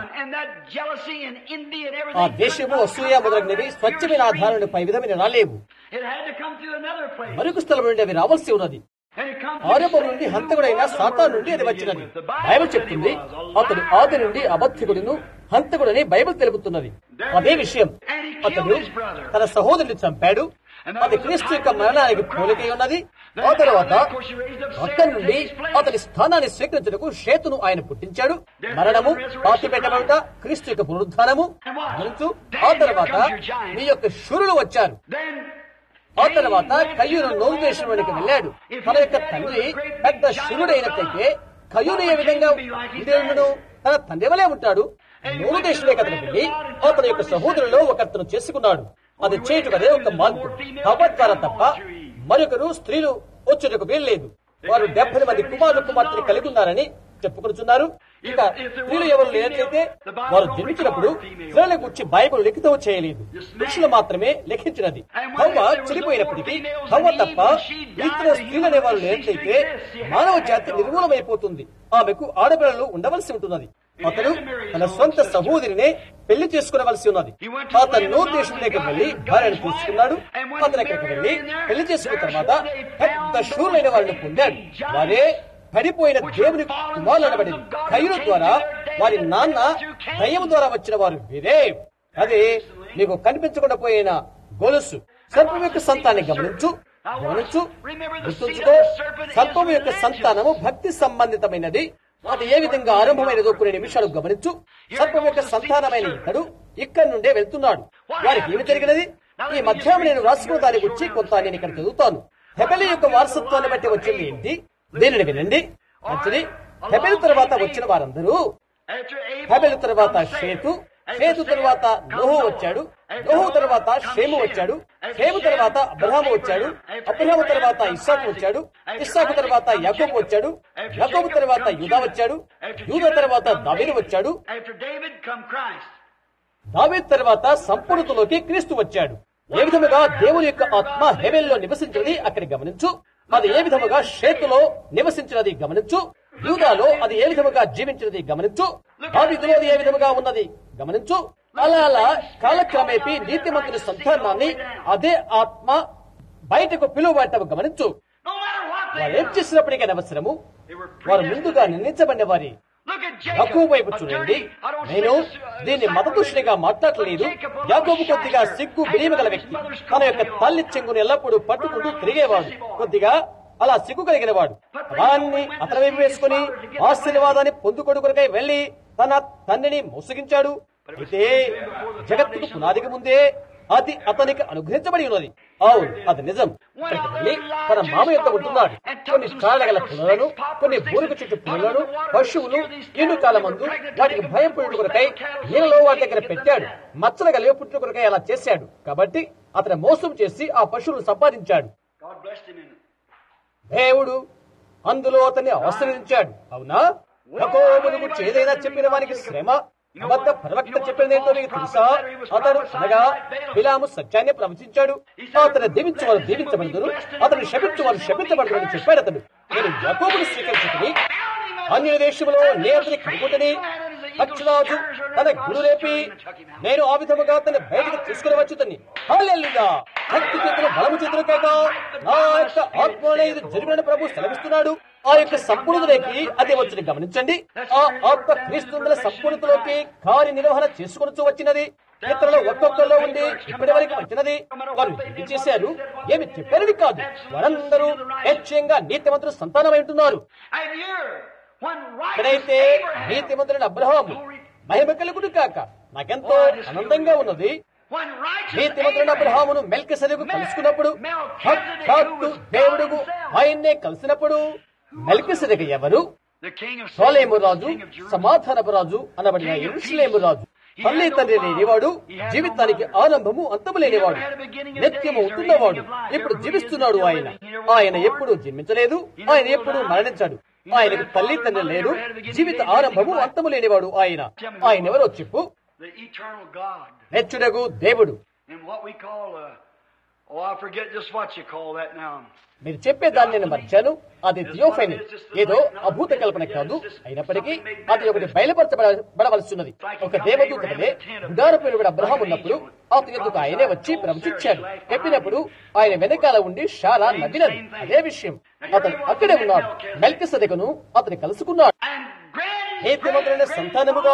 ఆ దేశము అసూయ మొదలైనవి స్వచ్ఛమైన ఆధారాన్ని పై విధమైన రాలేవు మరొక స్థలం నుండి అవి రావాల్సి ఉన్నది ఆరంభం నుండి హంతకుడైన సాతా నుండి అది వచ్చినది బైబిల్ చెప్తుంది అతడు ఆది నుండి అబద్ధికుడును హంతకుడని బైబిల్ తెలుపుతున్నది అదే విషయం అతడు తన సహోదరుని చంపాడు అది క్రీస్తు యొక్క మరణానికి పోలికై ఉన్నది ఆ తర్వాత అక్కడి నుండి అతని స్థానాన్ని స్వీకరించడానికి షేతును ఆయన పుట్టించాడు మరణము పాతి పెట్టబడుట క్రీస్తు యొక్క పునరుద్ధానము గమనించు ఆ తర్వాత మీ యొక్క శూరులు వచ్చారు ఆ తర్వాత కయ్యూరు నోరు దేశంలోనికి వెళ్ళాడు తన యొక్క తండ్రి పెద్ద శివుడైనట్లయితే కయ్యూరు ఏ విధంగా ఉండేందును తన తండ్రి వలే ఉంటాడు నూరు దేశంలోకి అతను వెళ్ళి అతని యొక్క సహోదరులో ఒకతను చేసుకున్నాడు అది చేయుటకు అదే ఒక మార్పు ద్వారా తప్ప మరొకరు స్త్రీలు వచ్చేటకు వీల్లేదు వారు డెబ్బై మంది కుమారులు కుమార్తెలు కలిగి ఉన్నారని చెప్పుకొనుచున్నారు ఇక స్త్రీలు ఎవరు లేనట్లయితే వారు జన్మించినప్పుడు స్త్రీల గురించి బైబుల్ లిఖితం చేయలేదు పురుషులు మాత్రమే లిఖించినది హవ్వ చనిపోయినప్పటికీ హవ్వ తప్ప ఇతర స్త్రీలు అనే వారు లేనట్లయితే మానవ జాతి నిర్మూలమైపోతుంది ఆమెకు ఆడపిల్లలు ఉండవలసి ఉంటున్నది అతను తన సొంత సహోదరినే పెళ్లి చేసుకునవలసి ఉన్నది అతను నూరు దేశంలోకి వెళ్లి భార్యను తీసుకున్నాడు అతను అక్కడికి వెళ్లి పెళ్లి చేసుకున్న తర్వాత పెద్ద శూరులైన వారిని పొందాడు వారే పడిపోయిన దేవుని కుమారులు అనబడింది కయ్యూరు ద్వారా వారి నాన్న దయ్యం ద్వారా వచ్చిన వారు వీరే అదే నీకు కనిపించకుండా పోయిన గొలుసు సర్పం యొక్క సంతాన్ని గమనించు గమనించు గుర్తుంచుకో సర్పం యొక్క సంతానము భక్తి సంబంధితమైనది అది ఏ విధంగా ఆరంభమైనదో కొన్ని నిమిషాలు గమనించు సర్పం యొక్క సంతానమైన ఇతడు ఇక్కడి నుండే వెళ్తున్నాడు వారికి ఏమి జరిగినది ఈ మధ్యాహ్నం నేను రాసుకున్న దాని గురించి కొంత నేను ఇక్కడ చదువుతాను హెబెలి యొక్క వారసత్వాన్ని బట్టి వచ్చింది ఏంటి దీనిని వినండి మంచిది హెబెల్ తర్వాత వచ్చిన వారందరూ హెబెల్ తర్వాత షేతు షేతు తర్వాత నోహు వచ్చాడు నోహు తర్వాత షేము వచ్చాడు షేము తర్వాత అబ్రహాము వచ్చాడు అబ్రహాము తర్వాత ఇస్సాకు వచ్చాడు ఇస్సాకు తర్వాత యాకోబు వచ్చాడు యాకోబు తర్వాత యూదా వచ్చాడు యూదా తర్వాత దావీదు వచ్చాడు దావీదు తర్వాత సంపూర్ణతలోకి క్రీస్తు వచ్చాడు ఏ విధముగా దేవుని యొక్క ఆత్మ హెవెల్లో నివసించినది అక్కడి గమనించు అది ఏ విధముగా షేతులో నివసించినది గమనించు యూదాలో అది ఏ విధముగా జీవించినది గమనించు దావిదులో అది ఏ విధముగా ఉన్నది గమనించు అలా అలా కాలక్రమేపీ నీతిమంతుని సంతానాన్ని అదే ఆత్మ బయటకు పిలువబడటం గమనించు వారు ఏం చేసినప్పటికీ అనవసరము వారు ముందుగా నిర్ణయించబడిన వారి యాకోబు వైపు చూడండి నేను దీన్ని మతదృష్టిగా మాట్లాడలేదు యాకోబు కొద్దిగా సిగ్గు బిడియమ గల వ్యక్తి తన యొక్క తల్లి చెంగును ఎల్లప్పుడూ పట్టుకుంటూ తిరిగేవాడు కొద్దిగా అలా సిగ్గు కలిగిన వాడు దాన్ని అతని వైపు వేసుకుని ఆశీర్వాదాన్ని పొందుకొడుకునికై వెళ్లి తన తండ్రిని మోసగించాడు అయితే జగత్తుకు పునాదికి ముందే అది అతనికి అనుగ్రహించబడి ఉన్నది అవును అది నిజం అక్కడికి వెళ్ళి తన మామ యొక్క ఉంటున్నాడు కొన్ని కాళ్ళ గల పులులను కొన్ని బూరుకు చుట్టూ పులులను పశువులు ఎండు కాలమందు వాటికి భయం పుట్టిన కొరకై నీళ్ళలో వాటి దగ్గర పెట్టాడు మచ్చల కలిగి పుట్టిన కొరకై అలా చేశాడు కాబట్టి అతను మోసం చేసి ఆ పశువులను సంపాదించాడు దేవుడు అందులో అతన్ని ఆశ్రయించాడు అవునా యాకోబును గురించి ఏదైనా చెప్పిన వారికి శ్రమ అబద్ధ ప్రవక్త చెప్పినదేంటో నీకు తెలుసా అతడు అనగా బిలాము సత్యాన్ని ప్రవచించాడు అతను దీవించు వారు దీవించబడదురు అతను శపించు వారు శపించబడదు అని చెప్పాడు అతడు నేను యాకోబును స్వీకరించుకుని అన్య దేశంలో నే అతని కనుగొంటని పక్షిరాజు తన గుడు రేపి నేను ఆ విధముగా అతన్ని బయటకు తీసుకుని వచ్చుతని హల్లెలూయా భక్తి చేతులు బలము చేతులు కాక నా యొక్క ఆత్మనే ఇది జరిగిన ప్రభు సెలవిస్తున్నాడు ఆ యొక్క సంపూర్ణతలోకి అది వచ్చిన గమనించండి ఆ ఆత్మ క్రీస్తుల సంపూర్ణతలోకి కార్యనిర్వహణ చేసుకొనొచ్చు వచ్చినది ఇతరులు ఒక్కొక్కరిలో ఉండి ఇప్పటి వరకు వచ్చినది వారు ఏమి చేశారు ఏమి చెప్పారని కాదు వారందరూ హెచ్యంగా నీతిమంతులు సంతానమై ఉంటున్నారు And here, when ఎక్కడైతే righteous Abraham, నీతిమంతుడైన అబ్రహాము మహిమ కలుగుడు కాక నాకెంతో ఆనందంగా ఉన్నది when righteous నీతిమంతుడైన Abraham అబ్రహామును మెల్కిసెదకు కలుసుకున్నప్పుడు సాక్షాత్తు దేవుడుకు ఆయన్నే కలిసినప్పుడు మెల్కిసెదకు ఎవరు the king of సోలేము Salem, Raju king of Jerusalem, సమాధానపు రాజు అనబడిన ఎరుసలేము రాజు తల్లి తండ్రి లేనివాడు జీవితానికి ఆరంభము అంతము లేనివాడు నిత్యము ఉంటున్నవాడు ఇప్పుడు జీవిస్తున్నాడు ఆయన ఆయన ఎప్పుడు జన్మించలేదు ఆయన ఎప్పుడు మరణించాడు ఆయనకు తల్లి తండ్రి లేరు జీవిత ఆరంభము అంతము లేనివాడు ఆయన ఆయన ఎవరో చెప్పు the eternal God, నెచ్చుడగు దేవుడు and what we call, uh, oh, I forget just what you call that now. మీరు చెప్పే దాన్ని నేను మర్చాను అది థియోఫైని ఏదో అభూత కల్పన కాదు అయినప్పటికీ అది ఒకటి బయలుపరచబడవలసిన్నది ఒక దేవదూత వలె గుడారపైన కూడా అబ్రహం ఉన్నప్పుడు అతని ఎందుకు ఆయనే వచ్చి ప్రవచించాడు చెప్పినప్పుడు ఆయన వెనకాల ఉండి షారా నవ్వినది అదే విషయం అతను అక్కడే ఉన్నాడు మెల్కిసదెకను అతని కలుసుకున్నాడు And granted నీతిమంతులైన సంతానముగా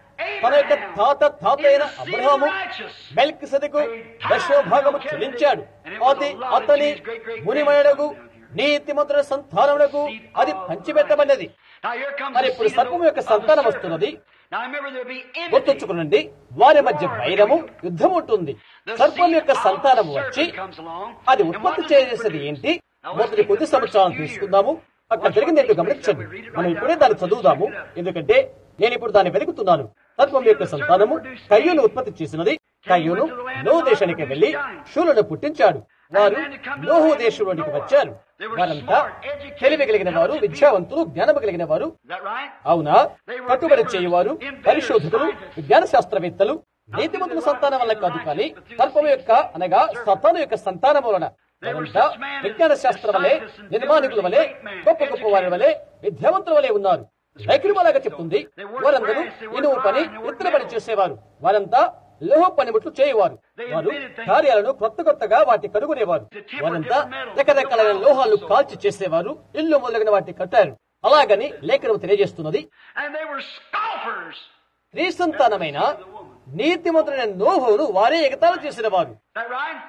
తన యొక్క తాత తాత అయిన అబ్రహాము మెల్కిసెదకు దశభాగము చెల్లించాడు అది అతని మునిమయుడకు నీతిమంతుల సంతానములకు అది పంచిపెట్టబడినది Now here comes మరి the ఇప్పుడు seed సర్పము యొక్క of the సంతానం serpent. వస్తున్నది Now remember there'll be enmity. గుర్తుంచుకునండి వారి మధ్య వైరము యుద్ధం ఉంటుంది The సర్పం seed యొక్క of the సంతానము వచ్చి serpent comes along, అది and ఉత్పత్తి what does it చేసేది produce? ఏంటి Now let's మొదటి take కొద్ది the first సంవత్సరాలు few తీసుకుందాము అక్కడ Watch జరిగింది ఏంటో what takes గమనించండి place. We read it మనం right ఇప్పుడే now. దాన్ని చదువుదాము ఎందుకంటే నేను ఇప్పుడు దాన్ని వెతుకుతున్నాను సర్పం యొక్క సంతానము కయ్యూను ఉత్పత్తి చేసినది కయ్యూను నో దేశానికి వెళ్లి శూలను పుట్టించాడు వారు నోహు దేశంలోనికి వచ్చారు వారంతా తెలివి కలిగిన వారు విద్యావంతులు జ్ఞానము కలిగిన వారు Is that right? అవునా కట్టుబడి చేయువారు పరిశోధకులు విజ్ఞాన శాస్త్రవేత్తలు నీతిమంతుల సంతానం వల్ల కాదు కానీ సర్పం యొక్క అనగా సతాను యొక్క సంతానం వలన వారంతా విజ్ఞాన శాస్త్రం వలె నిర్మాణికుల వలె గొప్ప గొప్ప వారి వలె విద్యావంతుల వలె ఉన్నారు లేఖనమలాగా చెప్తుంది వారందరూ ఇనుము పని ఇతర పని చేసేవారు వారంతా లోహ పనిముట్లు చేయవారు వారు కార్యాలను కొత్త కొత్తగా వాటి కనుగొనేవారు వారంతా రకరకాలైన లోహాలు కాల్చి చేసేవారు ఇల్లు మొదలగిన వాటిని కట్టారు అలాగని లేఖనం తెలియజేస్తున్నది And they were scoffers. స్త్రీ సంతానమైన నీతిమంతుడైన నోహోను వారే ఎగతాళి చేసిన వారు Is that right?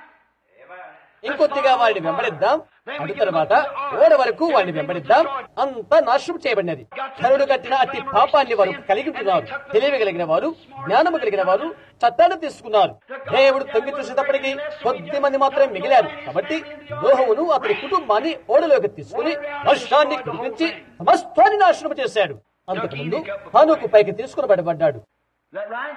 ఇంకొద్దిగా వారిని వెంబడిద్దాం అటు తర్వాత ఓడ వరకు వారిని వెంబడిద్దాం అంతా నాశనం చేయబడినది ధనుడు కట్టిన అట్టి పాపాన్ని వారు కలిగి ఉంటున్నారు తెలివి కలిగిన వారు జ్ఞానము కలిగిన వారు చట్టాన్ని తీసుకున్నారు దేవుడు తొంగి చూసేటప్పటికి కొద్ది మంది మాత్రమే మిగిలారు కాబట్టి లోహమును అతని కుటుంబాన్ని ఓడలోకి తీసుకుని వర్షాన్ని కురిపించి సమస్తాన్ని నాశనం చేశాడు అంతకుముందు హానుకు పైకి తీసుకుని పడబడ్డాడు Is that right?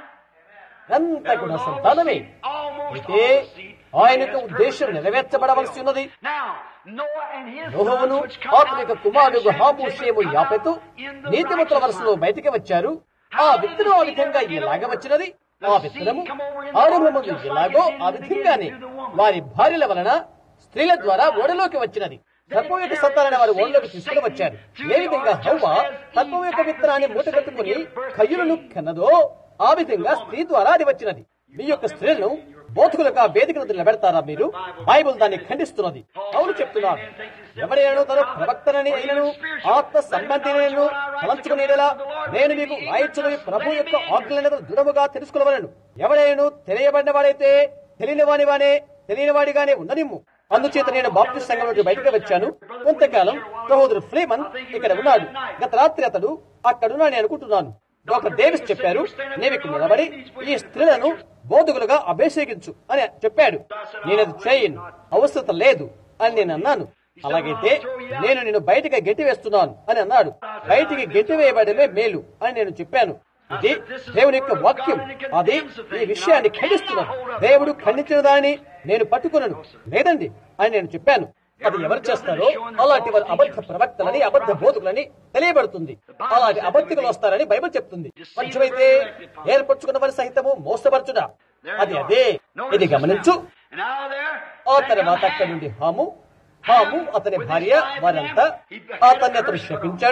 అంతా కూడా సంతానమే Almost అయితే all the seed. ఆయనకు ఉద్దేశం నెరవేర్చబడవలసి ఉన్నది Now, Noah and his నోహమును sons which come అతని యొక్క out, కుమారుడు Ham, Ham Japheth, Shem come యాపెతు out in the నీతిమంతుల righteous వరుసలో line. బయటికి వచ్చారు ఆ విత్తనం ఆ విధంగా ఎలాగ వచ్చినది ఆ విత్తనము ఆరంభమందు ఎలాగో ఆ విధంగానే వారి భార్యల వలన స్త్రీల ద్వారా ఓడలోకి వచ్చినది సర్పం యొక్క సంతానాన్ని వారు ఓడలోకి తీసుకుని వచ్చారు ఏ విధంగా హౌవ సర్పం యొక్క విత్తనాన్ని మూటగట్టుకుని కయ్యులను కన్నదో ఆ విధంగా స్త్రీ ద్వారా అది వచ్చినది మీ యొక్క స్త్రీలను బోధకులకు ఆ వేదికను నిలబెడతారా మీరు బైబుల్ దాన్ని ఖండిస్తున్నది అవును చెప్తున్నారు ఎవరైనా తన ప్రవక్తనని అయినను ఆత్మ సంబంధినను తలంచుకునేలా నేను మీకు రాయించున్నది ప్రభు యొక్క ఆజ్ఞలను దృఢముగా తెలుసుకునవలను ఎవరైనా తెలియబడిన వాడైతే తెలియని వాని వానే తెలియని వాడిగానే ఉండనిమ్ము అందుచేత నేను బాప్టిస్ట్ సంఘం నుండి బయటకు వచ్చాను కొంతకాలం సహోదరు ఫ్రీమన్ ఇక్కడ ఉన్నాడు గత రాత్రి అతడు అక్కడున్నాడని అనుకుంటున్నాను డాక్టర్ డేవిస్ చెప్పారు నీవు ఇక్కడ నిలబడి ఈ స్త్రీలను బోధకులుగా అభిషేకించు అని చెప్పాడు నేను అది చేయను అవసరం లేదు అని నేను అన్నాను అలాగైతే నేను నిన్ను బయటికి గెట్టి వేస్తున్నాను అని అన్నాడు బయటికి గెట్టి వేయబడమే మేలు అని నేను చెప్పాను ఇది దేవుని యొక్క వాక్యం అది ఈ విషయాన్ని ఖండిస్తున్నాను దేవుడు ఖండించిన దానిని నేను పట్టుకున్నాను లేదండి అని నేను చెప్పాను అది ఎవరు చేస్తారో అలాంటి వారు అబద్ధ ప్రవక్తలని అబద్ధ బోధకులని తెలియబడుతుంది అలాంటి అబద్ధికులు వస్తారని బైబిల్ చెప్తుంది మంచివైతే ఏర్పరచుకున్న వారి సహితము మోసపరచుట అది అదే ఇది గమనించు And out of there, ఆ తర్వాత అక్కడి నుండి హాము హాము అతని భార్య వారంతా అతన్ని అతను శపించాడు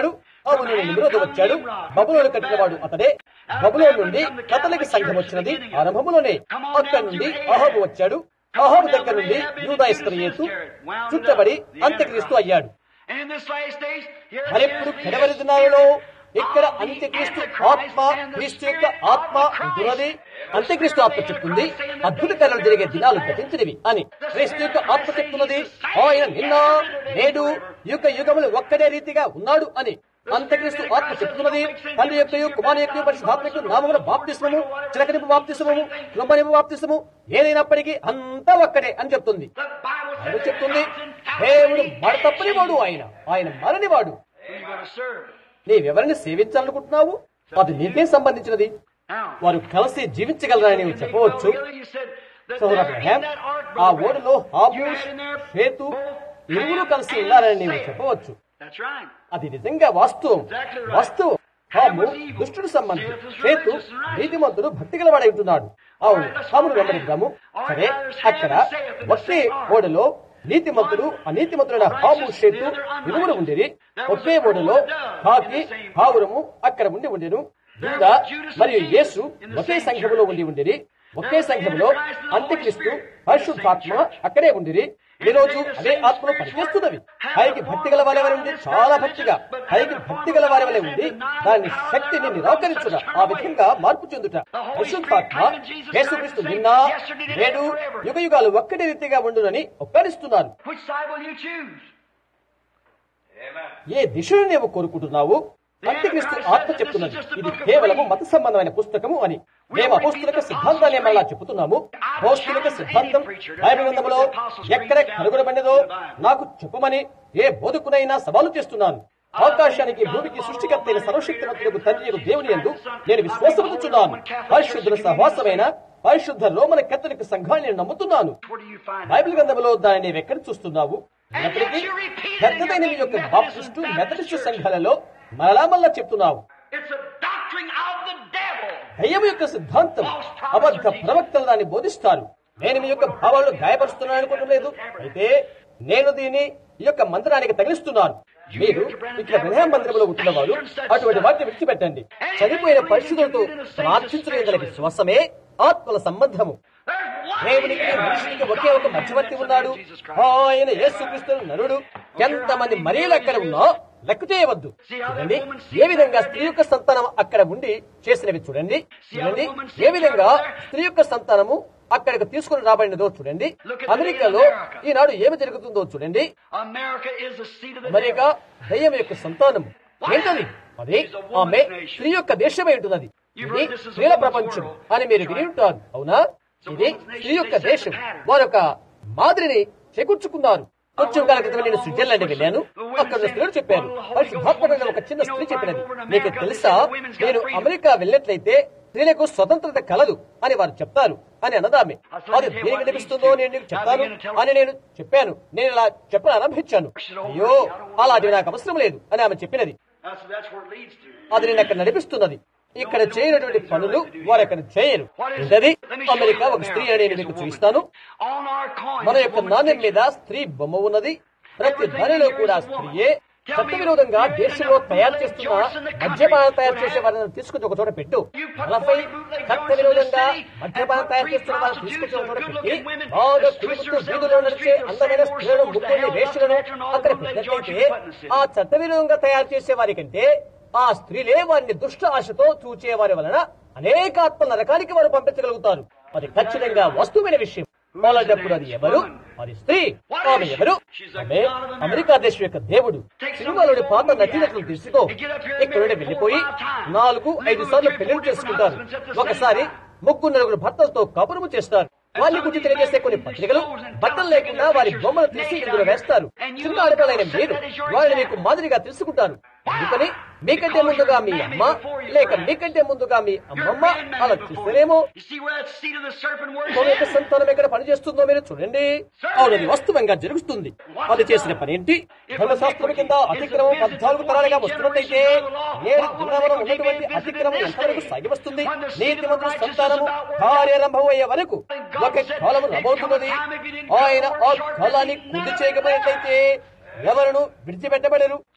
అవును నిమ్రోదు వచ్చాడు బబులోను కట్టినవాడు అతడే బబులోను నుండి కథలకి సంఘం వచ్చినది ఆరంభములోనే అక్కడి నుండి అహోబు వచ్చాడు అహోబు దగ్గర నుండి యూదాయిస్త్రయేతు చుట్టబడి అంత్యక్రీస్తు అయ్యాడు And in this last days, here మరెప్పుడు is కడవరి దినాలలో ఇక్కడ అంత్యక్రీస్తు ఆత్మ క్రీస్తు యొక్క ఆత్మ ఉంటున్నది అంత్యక్రీస్తు ఆత్మ చెప్తుంది అద్భుత కార్యాలు జరిగే దినాలు గతించినవి అని క్రీస్తు యొక్క ఆత్మ చెప్తున్నది ఆయన నిన్న నేడు యుగ యుగములు ఒక్కడే రీతిగా ఉన్నాడు అని అంత్యక్రీస్తు ఆత్మ చెప్తున్నది తండ్రి యొక్క కుమారు యొక్క పరిశుధాత్మ యొక్క నామముల బాప్తిస్మము చిలకనిపు బాప్తిస్మము కృంబనిపు బాప్తిస్మము ఏదైనప్పటికీ అంతా ఒక్కడే అని చెప్తుంది the Bible బైబిల్ says చెప్తుంది దేవుడు మరతప్పని వాడు ఆయన ఆయన మరని వాడు Who you going to serve? నీవెవరిని సేవించాలనుకుంటున్నావు అది నీకే సంబంధించినది Now, వారు కలిసి జీవించగలరని నీవు చెప్పవచ్చు you said that సోదర there Abraham in that ark, ఆ brother ఓడలో Branham, హాబు you had in there షేతు both ఇరువురు Ham కలిసి and ఉన్నారని నీవు Seth. చెప్పవచ్చు That's right. అది నిజంగా వాస్తవం Exactly right. వాస్తవం హాము దుష్టుడు సంబంధి షేతు నీతిమంతుడు భక్తి గలవాడై ఉంటున్నాడు అవును హామును వెంబడిద్దాము సరే అక్కడ ఒకే ఓడలో నీతిమంతుడు అనీతిమంతుడైన హాము షేతు ఇరువురు ఉండేది ఒకే ఓడలో కాకి హావురము అక్కడ ఉండి ఉండేను యూదా మరియు యేసు ఒకే సంఘములో ఉండి ఉండేది ఒకే సంఘములో అంత్యక్రీస్తు పరిశుద్ధాత్మ అక్కడే ఉండిరి ఈ రోజు అదే ఆత్మలో పనిచేస్తున్నవి పైకి భక్తి గల వారి వలె ఉంది చాలా భక్తిగా పైకి భక్తి గల వారి వలె ఉంది దాని శక్తిని నిరాకరించుట ఆ విధంగా మార్పు చెందుట పరిశుద్ధాత్మ యేసుక్రీస్తు నిన్న నేడు యుగ యుగాలు ఒక్కటి రీతిగా ఉండునని ఒక్కరిస్తున్నారు Which side will you choose? ఏ దిశను నీవు కోరుకుంటున్నావు అంత్యక్రీస్తు ఆత్మ చెప్తున్నది ఇది కేవలము మత సంబంధమైన పుస్తకము అని మేము అపోస్తులక సిద్ధాంతాన్ని మళ్ళా చెబుతున్నాము అపోస్తులక సిద్ధాంతం బైబిల్ గ్రంథములో ఎక్కడ కనుగొనబడినదో నాకు చెప్పమని ఏ బోధకునైనా సవాలు చేస్తున్నాను ఆకాశానికి భూమికి సృష్టికర్త అయిన సర్వశక్తివంతులకు తండ్రి యొక్క దేవుని యందు నేను విశ్వాసముతున్నాను పరిశుద్ధుల సహవాసమైన పరిశుద్ధ రోమన కత్తలిక సంఘాన్ని నేను నమ్ముతున్నాను Where do you find it? Bible గ్రంథంలో దానిని నీవెక్కడ చూస్తున్నావు అయినప్పటికీ పెద్దదైన మీ యొక్క బాప్టిస్టు మెథడిస్టు సంఘాలలో మరలా మళ్ళా చెప్తున్నావు It's a doctrine of the devil. దయ్యం యొక్క సిద్ధాంతం అబద్ధ ప్రవక్తలు దాన్ని బోధిస్తారు నేను మీ యొక్క భావాలను గాయపరుస్తున్నాను అనుకోవడం అయితే నేను దీన్ని ఈ యొక్క మంత్రానికి తగిలిస్తున్నాను మీరు ఇక్కడ వినయ మందిరంలో ఉంటున్నవారు అటువంటి వాటిని విడిచిపెట్టండి చనిపోయిన పరిస్థితులతో ప్రార్థించడం గల విశ్వాసమే ఆత్మల సంబంధము There's one దేవునికి మనిషికి ఒకే ఒక మధ్యవర్తి ఉన్నాడు ఆయన యేసుక్రీస్తు నరుడు ఎంతమంది మరీలు అక్కడ ఉన్నా లెక్క చేయవద్దు చూడండి ఏ విధంగా స్త్రీ యొక్క సంతానం అక్కడ ఉండి చేసినవి చూడండి చూడండి ఏ విధంగా స్త్రీ యొక్క సంతానము అక్కడికి తీసుకుని రాబడినదో చూడండి అమెరికాలో ఈనాడు ఏమి జరుగుతుందో చూడండి America is the seat of the America devil. దయ్యం యొక్క సంతానం ఏంటది అది ఆమె స్త్రీ యొక్క దేశమై ఉంటున్నది ఇది స్త్రీల ప్రపంచం అని మీరు విని ఉంటారు అవునా ఇది స్త్రీ యొక్క దేశం వారొక మాదిరిని చేకూర్చుకున్నారు కొంచెం కాల క్రితం నేను స్విట్జర్లాండ్ వెళ్ళాను అక్కడ ఉన్న స్త్రీలు చెప్పారు పరిశుద్ధాత్మకమైన ఒక చిన్న స్త్రీ చెప్పినది మీకు తెలుసా నేను అమెరికా వెళ్ళినట్లయితే స్త్రీలకు స్వతంత్రత కలదు అని వారు చెప్తారు అని అన్నదామె అది దేనికి లభిస్తుందో నేను నీకు చెప్తాను అని నేను చెప్పాను నేను ఇలా చెప్పని ఆరంభించాను అయ్యో అలాంటివి నాకు అవసరం లేదు అని ఆమె చెప్పినది That's, that's where it leads to. అది నేను అక్కడ నడిపిస్తున్నది ఇక్కడ చేయనటువంటి పనులు వారు అక్కడ చేయరు ఏంటది అమెరికా ఒక స్త్రీ అని నేను మీకు చూపిస్తాను On our coin, మన యొక్క నాణ్యం మీద స్త్రీ బొమ్మ ఉన్నది ప్రతి ధరలో కూడా స్త్రీయే చట్ట విరోధంగా దేశంలో తయారు చేస్తున్న మద్యపానం తయారు చేసే వారిని తీసుకుని ఒక చోట పెట్టు నలభై చట్ట విరోధంగా మద్యపానం తయారు చేస్తున్న వారిని తీసుకొచ్చి ఒక చోట పెట్టి బాగా కులుపుతూ వీధుల్లో నడిచే అందమైన స్త్రీలను ముక్కుని వేషలను అక్కడ పెట్టినట్లయితే ఆ చట్ట విరోధంగా తయారు చేసే వారి కంటే ఆ స్త్రీలే వారిని దుష్ట ఆశతో చూచే వారి వలన అనేక ఆత్మ నరకానికి వారు పంపించగలుగుతారు అది ఖచ్చితంగా వస్తువైన విషయం అలాంటప్పుడు అది ఎవరు అది స్త్రీ ఆమె ఎవరు ఆమె అమెరికా దేశం యొక్క దేవుడు సినిమాలోని పాత నటినట్లు తీసుకో ఇక్కడ నుండి వెళ్ళిపోయి నాలుగు ఐదు సార్లు పెళ్లి చేసుకుంటారు ఒకసారి ముగ్గురు నలుగురు భర్తలతో కబురుము చేస్తారు వాళ్ళ గురించి తెలియజేసే కొన్ని పత్రికలు బట్టలు లేకుండా వారి బొమ్మలు తీసి ఇందులో వేస్తారు చిన్న ఆడపిల్లైన మీరు వాళ్ళని మీకు మాదిరిగా తెలుసుకుంటారు అందుకని మీకంటే ముందుగా మీ అమ్మ లేక మీకంటే ముందుగా మీ అమ్మమ్మ అలా చూస్తేనేమో You see where that seed of the serpent works? భూమి యొక్క సంతానం ఎక్కడ పనిచేస్తుందో మీరు చూడండి అవును అది వాస్తవంగా జరుగుతుంది అది చేసిన పని ఏంటి ధర్మశాస్త్రం కింద అతిక్రమం పద్నాలుగు తరాలుగా వస్తున్నట్టయితే ఏడు దినవరం ఉన్నటువంటి అతిక్రమం ఎంతవరకు సాగి వస్తుంది నీతి మంత్రుల సంతానము కార్యారంభం అయ్యే వరకు ఒక కాలము రాబోతున్నది ఆయన ఆ కాలాన్ని కుది చేయకపోయినట్లయితే ఎవరును విడిచిపెట్టబడరు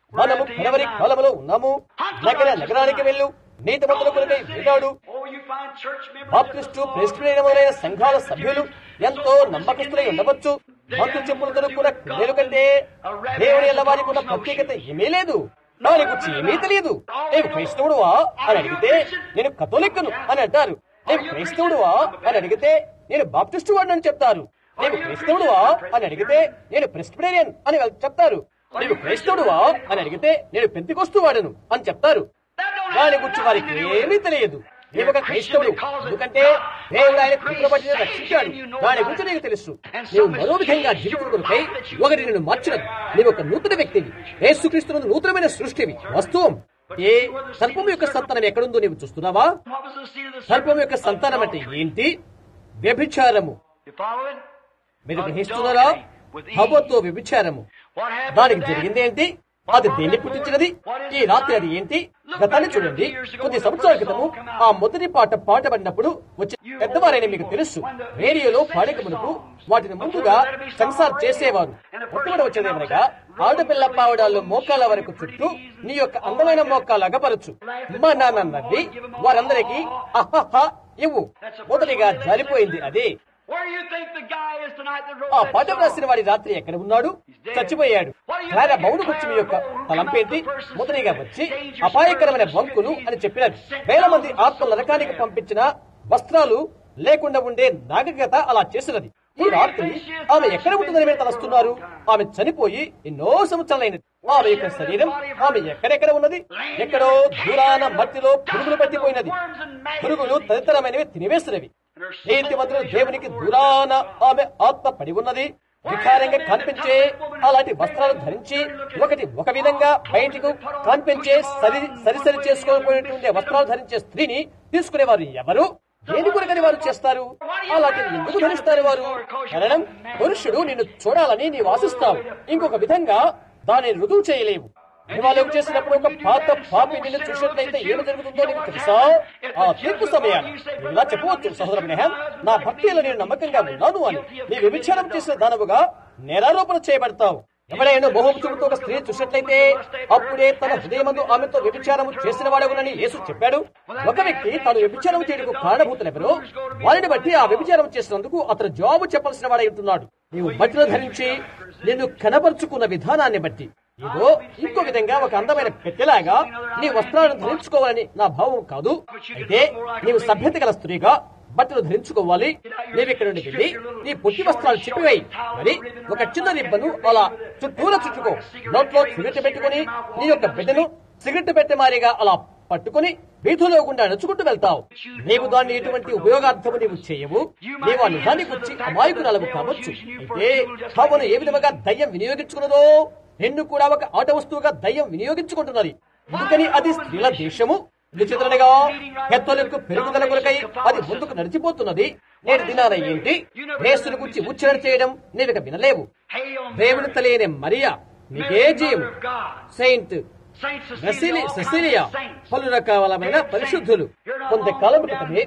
మనము కడవరి కాలంలో ఉన్నాము నగర నగరానికి వెళ్ళు నీతిమంతుల కొరకై వేటాడు Oh, you find church members. Baptist Presbyterian మొదలైన సంఘాల సభ్యులు ఎంతో నమ్మకస్తులై ఉండవచ్చు మంతు చెప్పులతో కూడా కుందేలు కంటే దేవుని ఎల్ల వారికి ఉన్న ప్రత్యేకత ఏమీ లేదు దాని గురించి ఏమీ తెలియదు నేను క్రైస్తవుడువా అని అడిగితే నేను కథోలిక్కను అని అంటారు నేను క్రైస్తవుడువా అని అడిగితే నేను బాప్టిస్టు వాడిని అని చెప్తారు నేను క్రైస్తవుడువా అని అడిగితే నేను ప్రెస్బిటేరియన్ అని వాళ్ళు చెప్తారు నేను క్రైస్తవుడువా అని అడిగితే నేను పెంతికొస్తూ వాడను అని చెప్తారు దాని గురించి వారికి ఏమీ తెలియదు నీవు ఒక క్రైస్తవుడు ఎందుకంటే దేవుడు ఆయన కృపబట్టి రక్షించాడు దాని గురించి నీకు తెలుసు నీవు మరో విధంగా జీవితం కొరకై ఒకటి నిన్ను మార్చినది నీవు ఒక నూతన వ్యక్తివి యేసుక్రీస్తు నూతనమైన సృష్టివి వస్తువం ఏ సర్పం యొక్క సంతానం ఎక్కడుందో నీవు చూస్తున్నావా What was the seed of the సర్పం serpent? యొక్క సంతానం అంటే ఏంటి వ్యభిచారము You follow it? మీరు గ్రహిస్తున్నారా హబోతో వ్యభిచారము What happened దానికి to that? జరిగింది ఏంటి అది దేన్ని పుట్టించినది ఈ రాత్రి అది ఏంటి గతాన్ని చూడండి కొద్ది సంవత్సరాల క్రితము ఆ మొదటి పాట పాటబడినప్పుడు వచ్చి పెద్దవారైన మీకు తెలుసు రేడియోలో పాడక మునుపు వాటిని ముందుగా సెన్సార్ చేసేవారు మొట్టమొదటి వచ్చేదేమనగా ఆడపిల్ల పావడాల్లో మోకాల వరకు చుట్టూ నీ యొక్క అందమైన మోకాలు అగపరచు మా నాన్న నవ్వి వారందరికీ అహహ ఇవ్వు మొదటిగా జారిపోయింది అదే Where do you think the guy is tonight that wrote ఆ that పాఠం song? రాసిన వాడి రాత్రి ఎక్కడ ఉన్నాడు చచ్చిపోయాడు క్లారా బౌడు గురించి మీ యొక్క తలంపేంటి మొదటిగా వచ్చి అపాయకరమైన బంకులు అని చెప్పినది వేల మంది ఆత్మల నరకానికి పంపించిన వస్త్రాలు లేకుండా ఉండే నాగరికత అలా చేసినది ఈ రాత్రి ఆమె ఎక్కడ ఉంటుందని మీరు తలస్తున్నారు ఆమె చనిపోయి ఎన్నో సంవత్సరాలైనది ఆమె యొక్క శరీరం ఆమె ఎక్కడెక్కడ ఉన్నది ఎక్కడో దూరాన మట్టిలో పురుగులు పట్టిపోయినది పురుగులు తదితరమైనవి తినివేసినవి నీతిమంతులు దేవునికి దూరాన ఆమె ఆత్మ పడి ఉన్నది వికారంగా కనిపించే అలాంటి వస్త్రాలు ధరించి ఒకటి ఒక విధంగా బయటకు కనిపించే సరి సరిసరి చేసుకోకపోయినటువంటి వస్త్రాలు ధరించే స్త్రీని తీసుకునేవారు ఎవరు దేని కొరకని వారు చేస్తారు అలాంటివి ఎందుకు ధరిస్తారు వారు కారణం పురుషుడు నిన్ను చూడాలని నీవు ఆశిస్తావు ఇంకొక విధంగా దానిని రుజువు చేయలేవు దేవాలయం చేసినప్పుడు ఒక పాత పాపి నిన్ను చూసినట్లయితే ఏమి జరుగుతుందో నీకు తెలుసా ఆ తీర్పు సమయాన్ని నీవు ఇలా చెప్పవచ్చు సహోదర నెహం నా భక్తిలో నేను నమ్మకంగా ఉన్నాను అని నీ వ్యభిచారం చేసిన దానవుగా నేరారోపణ చేయబడతావు ఎవరైనా మొహం చూపుతూ ఒక స్త్రీ చూసినట్లయితే అప్పుడే తన హృదయమందు ఆమెతో వ్యభిచారం చేసిన వాడవునని యేసు చెప్పాడు ఒక వ్యక్తి తాను వ్యభిచారం చేయడానికి కారణభూతులెవరో వారిని బట్టి ఆ వ్యభిచారం చేసినందుకు అతను జవాబు చెప్పాల్సిన వాడై ఉంటున్నాడు నీవు బట్టలు ధరించి నిన్ను కనపరుచుకున్న విధానాన్ని బట్టి ఇదో ఇంకో విధంగా ఒక అందమైన పెట్టెలాగా నీ వస్త్రాలను ధరించుకోవాలని నా భావం కాదు అయితే నీవు సభ్యత గల స్త్రీగా బట్టలు ధరించుకోవాలి నీవు ఇక్కడ నుండి వెళ్ళి నీ పొట్టి వస్త్రాలు చెప్పివేయి మరి ఒక చిన్న రిబ్బను అలా చుట్టూరా చుట్టుకో నోట్లో సిగరెట్ పెట్టుకుని నీ యొక్క బిడ్డను సిగరెట్ పెట్టే మారిగా అలా పట్టుకుని వీధులో గుండా నడుచుకుంటూ వెళ్తావు నీవు దాన్ని ఎటువంటి ఉపయోగార్థము నీవు చేయవు నీవు ఆ నిజాన్ని గురించి అమాయకురాలకు కావచ్చు అయితే భావన ఏ విధముగా దయ్యం వినియోగించుకున్నదో నిన్ను కూడా ఒక ఆట వస్తువుగా దయ్యం వినియోగించుకుంటున్నది ఎందుకని అది స్త్రీల దేశము విచిత్రనగా పెద్దలకు పెరుగుదల కొరకై అది ముందుకు నడిచిపోతున్నది నేటి దినాన ఏంటి నేస్తుని గురించి ఉచ్చారణ చేయడం నీవిక వినలేవు దేవుని తెలియని మరియా నీకే జయము సెయింట్ సెసిలి సెసిలియా పలు రకాలమైన పరిశుద్ధులు కొంతకాలం క్రితమే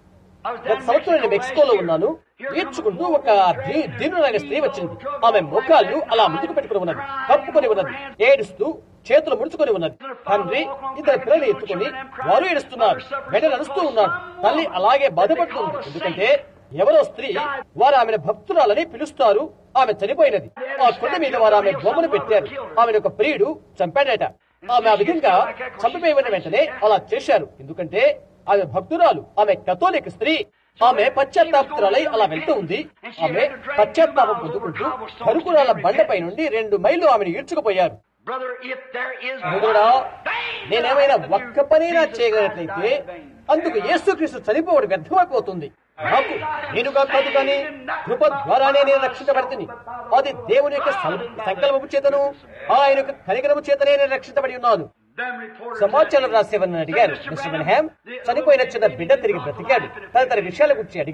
గత సంవత్సరం నేను మెక్సికోలో ఉన్నాను నేర్చుకుంటూ ఒక దీ- దీనులైన స్త్రీ వచ్చింది ఆమె ముఖాలు అలా ముందుకు పెట్టుకుని ఉన్నది కప్పుకొని ఉన్నది ఏడుస్తూ చేతులు ముడుచుకొని ఉన్నది తండ్రి ఇద్దరు పిల్లలు ఎత్తుకొని వారు ఏడుస్తున్నారు వెంట నడుస్తూ ఉన్నారు తల్లి అలాగే బాధపడుతుంది ఎందుకంటే ఎవరో స్త్రీ వారు ఆమెను భక్తురాలని పిలుస్తారు ఆమె చనిపోయినది ఆ కొండ మీద వారు ఆమె బొమ్మను పెట్టారు ఆమెను ఒక ప్రియుడు చంపాడట ఆమె ఆ విధంగా చంపిపోయిన వెంటనే అలా చేశారు ఎందుకంటే ఆమె భక్తురాలు ఆమె కథోలిక స్త్రీ ఆమె పశ్చాత్తాపురాలై అలా వెళ్తూ ఉంది ఆమె పశ్చాత్తాపం పొందుకుంటూ కరుకురాల బండపై నుండి రెండు మైళ్ళు ఆమెను ఈడ్చుకుపోయారు Brother, if there is సహోదరుడా నేనేమైనా ఒక్క పనైనా చేయగలిగినట్లయితే అందుకు యేసుక్రీస్తు చనిపోవడం వ్యర్థమైపోతుంది నాకు నేనుగా కాదు కానీ కృప ద్వారానే నేను రక్షించబడుతుంది అది దేవుని యొక్క సం- సంకల్పము చేతను ఆయన యొక్క కనికరము చేతనే నేను రక్షించబడి ఉన్నాను them reporters సమాచారం రాసేవని అడిగారు మిస్టర్ బెన్హామ్ చనిపోయిన చిన్న బిడ్డ తిరిగి బ్రతికాడు తదితర విషయాల గురించి అడిగారు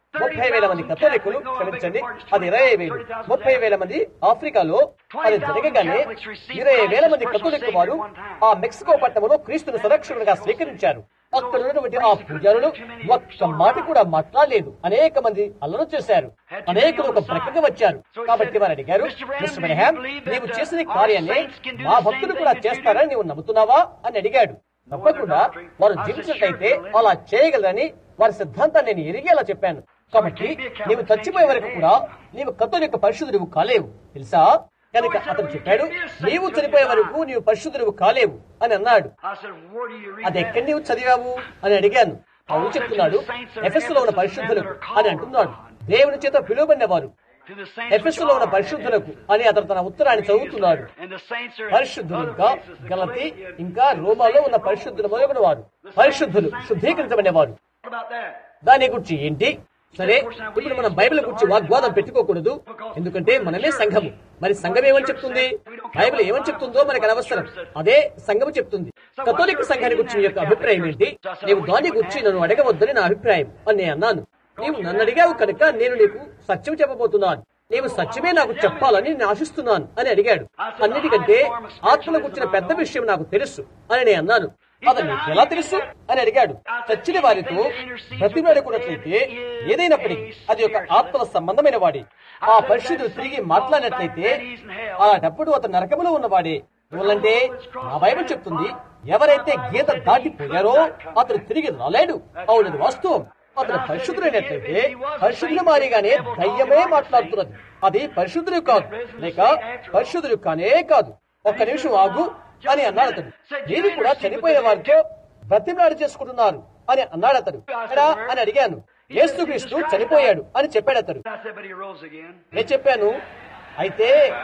ముప్పై వేల మంది కథోలికులు క్షమించండి అది ఇరవై వేలు ముప్పై వేల మంది ఆఫ్రికాలో అది జరగగానే ఇరవై వేల మంది కథోలిక్ వారు ఆ మెక్సికో పట్టణంలో క్రీస్తును సంరక్షకుడిగా స్వీకరించారు అక్కడ ఉన్నటువంటి ఆ పూజారులు ఒక్క మాట కూడా మాట్లాడలేదు అనేక మంది అల్లరు చేశారు అనేకులు ఒక ప్రక్కగా వచ్చారు కాబట్టి వారు అడిగారు మిస్టర్ బ్రహాం నీవు చేసిన కార్యాన్ని మా భక్తులు కూడా చేస్తారని నీవు నమ్ముతున్నావా అని అడిగాడు తప్పకుండా వారు జీవించినట్లయితే అలా చేయగలరని వారి సిద్ధాంతాన్ని నేను ఎరిగేలా చెప్పాను కాబట్టి నీవు చచ్చిపోయే వరకు కూడా నీవు కథోలిక పరిశుద్ధుడివి కాలేవు తెలుసా కనుక అతను చెప్పాడు నీవు చనిపోయే వరకు నీవు పరిశుద్ధుడివి కాలేవు అని అన్నాడు I said, where do you read అది that? ఎక్కడి నీవు చదివావు అని అడిగాను అవును చెప్తున్నాడు ఎఫెస్ లో ఉన్న పరిశుద్ధులకు అని అంటున్నాడు దేవుని చేత పిలువబడినవారు To the saints which ఎఫెస్ లో ఉన్న are పరిశుద్ధులకు అని అతను తన ఉత్తరాన్ని చదువుతున్నాడు And the saints are పరిశుద్ధులు other ఇంకా places, the గలతి Galatia. ఇంకా రోమాలో ఉన్న పరిశుద్ధుల మొదలైన వారు పరిశుద్ధులు శుద్ధీకరించబడిన వారు What about that? దాని గురించి ఏంటి సరే ఇప్పుడు మనం బైబిల్ గురించి వాగ్వాదం పెట్టుకోకూడదు ఎందుకంటే మనమే సంఘము మరి సంఘం ఏమని చెప్తుంది బైబిల్ ఏమని చెప్తుందో మనకు అనవసరం అదే సంఘము చెప్తుంది కథోలిక సంఘాన్ని గురించి నీ యొక్క అభిప్రాయం ఏంటి నీవు దాని గురించి నన్ను అడగవద్దని నా అభిప్రాయం అని నేను అన్నాను నీవు నన్ను అడిగావు కనుక నేను నీకు సత్యం చెప్పబోతున్నాను నీవు సత్యమే నాకు చెప్పాలని నేను ఆశిస్తున్నాను అని అడిగాడు అన్నిటికంటే ఆత్మల గురించిన పెద్ద విషయం నాకు తెలుసు అని నేను అన్నాను అది నీకు ఎలా తెలుసు అని అడిగాడు చచ్చిన వారితో ప్రతిమాడుకున్నట్లయితే ఏదైనప్పటికీ అది ఒక ఆత్మల సంబంధమైన వాడి ఆ పరిశుద్ధులు తిరిగి మాట్లాడినట్లయితే అలాంటప్పుడు అతను నరకములో ఉన్నవాడే ఎందువల్లంటే నా బైబిల్ చెప్తుంది ఎవరైతే గీత దాటిపోయారో అతను తిరిగి రాలేడు అవునది వాస్తవం అతను పరిశుద్ధులైనట్లయితే పరిశుద్ధుల మారిగానే దయ్యమే మాట్లాడుతున్నది అది పరిశుద్ధులు కాదు లేక పరిశుద్ధులు కానే కాదు ఒక్క నిమిషం ఆగు అని అన్నాడు అతడు నేను కూడా చనిపోయిన వారితో బ్రతిమలాడి చేసుకుంటున్నారు అని అన్నాడు అతడు ఎక్కడా అని అడిగాను యేసుక్రీస్తు చనిపోయాడు అని చెప్పాడు అతడు I said, but he rose again. నేను చెప్పాను అయితే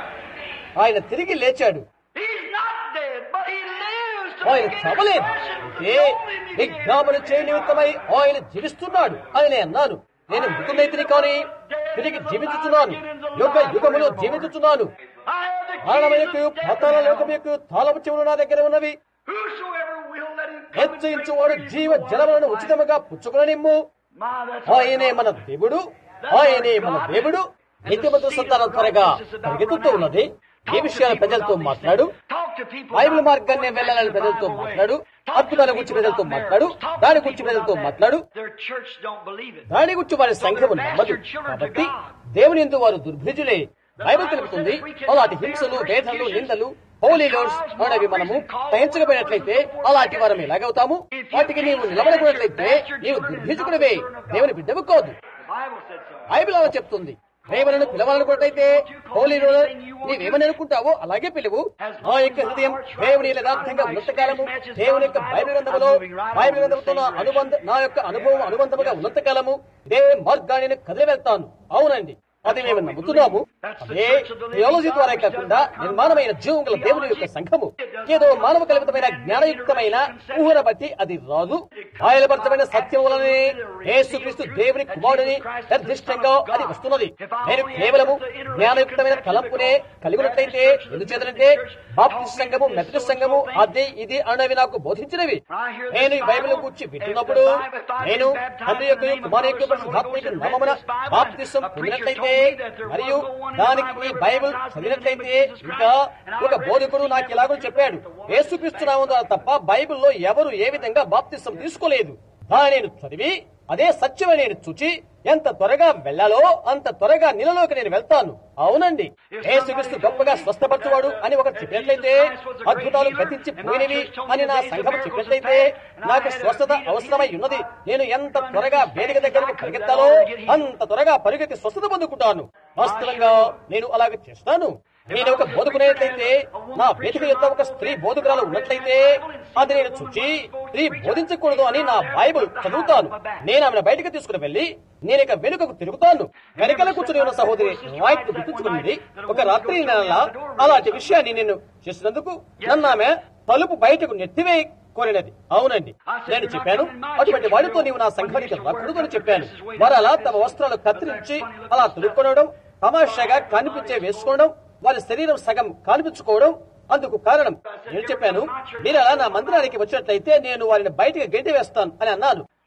ఆయన తిరిగి లేచాడు He's not dead, but he lives to ఆయన make చవలేదు intercession. అయితే విజ్ఞాపన చేయ నిమిత్తమై ఆయన జీవిస్తున్నాడు అని నేను అన్నాను నేను మృతున్నైతిని కానీ తిరిగి జీవించుతున్నాను యుగ యుగములో జీవించుతున్నాను I have the మరణం keys యొక్క of death పతాల and లోకం యొక్క తాళపు చెవులు నా దగ్గర ఉన్నవి Whosoever will let him come and హెచ్చరించువాడు drink జీవ freely from the జలములను water of life. ఉచితముగా పుచ్చుకొననిమ్ము My, that's our ఆయనే God. మన దేవుడు ఆయనే మన దేవుడు నీతిమంతుల సంతానం త్వరగా పరిగెత్తుతూ ఉన్నది ఈ విషయాలు ప్రజలతో మాట్లాడు Talk to people Bible about మార్గాన్ని going వెళ్ళాలని back to the ప్రజలతో Bible way. మాట్లాడు Talk to అద్భుతాల people గురించి ప్రజలతో about మాట్లాడు miracles. Talk to దాని people గురించి ప్రజలతో about that. మాట్లాడు Their church don't believe it. దాని గురించి వారి సంఘము నమ్మదు కాబట్టి దేవుని ఎందు వారు దుర్భిజులే బైబిల్ తెలుపుతుంది అలాంటి హింసలు వేదనలు నిందలు హోలీలోడ్స్ అనేవి మనము సహించకపోయినట్లయితే అలాంటి వారం ఎలాగవుతాము వాటికి నీవు నిలబడకూడట్లయితే నీవు దుర్భిజుకుడివే దేవుని బిడ్డవు కాదు The Bible said so. Bible అలా చెప్తుంది దేవులను పిలవాలనుకున్నట్టయితే హోలీ రోలర్ నీవేమని అనుకుంటావో అలాగే పిలువు నా యొక్క హృదయం దేవుని యథార్థంగా ఉన్నంతకాలము దేవుని యొక్క బైబిల్ గ్రంథములో బైబిల్ గ్రంథంతో నా అనుబంధ నా యొక్క అనుభవం అనుబంధముగా ఉన్నంతకాలము దేవుని మార్గాన్ని నేను కదిలి వెళ్తాను అవునండి అది మేము నమ్ముతున్నాము అదే థియాలజీ ద్వారా కాకుండా నిర్మాణమైన జీవం గల దేవుని యొక్క సంఘము ఏదో మానవ కల్పితమైన జ్ఞానయుక్తమైన ఊహన బట్టి అది రాదు ఆయలపరచమైన సత్యం వలనే యేసుక్రీస్తు దేవుని కుమారుడిని నిర్దిష్టంగా అది వస్తున్నది నేను కేవలము జ్ఞానయుక్తమైన తలంపునే కలిగి ఉన్నట్లయితే ఎందుచేతనంటే బాప్టిస్ట్ సంఘము మెథడిస్ట్ సంఘము అది ఇది అనేవి నాకు బోధించినవి నేను ఈ బైబిల్ గురించి వింటున్నప్పుడు నేను తండ్రి యొక్క కుమారు యొక్క పరిశుద్ధాత్మ యొక్క నామమున బాప్తిసం పొందినట్లయితే మరియు దానికి ఈ బైబిల్ చదివినట్లయితే ఇంకా ఒక బోధకుడు నాకు ఇలాగో చెప్పాడు యేసుక్రీస్తు నామం ద్వారా తప్ప బైబిల్లో ఎవరు ఏ విధంగా బాప్తిసం తీసుకోలేదు దాన్ని నేను చదివి అదే సత్యమని నేను చూచి ఎంత త్వరగా వెళ్ళాలో అంత త్వరగా నీళ్ళలోకి నేను వెళ్తాను అవునండి యేసుక్రీస్తు గొప్పగా స్వస్థపరచువాడు అని ఒకరు చెప్పినట్లయితే అద్భుతాలు గతించి పోయినవి అని నా సంఘం చెప్పినట్లయితే నాకు స్వస్థత అవసరమై ఉన్నది నేను ఎంత త్వరగా వేదిక దగ్గరకు పరిగెత్తాలో అంత త్వరగా పరిగెత్తి స్వస్థత పొందుకుంటాను వాస్తవంగా నేను అలాగే చేస్తాను నేను ఒక బోధకునేట్లయితే నా వేదిక యొక్క ఒక స్త్రీ బోధకురాలు ఉన్నట్లయితే అది నేను చూచి స్త్రీ బోధించకూడదు అని నా బైబుల్ చదువుతాను నేను ఆమెను బయటకు తీసుకుని వెళ్లి నేను ఇక వెనుకకు తిరుగుతాను వెనకల కూర్చుని ఉన్న సహోదరి వాయిట్ గుర్తుంచుకున్నది ఒక రాత్రి నెల అలాంటి విషయాన్ని నేను చేసినందుకు నన్ను ఆమె తలుపు బయటకు నెట్టివే కోరినది అవునండి నేను చెప్పాను అటువంటి వాడితో నీవు నా సంఘానికి రాకూడదు అని చెప్పాను వారు అలా తమ వస్త్రాలు కత్తిరించి అలా తొడుక్కొనడం తమాషాగా కనిపించే వేసుకోవడం వారి శరీరం సగం కానిపించుకోవడం అందుకు కారణం నేను చెప్పాను మీరు అలా నా మందిరానికి వచ్చినట్లయితే నేను వారిని బయటికి గెంటి వేస్తాను అని అన్నాను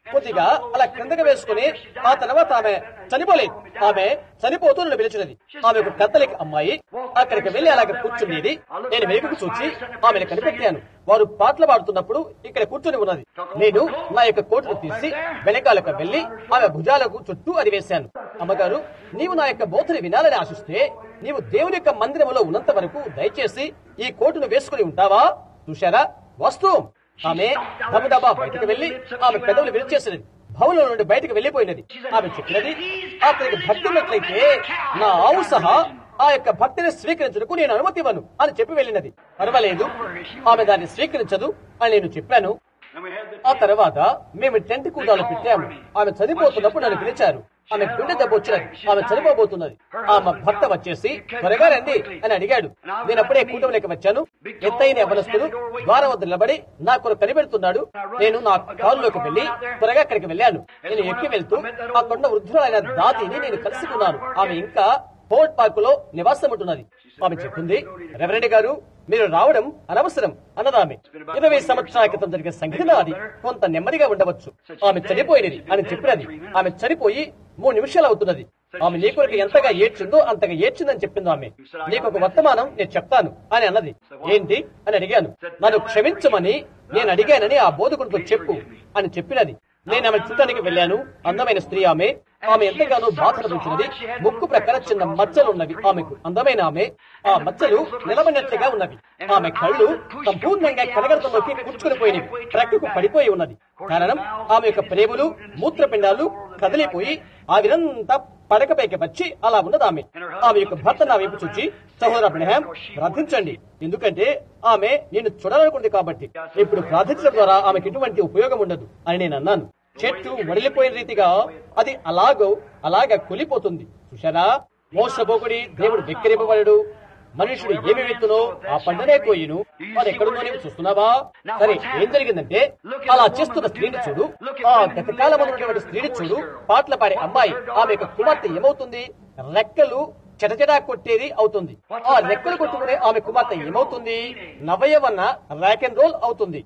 కొద్దిగా అలా కిందకి వేసుకుని ఆ తర్వాత ఆమె చనిపోలేదు ఆమె చనిపోతూ నన్ను పిలిచినది ఆమె ఒక కథలిక అమ్మాయి అక్కడికి వెళ్లి అలాగే కూర్చుండేది నేను వెనుకకు చూచి ఆమెను కనిపెట్టాను వారు పాటలు పాడుతున్నప్పుడు ఇక్కడ కూర్చొని ఉన్నది నేను నా యొక్క కోటును తీసి వెనకాలకు వెళ్లి ఆమె భుజాలకు చుట్టూ అది వేశాను అమ్మగారు నీవు నా యొక్క బోధని వినాలని ఆశిస్తే నీవు దేవుని యొక్క మందిరంలో ఉన్నంత వరకు దయచేసి ఈ కోటును వేసుకుని ఉంటావా చూశారా వస్తూ ఆమె దబదబా బయటకు వెళ్లి ఆమె పెదవులు విరిచేసినది భవనం నుండి బయటకు వెళ్లిపోయినది ఆమె చెప్పినది అతనికి భక్తి ఉన్నట్లయితే నా ఆవు సహా ఆ యొక్క భక్తిని స్వీకరించడానికి నేను అనుమతి ఇవ్వను అని చెప్పి వెళ్ళినది పర్వాలేదు ఆమె దాన్ని స్వీకరించదు అని నేను చెప్పాను ఆ తర్వాత మేము టెంట్ కూడాలు పెట్టాము ఆమె చనిపోతున్నప్పుడు నన్ను పిలిచారు ఆమె గుండె దెబ్బ వచ్చినది ఆమె చనిపోబోతున్నది ఆమె భర్త వచ్చేసి త్వరగా రండి అని అడిగాడు నేను అప్పుడే కూటమిలోకి వచ్చాను ఎత్తైన యవనస్తుడు ద్వారం వద్ద నిలబడి నా కొరకు కనిపెడుతున్నాడు నేను నా కారులోకి వెళ్లి త్వరగా అక్కడికి వెళ్ళాను నేను ఎక్కి వెళ్తూ ఆ కొండ వృద్ధులైన దాదిని నేను కలుసుకున్నాను ఆమె ఇంకా ఫోర్ట్ పార్క్ లో నివాసం ఉంటున్నది ఆమె చెప్పింది రెవరెండ్ గారు మీరు రావడం అనవసరం అన్నదామె ఇరవై సంవత్సరాల క్రితం జరిగిన సంఘటన అది కొంత నెమ్మదిగా ఉండవచ్చు ఆమె చనిపోయినది అని చెప్పినది ఆమె చనిపోయి మూడు నిమిషాలు అవుతున్నది ఆమె నీ కొరకు ఎంతగా ఏడ్చిందో అంతగా ఏడ్చిందని చెప్పింది ఆమె నీకు ఒక వర్తమానం నేను చెప్తాను అని అన్నది ఏంటి అని అడిగాను నన్ను క్షమించమని నేను అడిగానని ఆ బోధకుడితో చెప్పు అని చెప్పినది నేను ఆమె చూడటానికి వెళ్ళాను అందమైన స్త్రీ ఆమె ఆమె ఎంతగానో బాధ అనుభవించినది ముక్కు ప్రక్కన చిన్న మచ్చలు ఉన్నవి ఆమెకు అందమైన ఆమె ఆ మచ్చలు నిలబడినట్లుగా ఉన్నవి ఆమె కళ్ళు సంపూర్ణంగా కనగడతంలోకి కూర్చుని పోయినవి ప్రక్కకు పడిపోయి ఉన్నది కారణం ఆమె యొక్క ప్రేములు మూత్రపిండాలు కదిలిపోయి ఆవిరంతా పడకపైకి వచ్చి అలా ఉన్నది ఆమె ఆమె యొక్క భర్త నా వైపు చూచి సహోదర అబ్రహాం ప్రార్థించండి ఎందుకంటే ఆమె నేను చూడాలనుకుంది కాబట్టి ఇప్పుడు ప్రార్థించడం ద్వారా ఆమెకి ఎటువంటి ఉపయోగం ఉండదు అని నేను అన్నాను చెట్టు వడిలిపోయిన రీతిగా అది అలాగో అలాగా కూలిపోతుంది చూశారా మోసపోకుడి దేవుడు వెక్కిరింపబడడు మనుషుడు ఏమి విత్తునో ఆ పంటనే కోయిను వారు ఎక్కడుందో నీవు చూస్తున్నావా సరే ఏం జరిగిందంటే అలా చేస్తున్న స్త్రీని చూడు ఆ గతకాలం ఉన్నటువంటి స్త్రీని చూడు పాటలు పాడే అమ్మాయి ఆమె యొక్క కుమార్తె ఏమవుతుంది రెక్కలు చెటచెటా కొట్టేది అవుతుంది ఆ రెక్కలు కొట్టుకునే ఆమె కుమార్తె ఏమవుతుంది నవయవన్న ర్యాక్ అండ్ రోల్ అవుతుంది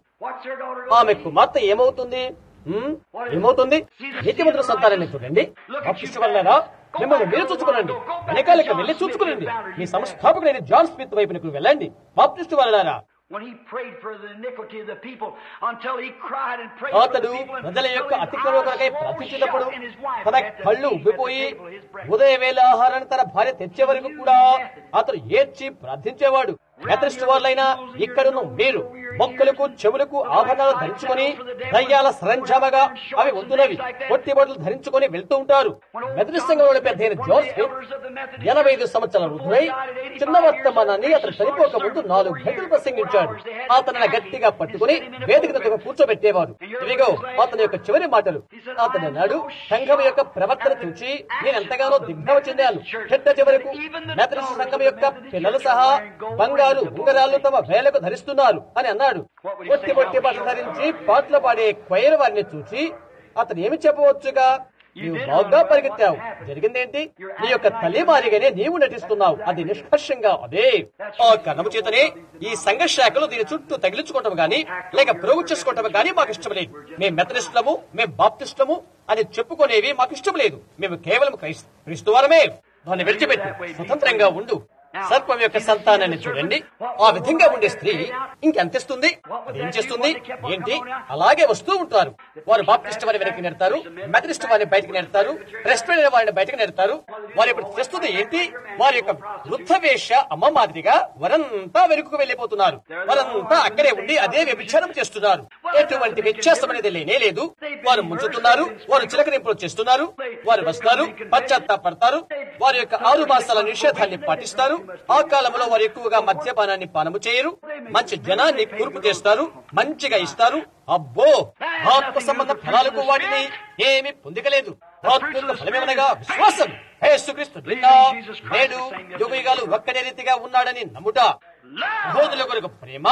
ఆమె కుమార్తె ఏమవుతుంది హ్మ్? ఏమవుతుంది నీతిమంతుల సంతానాన్ని చూడండి బాప్టిస్టు వల్లరా మిమ్మల్ని మీరు చూసుకునండి వెనకాలకి వెళ్ళి చూసుకునండి మీ సంస్థాపకుడైన జాన్ స్మిత్ వైపునకు వెళ్ళండి బాప్టిస్టు వల్లరా When he prayed for the iniquity of the people until he cried and prayed for అతడు the people and ప్రజల యొక్క until his అతిక్రమ కొరకై eyes ప్రార్థించినప్పుడు shut and his wife తన had to కళ్ళు leave at the ఉబ్బిపోయి table his breakfast. ఉదయ వేళ ఆహారాన్ని తన భార్య తెచ్చే వరకు కూడా అతడు ఏడ్చి ప్రార్థించేవాడు మెథడిస్ట్ వాళ్ళైనా ఇక్కడున్న మీరు మొక్కలకు చెవులకు ఆభరణాలు ధరించుకొని దయ్యాల సరంజామగా అవి వద్దునవి పొట్టి బట్టలు ధరించుకొని వెళ్తూ ఉంటారు మెథడిస్ట్ సంఘంలో పెద్ద అయిన జోర్జ్ స్మిత్ ఎనభై ఐదు సంవత్సరాల వృద్ధుడై చిన్న వర్తమానాన్ని అతను చనిపోక ముందు నాలుగు గంటలు ప్రసంగించాడు అతను గట్టిగా పట్టుకుని వేదిక దగ్గర కూర్చోబెట్టేవారు ఇదిగో అతని యొక్క చివరి మాటలు అతను అన్నాడు సంఘం యొక్క ప్రవర్తన చూచి నేను ఎంతగానో దిగ్భ్రమ చెందాను చెట్ట చివరకు మెథడిస్ట్ సంఘం యొక్క పిల్లలు సహా బంగారు ఉంగరాలు తమ వేలకు ధరిస్తున్నారు అని అన్నాడు పొట్టి పొట్టి బట్టలు ధరించి పాటలు పాడే క్వైర్ వారిని చూచి అతను ఏమి చెప్పవచ్చుగా నీవు బాగా పరిగెత్తావు జరిగిందేంటి నీ యొక్క తల్లి మారిగానే నీవు నటిస్తున్నావు అది నిష్కర్షంగా అదే ఆ కన్నము చేతనే ఈ సంఘ శాఖలు దీని చుట్టూ తగిలించుకోవటం గాని లేక ప్రోగు చేసుకోవటం గాని మాకు ఇష్టం లేదు మేము మెథడిస్టులము మేము బాప్టిస్టులము అని చెప్పుకునేవి మాకు ఇష్టం లేదు మేము కేవలం క్రైస్త క్రీస్తు వారమే దాన్ని విడిచిపెట్టు స్వతంత్రంగా ఉండు సర్పం యొక్క సంతానాన్ని చూడండి ఆ విధంగా ఉండే స్త్రీ ఇంకెంతిస్తుంది అది ఏం చేస్తుంది ఏంటి అలాగే వస్తూ ఉంటారు వారు బాప్టిస్ట్ వారిని వెనక్కి నెడతారు మెథడిస్ట్ వారిని బయటకు నెడతారు రెస్టారెంట్ వారిని బయటకు నెడతారు వారు ఇప్పుడు చేస్తుంది ఏంటి వారి యొక్క వృద్ధ వేష అమ్మ మాదిరిగా వారంతా వెనుకకు వెళ్ళిపోతున్నారు వారంతా అక్కడే ఉండి అదే వ్యభిచారం చేస్తున్నారు ఎటువంటి వ్యత్యాసం అనేది లేనే లేదు వారు ముంచుతున్నారు వారు చిలకరింపులు చేస్తున్నారు వారు వస్తారు పశ్చాత్తాపడతారు వారి యొక్క ఆరు మాసాల నిషేధాన్ని పాటిస్తారు ఆ కాలంలో వారు ఎక్కువగా మద్యపానాన్ని పానము చేయరు మంచి జనాన్ని కూర్పు చేస్తారు మంచిగా ఇస్తారు అబ్బో ఆత్మ సంబంధ ఫలాలకు వాటిని ఏమి పొందగలేదు ఆత్మ ఫలమేమనగా విశ్వాసం యేసుక్రీస్తు నిన్న నేడు యుగయుగాలు ఒక్కడే రీతిగా ఉన్నాడని నమ్ముట సహోదరుల కొరకు ప్రేమ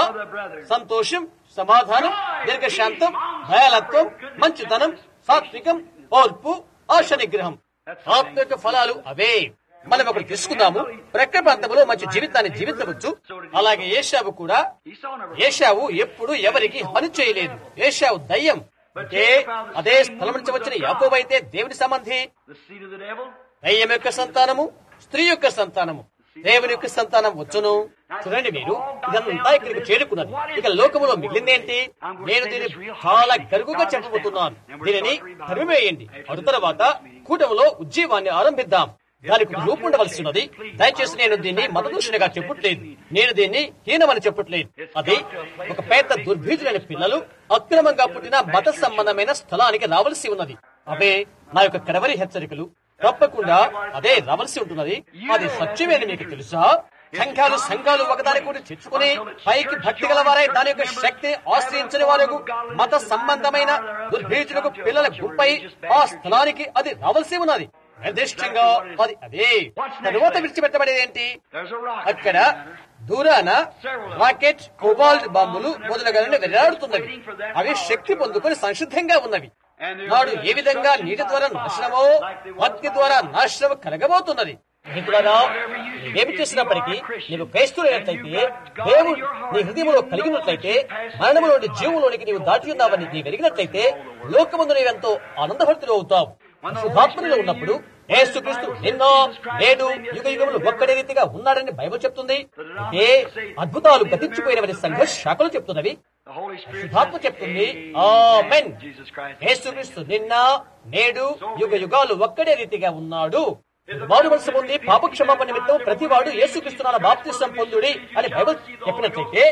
సంతోషం సమాధానం దీర్ఘశాంతం దయాలత్వం మంచితనం సాత్వికం ఓర్పు ఆశ నిగ్రహం ఆత్మ యొక్క ఫలాలు అవే మనం ఒకటి తీసుకుందాము ప్రక్క ప్రాంతంలో మంచి జీవితాన్ని జీవించవచ్చు అలాగే ఏషావు కూడా ఏషావు ఎప్పుడు ఎవరికి హాని చేయలేదు ఏషావు దయ్యం అంటే అదే స్థలం నుంచి వచ్చిన యాకోబు అయితే దేవుని సంబంధి The seed of the devil. దయ్యం యొక్క సంతానము స్త్రీ యొక్క సంతానము దేవుని యొక్క సంతానం వచ్చును చూడండి మీరు ఇదంతా ఇక్కడికి చేరుకున్నది ఇక లోకములో మిగిలిందేంటి నేను దీన్ని చాలా గరుగుగా చెప్పబోతున్నాను దీనిని తరిమివేయండి అటు తర్వాత కూటములో ఉజ్జీవాన్ని ఆరంభిద్దాం దానికి ఒక రూపు ఉండవలసి ఉన్నది దయచేసి నేను దీన్ని మతదూషణగా చెప్పట్లేదు నేను దీన్ని హీనమని చెప్పట్లేదు అది ఒక పెద్ద దుర్భీతులైన పిల్లలు అక్రమంగా పుట్టిన మత సంబంధమైన స్థలానికి రావలసి ఉన్నది అవే నా యొక్క కడవరి హెచ్చరికలు తప్పకుండా అదే రావలసి ఉంటున్నది అది సత్యమేని మీకు తెలుసా సంఘాలు సంఘాలు ఒకదాని కూడా తెచ్చుకుని పైకి భక్తి గలవారై దాని యొక్క శక్తిని ఆశ్రయించని వారికి మత సంబంధమైన దుర్భీతులకు పిల్లల గుంపై ఆ స్థలానికి అది రావలసి ఉన్నది నిర్దిష్టంగా అది అదే తరువాత విడిచిపెట్టబడేది ఏంటి There's a rocket. అక్కడ దూరాన రాకెట్ కోబాల్ట్ బాంబులు మొదలగునవి వెళ్లాడుతున్నవి అవి శక్తి పొందుకొని సంసిద్ధంగా ఉన్నవి నాడు ఏ విధంగా నీటి ద్వారా నాశనమో అగ్ని ద్వారా నాశనము కలగబోతున్నది నీకు ద్వారా ఏమి చేసినప్పటికీ నీవు క్రైస్తులైనట్లయితే దేవుడు నీ హృదయంలో కలిగినట్లయితే మరణములోని జీవులోనికి నీవు దాటి ఉన్నావని నీ వెలిగినట్లయితే లోకమందు నీవెంతో ఆనందభక్తులు అవుతావు శుభాత్మలో ఉన్నప్పుడు యేసుక్రీస్తు నిన్న నేడు యుగ యుగములు ఒక్కడే రీతిగా ఉన్నాడని బైబిల్ చెప్తుంది అయితే అద్భుతాలు గతించిపోయినవని సంఘ శాఖలు చెప్తున్నవి The Holy Spirit శుభాత్మ says, చెప్తుంది Amen. Amen Jesus Christ. యేసుక్రీస్తు నిన్న నేడు యుగ యుగాలు ఒక్కడే రీతిగా ఉన్నాడు మారు మనసు పొంది పాపక్షమాపణ నిమిత్తం ప్రతివాడు యేసుక్రీస్తున్న బాప్తిసం పొందుడి అని బైబిల్ చెప్పినట్లయితే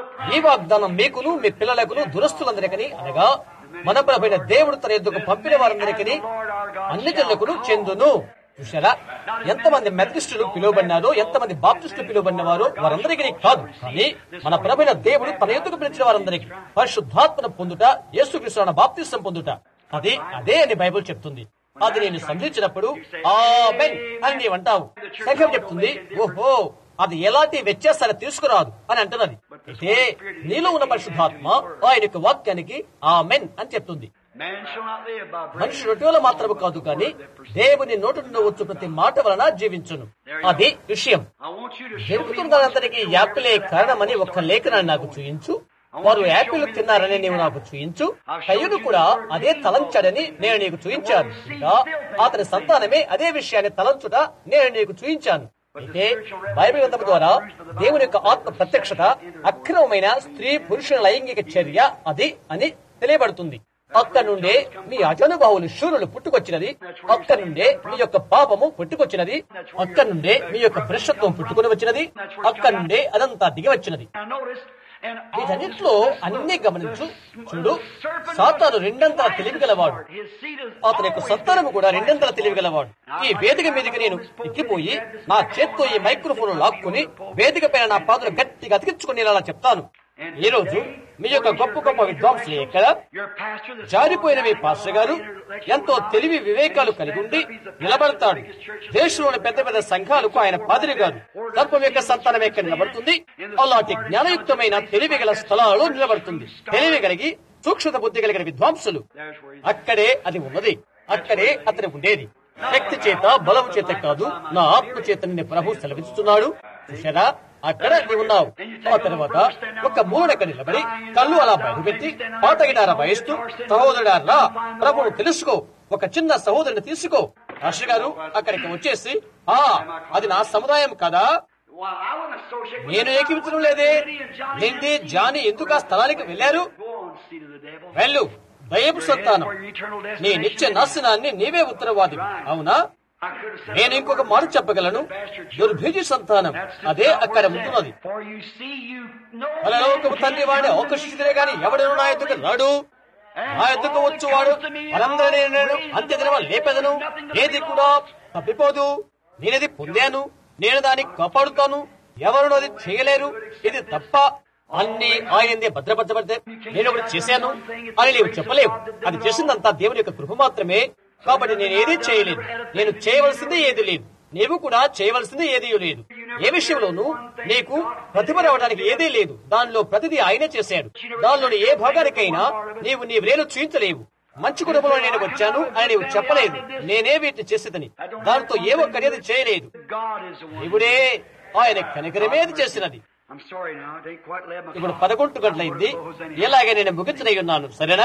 ఈ వాగ్దానం మీకును మీ పిల్లలకును దురస్తులందరికీ అనగా మన ప్రభైన దేవుడు తన ఎద్దుకు పంపిన వారందరికీ అన్ని జనులకును చెందును చూసారా ఎంతమంది మెథడిస్టులు పిలువబడినారో ఎంతమంది బాప్టిస్టులు పిలువబడినవారో వారందరికీ కాదు కానీ మన ప్రభైన దేవుడు తన ఎద్దుకు పిలిచిన వారందరికీ పరిశుద్ధాత్మను పొందుట యేసుక్రీస్తు బాప్తిసం పొందుట అది అదే అని బైబిల్ చెప్తుంది అది నేను సంధించినప్పుడు ఆమెన్ అని నీవు అంటావు సంఘం చెప్తుంది ఓహో అది ఎలాంటి వ్యత్యాసాలు తీసుకురాదు అని అంటున్నది అయితే నీలో ఉన్న పరిశుద్ధాత్మ ఆయన యొక్క వాక్యానికి ఆమెన్ అని చెప్తుంది Man shall not live by bread. మనిషి రొట్టెల మాత్రము కాదు కానీ దేవుని నోటి నుండి వచ్చు ప్రతి మాట వలన జీవించును అది విషయం I want you to show me జరుగుతున్నదంతటికి యాపిలే కారణమని ఒక లేఖనాన్ని నాకు చూయించు వారు యాపిల్ తిన్నారని నీవు నాకు చూయించు కయ్యుడు కూడా అదే తలంచాడని నేను నీకు చూయించాను ఇంకా అతని సంతానమే అదే విషయాన్ని తలంచుట నేను నీకు చూయించాను అయితే బైబిల్ గ్రంథం ద్వారా దేవుని యొక్క ఆత్మ ప్రత్యక్షత అక్రమమైన స్త్రీ పురుషుల లైంగిక చర్య అది అని తెలియబడుతుంది అక్క నుండే మీ అజనుభావులు శూరులు పుట్టుకొచ్చినది అక్క నుండే మీ యొక్క పాపము పుట్టుకొచ్చినది అక్క నుండే మీ యొక్క భ్రష్టత్వం పుట్టుకొని వచ్చినది అక్క నుండే అదంతా దిగి వచ్చినది Now notice, and all వీటన్నిటిలో అన్ని గమనించు చూడు సాతాను రెండంతల తెలివి గలవాడు his seed is అతని యొక్క సంతానము కూడా రెండంతల తెలివి గలవాడు ఈ వేదిక మీదకి నేను ఎక్కిపోయి నా చేత్తో ఈ మైక్రోఫోన్ లాక్కుని వేదిక పైన నా పాదులు గట్టిగా అతికించుకుని ఇలా చెప్తాను ఈ రోజు మీ యొక్క గొప్ప గొప్ప విద్వాంసులు ఎక్కడ your pastor, the జారిపోయిన మీ పాస్టర్ గారు ఎంతో తెలివి వివేకాలు కలిగి ఉండి నిలబడతాడు దేశంలోని పెద్ద పెద్ద సంఘాలకు ఆయన పాదిరి గారు సర్పం యొక్క సంతానం ఎక్కడ నిలబడుతుంది అలాంటి జ్ఞానయుక్తమైన తెలివి గల స్థలాలలో నిలబడుతుంది తెలివి కలిగి సూక్ష్మత బుద్ధి కలిగిన విద్వాంసులు there's where he's అక్కడే అది ఉన్నది అక్కడే అతను ఉండేది శక్తి చేత బలం చేత కాదు నా ఆత్మ చేత నిన్ను ప్రభు సెలవిస్తున్నాడు చూశారా అక్కడ నీవు ఉన్నావు ఆ తర్వాత ఒక మూలక నిలబడి కళ్ళు అలా బయలుపెట్టి పాట గిటార వాయిస్తూ సహోదరుడారా ప్రభువు తెలుసుకో ఒక చిన్న సహోదరుని తీసుకో రాష్ట్ర గారు అక్కడికి వచ్చేసి ఆ అది నా సముదాయం కదా Well, I wouldn't associate with నేను ఏకీపించడం లేదే ఏంటి జాని ఎందుకు ఆ స్థలానికి వెళ్ళారు Go on, seed of the devil. వెళ్ళు దయపు సంతానం For your eternal నీ destination. నిత్య నాశనాన్ని నీవే ఉత్తరవాది అవునా I could have said నేను ఇంకొక మాట చెప్పగలను దుర్భిజి సంతానం అదే అక్కడ ఉంటున్నది For you see, you know పరలోకపు తండ్రి వాడిని ఆకర్షించడే గాని ఎవడను నా ఎద్దుకు రాడు నా ఎద్దుకు వచ్చువాడు మనందరినీ నేను అంత్యదినమ లేపెదను ఏది కూడా తప్పిపోదు నేనది పొందాను నేను దాన్ని కాపాడుతాను ఎవరు అది చేయలేరు ఇది తప్ప అన్ని ఆయనందే భద్రపరచబడితే నేను ఒకటి చేశాను అని నీవు చెప్పలేవు అది చేసిందంతా దేవుని యొక్క కృప మాత్రమే కాబట్టి నేను ఏదీ చేయలేదు నేను చేయవలసింది ఏది లేదు నీవు కూడా చేయవలసింది ఏదీ లేదు ఏ విషయంలోనూ నీకు ప్రతిభ రావడానికి ఏదీ లేదు దానిలో ప్రతిదీ ఆయనే చేశాడు దానిలోని ఏ భాగానికైనా నీవు నీ వ్రేలు చూయించలేవు మంచి కుటుంబంలో నేను వచ్చాను అని నీవు చెప్పలేదు నేనే వీటిని చేసేదని దానితో ఏ ఒక్కడేది చేయలేదు God is the one. దేవుడే ఆయన కనికరమేది చేసినది I'm sorry now. It ain't quite 11 ఇప్పుడు o'clock. పదకొండు గంటలైంది ఎలాగే నేను ముగించనై ఉన్నాను సరేనా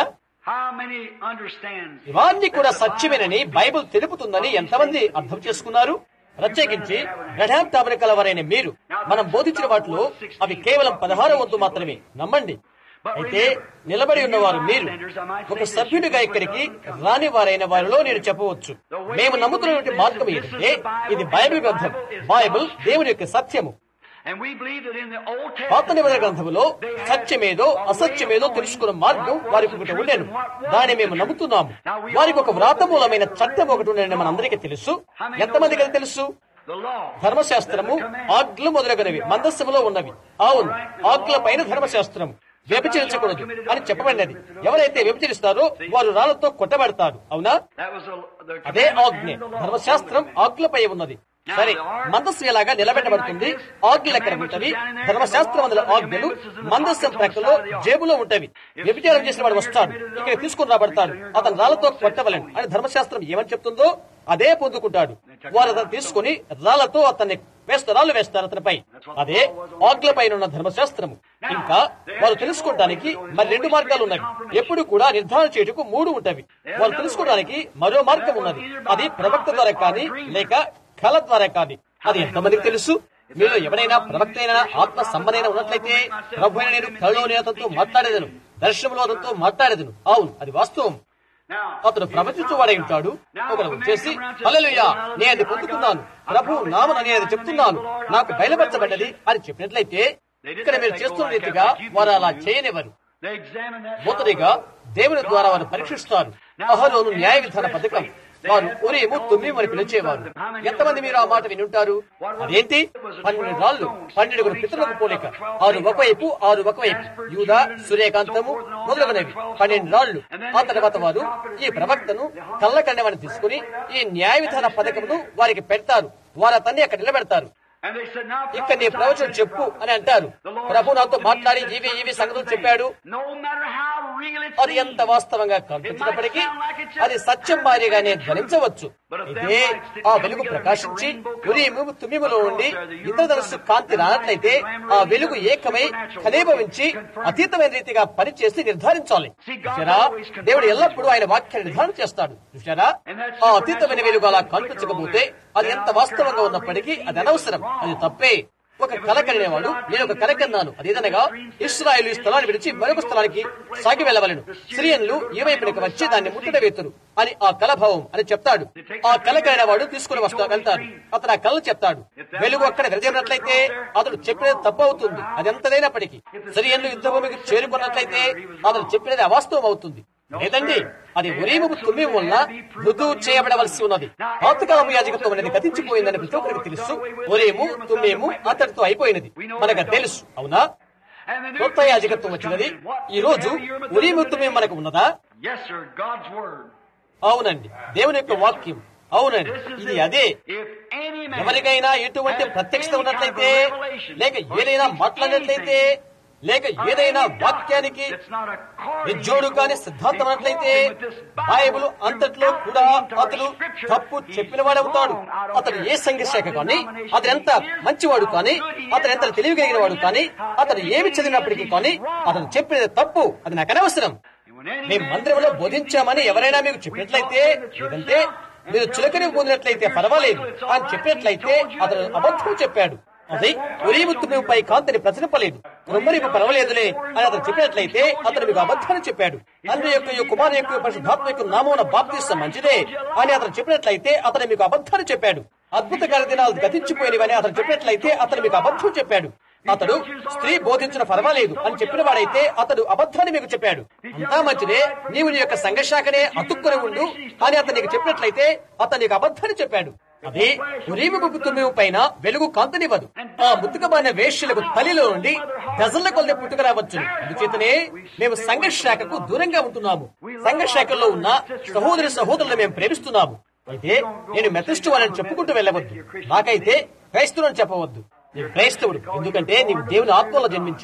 How many understands? ఇవన్నీ కూడా సత్యమేనని బైబిల్ తెలుపుతుందని ఎంతమంది అర్థం చేసుకున్నారు ప్రత్యేకించి గఢాం తాబరికల వారైన మీరు మనం బోధించిన వాటిలో అవి కేవలం పదహారో వంతు మాత్రమే నమ్మండి అయితే నిలబడి ఉన్నవారు మీరు ఒక సభ్యుడిగా ఇక్కడికి రాని వారైన వారిలో నేను చెప్పవచ్చు మేము నమ్ముతున్నటువంటి మార్గం ఏంటంటే ఇది బైబిల్ గ్రంథం బైబిల్ దేవుని యొక్క సత్యము And we believe that in the Old పాత Testament, నిబంధన గ్రంథంలో సత్యమేదో అసత్యమేదో తెలుసుకున్న మార్గం వారికి ఒకటి ఉండేను దాన్ని మేము నమ్ముతున్నాము వారికి ఒక వ్రాతమూలమైన చట్టం ఒకటి ఉండేది మనందరికీ తెలుసు ఎంతమందికి అది తెలుసు the law. ధర్మశాస్త్రము ఆజ్ఞలు మొదలగునవి మందస్సములో ఉన్నవి అవును ఆజ్ఞల పైన ధర్మశాస్త్రము వ్యభిచరించకూడదు అని చెప్పబడినది ఎవరైతే వ్యభిచరిస్తారో వారు రాళ్లతో కొట్టబడతారు అవునా That was the, the అదే ఆజ్ఞ ధర్మశాస్త్రం ఆజ్ఞలపై ఉన్నది సరే మందస్సు ఎలాగా నిలబెట్టబడుతుంది ఆజ్ఞలు ఎక్కడ ఉంటవి ధర్మశాస్త్రం అందులో ఆజ్ఞలు మందస్సు ప్రక్కలో జేబులో ఉంటవి వ్యభిచారం చేసిన వాడు వస్తాడు ఇక్కడ తీసుకుని రాబడతాడు అతను రాళ్లతో కొట్టవలను అని ధర్మశాస్త్రం ఏమని చెప్తుందో అదే పొందుకుంటాడు వారు అతను తీసుకుని రాళ్లతో అతన్ని వేస్తారు రాళ్ళు వేస్తారు అతనిపై అదే ఆజ్ఞల పైన ఉన్న ధర్మశాస్త్రము ఇంకా వారు తెలుసుకోవడానికి మరి రెండు మార్గాలు ఉన్నవి ఎప్పుడు కూడా నిర్ధారణ చేయుటకు మూడు ఉంటవి వారు తెలుసుకోవడానికి మరో మార్గం ఉన్నది అది ప్రవక్త ద్వారా కానీ లేక కళ ద్వారా కానీ అది ఎంతమందికి తెలుసు మీరు ఎవరైనా ప్రవక్త అయినా ఆత్మ సంబంధైన ఉన్నట్లయితే ప్రభు అయిన నేను కళ్ళలోని అతనితో మాట్లాడేదను దర్శనంలో అతనితో మాట్లాడేదను అవును అది వాస్తవం Now, అతను ప్రవచించువాడై ఉంటాడు ఒకరు వచ్చేసి హల్లెలూయా నేను అది పొందుకున్నాను ప్రభు నామను నేను అది చెప్తున్నాను నాకు బయలుపరచబడ్డది అని చెప్పినట్లయితే ఇక్కడ మీరు చేస్తున్న రీతిగా వారు అలా చేయనివ్వరు they examine that. మొదటిగా దేవుని ద్వారా వారు పరీక్షిస్తారు అహరోను న్యాయ విధాన పథకం వారు ఒరేము తుమ్మిము అని పిలిచేవారు ఎంతమంది మీరు ఆ మాట వినుంటారు అదేంటి పన్నెండు రాళ్ళు పన్నెండుగురు పితరులకు పోలిక ఆరు ఒకవైపు ఆరు ఒకవైపు యూదా సూర్యకాంతము మొదలగునవి పన్నెండు రాళ్ళు ఆ తర్వాత వారు ఈ ప్రవక్తను కళ్ళకండవని తీసుకుని ఈ న్యాయ విధాన పథకమును వారికి పెడతారు వారు అతన్ని అక్కడ నిలబెడతారు And they said, now ఇక్కడ నీ ప్రవచనం చెప్పు అని అంటారు ప్రభు నాతో మాట్లాడి ఇవి ఇవి సంగతులు చెప్పాడు no matter how real it అది ఎంత వాస్తవంగా కనిపించినప్పటికీ అది సత్యం మారిగానే ధ్వనించవచ్చు అయితే ఆ వెలుగు ప్రకాశించి ఉరీము తుమ్మిములో ఉండి ఇంద్రధనుస్సు కాంతి రానట్లయితే ఆ వెలుగు ఏకమై ఖనీభవించి అతీతమైన రీతిగా పనిచేసి నిర్ధారించాలి చూశారా దేవుడు ఎల్లప్పుడూ ఆయన వాక్యాన్ని నిర్ధారణ చేస్తాడు చూశారా ఆ అతీతమైన వెలుగు అలా కనిపించకపోతే అది ఎంత వాస్తవంగా ఉన్నప్పటికీ అది అనవసరం అది తప్పే ఒక కల కనేవాడు నేను ఒక కల కన్నాను అదేదనగా ఇస్రాయేల్ ఈ స్థలాన్ని విడిచి మరొక స్థలానికి సాగి వెళ్ళవలను సిరియన్లు ఈ వైపునికి వచ్చి దాన్ని ముట్టడ వేతురు అని ఆ కలభావం అని చెప్తాడు ఆ కల కనేవాడు తీసుకుని వస్తా వెళ్తాడు అతను ఆ కళ చెప్తాడు వెలుగు అక్కడ విరజేరినట్లయితే అతడు చెప్పినది తప్పు అవుతుంది అది ఎంతదైనప్పటికీ సిరియన్లు యుద్ధ భూమికి చేరుకున్నట్లయితే అతను చెప్పినది అవాస్తవం అవుతుంది లేదండి అది ఒరేము తుమ్మి వల్ల రుజువు చేయబడవలసి ఉన్నది పాతకాలపు యాజకత్వం అనేది గతించిపోయిందని ప్రతి ఒక్కరికి తెలుసు ఒరేము తుమ్మేము అతడితో అయిపోయినది మనకు తెలుసు అవునా And the new కొత్త యాజకత్వం వచ్చినది ఈ రోజు ఉరీము తుమ్మేము మనకు ఉన్నదా Yes, sir, God's word. అవునండి దేవుని యొక్క వాక్యం అవునండి ఇది అదే If any man ఎవరికైనా ఎటువంటి ప్రత్యక్షత ఉన్నట్లయితే లేక ఏదైనా మాట్లాడినట్లయితే లేక ఏదైనా వాక్యానికి విజ్జోడు కాని సిద్ధాంతం అన్నట్లయితే బైబిల్ అంతట్లో కూడా అతడు తప్పు చెప్పిన వాడవుతాడు అతడు ఏ సంఘ శాఖ కానీ అతను ఎంత మంచివాడు కానీ అతను ఎంత తెలియగలిగిన వాడు కానీ అతను ఏమి చదివినప్పటికీ కానీ అతను చెప్పినది తప్పు అది నాకు అనవసరం మేము మందిరంలో బోధించామని ఎవరైనా మీకు చెప్పినట్లయితే లేదంటే మీరు చులకని పొందినట్లయితే పర్వాలేదు అని చెప్పినట్లయితే అతను అబద్ధం చెప్పాడు అది ఉరీముత్తుపై కాంతిని ప్రచురింపలేదు రొమ్మరిపు పర్వాలేదులే అని అతను చెప్పినట్లయితే అతను మీకు అబద్ధాన్ని చెప్పాడు తండ్రి యొక్క కుమారు యొక్క పరిశుద్ధాత్మ యొక్క నామమున బాప్తిస్తం మంచిదే అని అతను చెప్పినట్లయితే అతను మీకు అబద్ధాన్ని చెప్పాడు అద్భుతకర దినాలు గతించిపోయినవని అతను చెప్పినట్లయితే అతను మీకు అబద్ధం చెప్పాడు అతడు స్త్రీ బోధించిన పర్వాలేదు అని చెప్పిన వాడైతే అతడు అబద్ధాన్ని మీకు చెప్పాడు అంతా మంచిదే నీవు నీ యొక్క సంఘశాఖనే అతుక్కుని ఉండు అని అతను నీకు చెప్పినట్లయితే అతను నీకు అబద్ధాన్ని చెప్పాడు అదే ఉరీము తుమ్మిము పైన వెలుగు కాంతనివ్వదు ఆ ముత్తుకమైన వేష్యులకు తల్లిలో నుండి డజన్ల కొలది పుట్టుక రావచ్చు అందుచేతనే మేము సంఘ శాఖకు దూరంగా ఉంటున్నాము సంఘ శాఖలో ఉన్న సహోదరి సహోదరులను మేము ప్రేమిస్తున్నాము అయితే నేను మెథిస్టు వాళ్ళని చెప్పుకుంటూ వెళ్ళవద్దు నాకైతే క్రైస్తవులను చెప్పవద్దు నీవు క్రైస్తవుడు ఎందుకంటే నీవు దేవుని ఆత్మలో జన్మించావు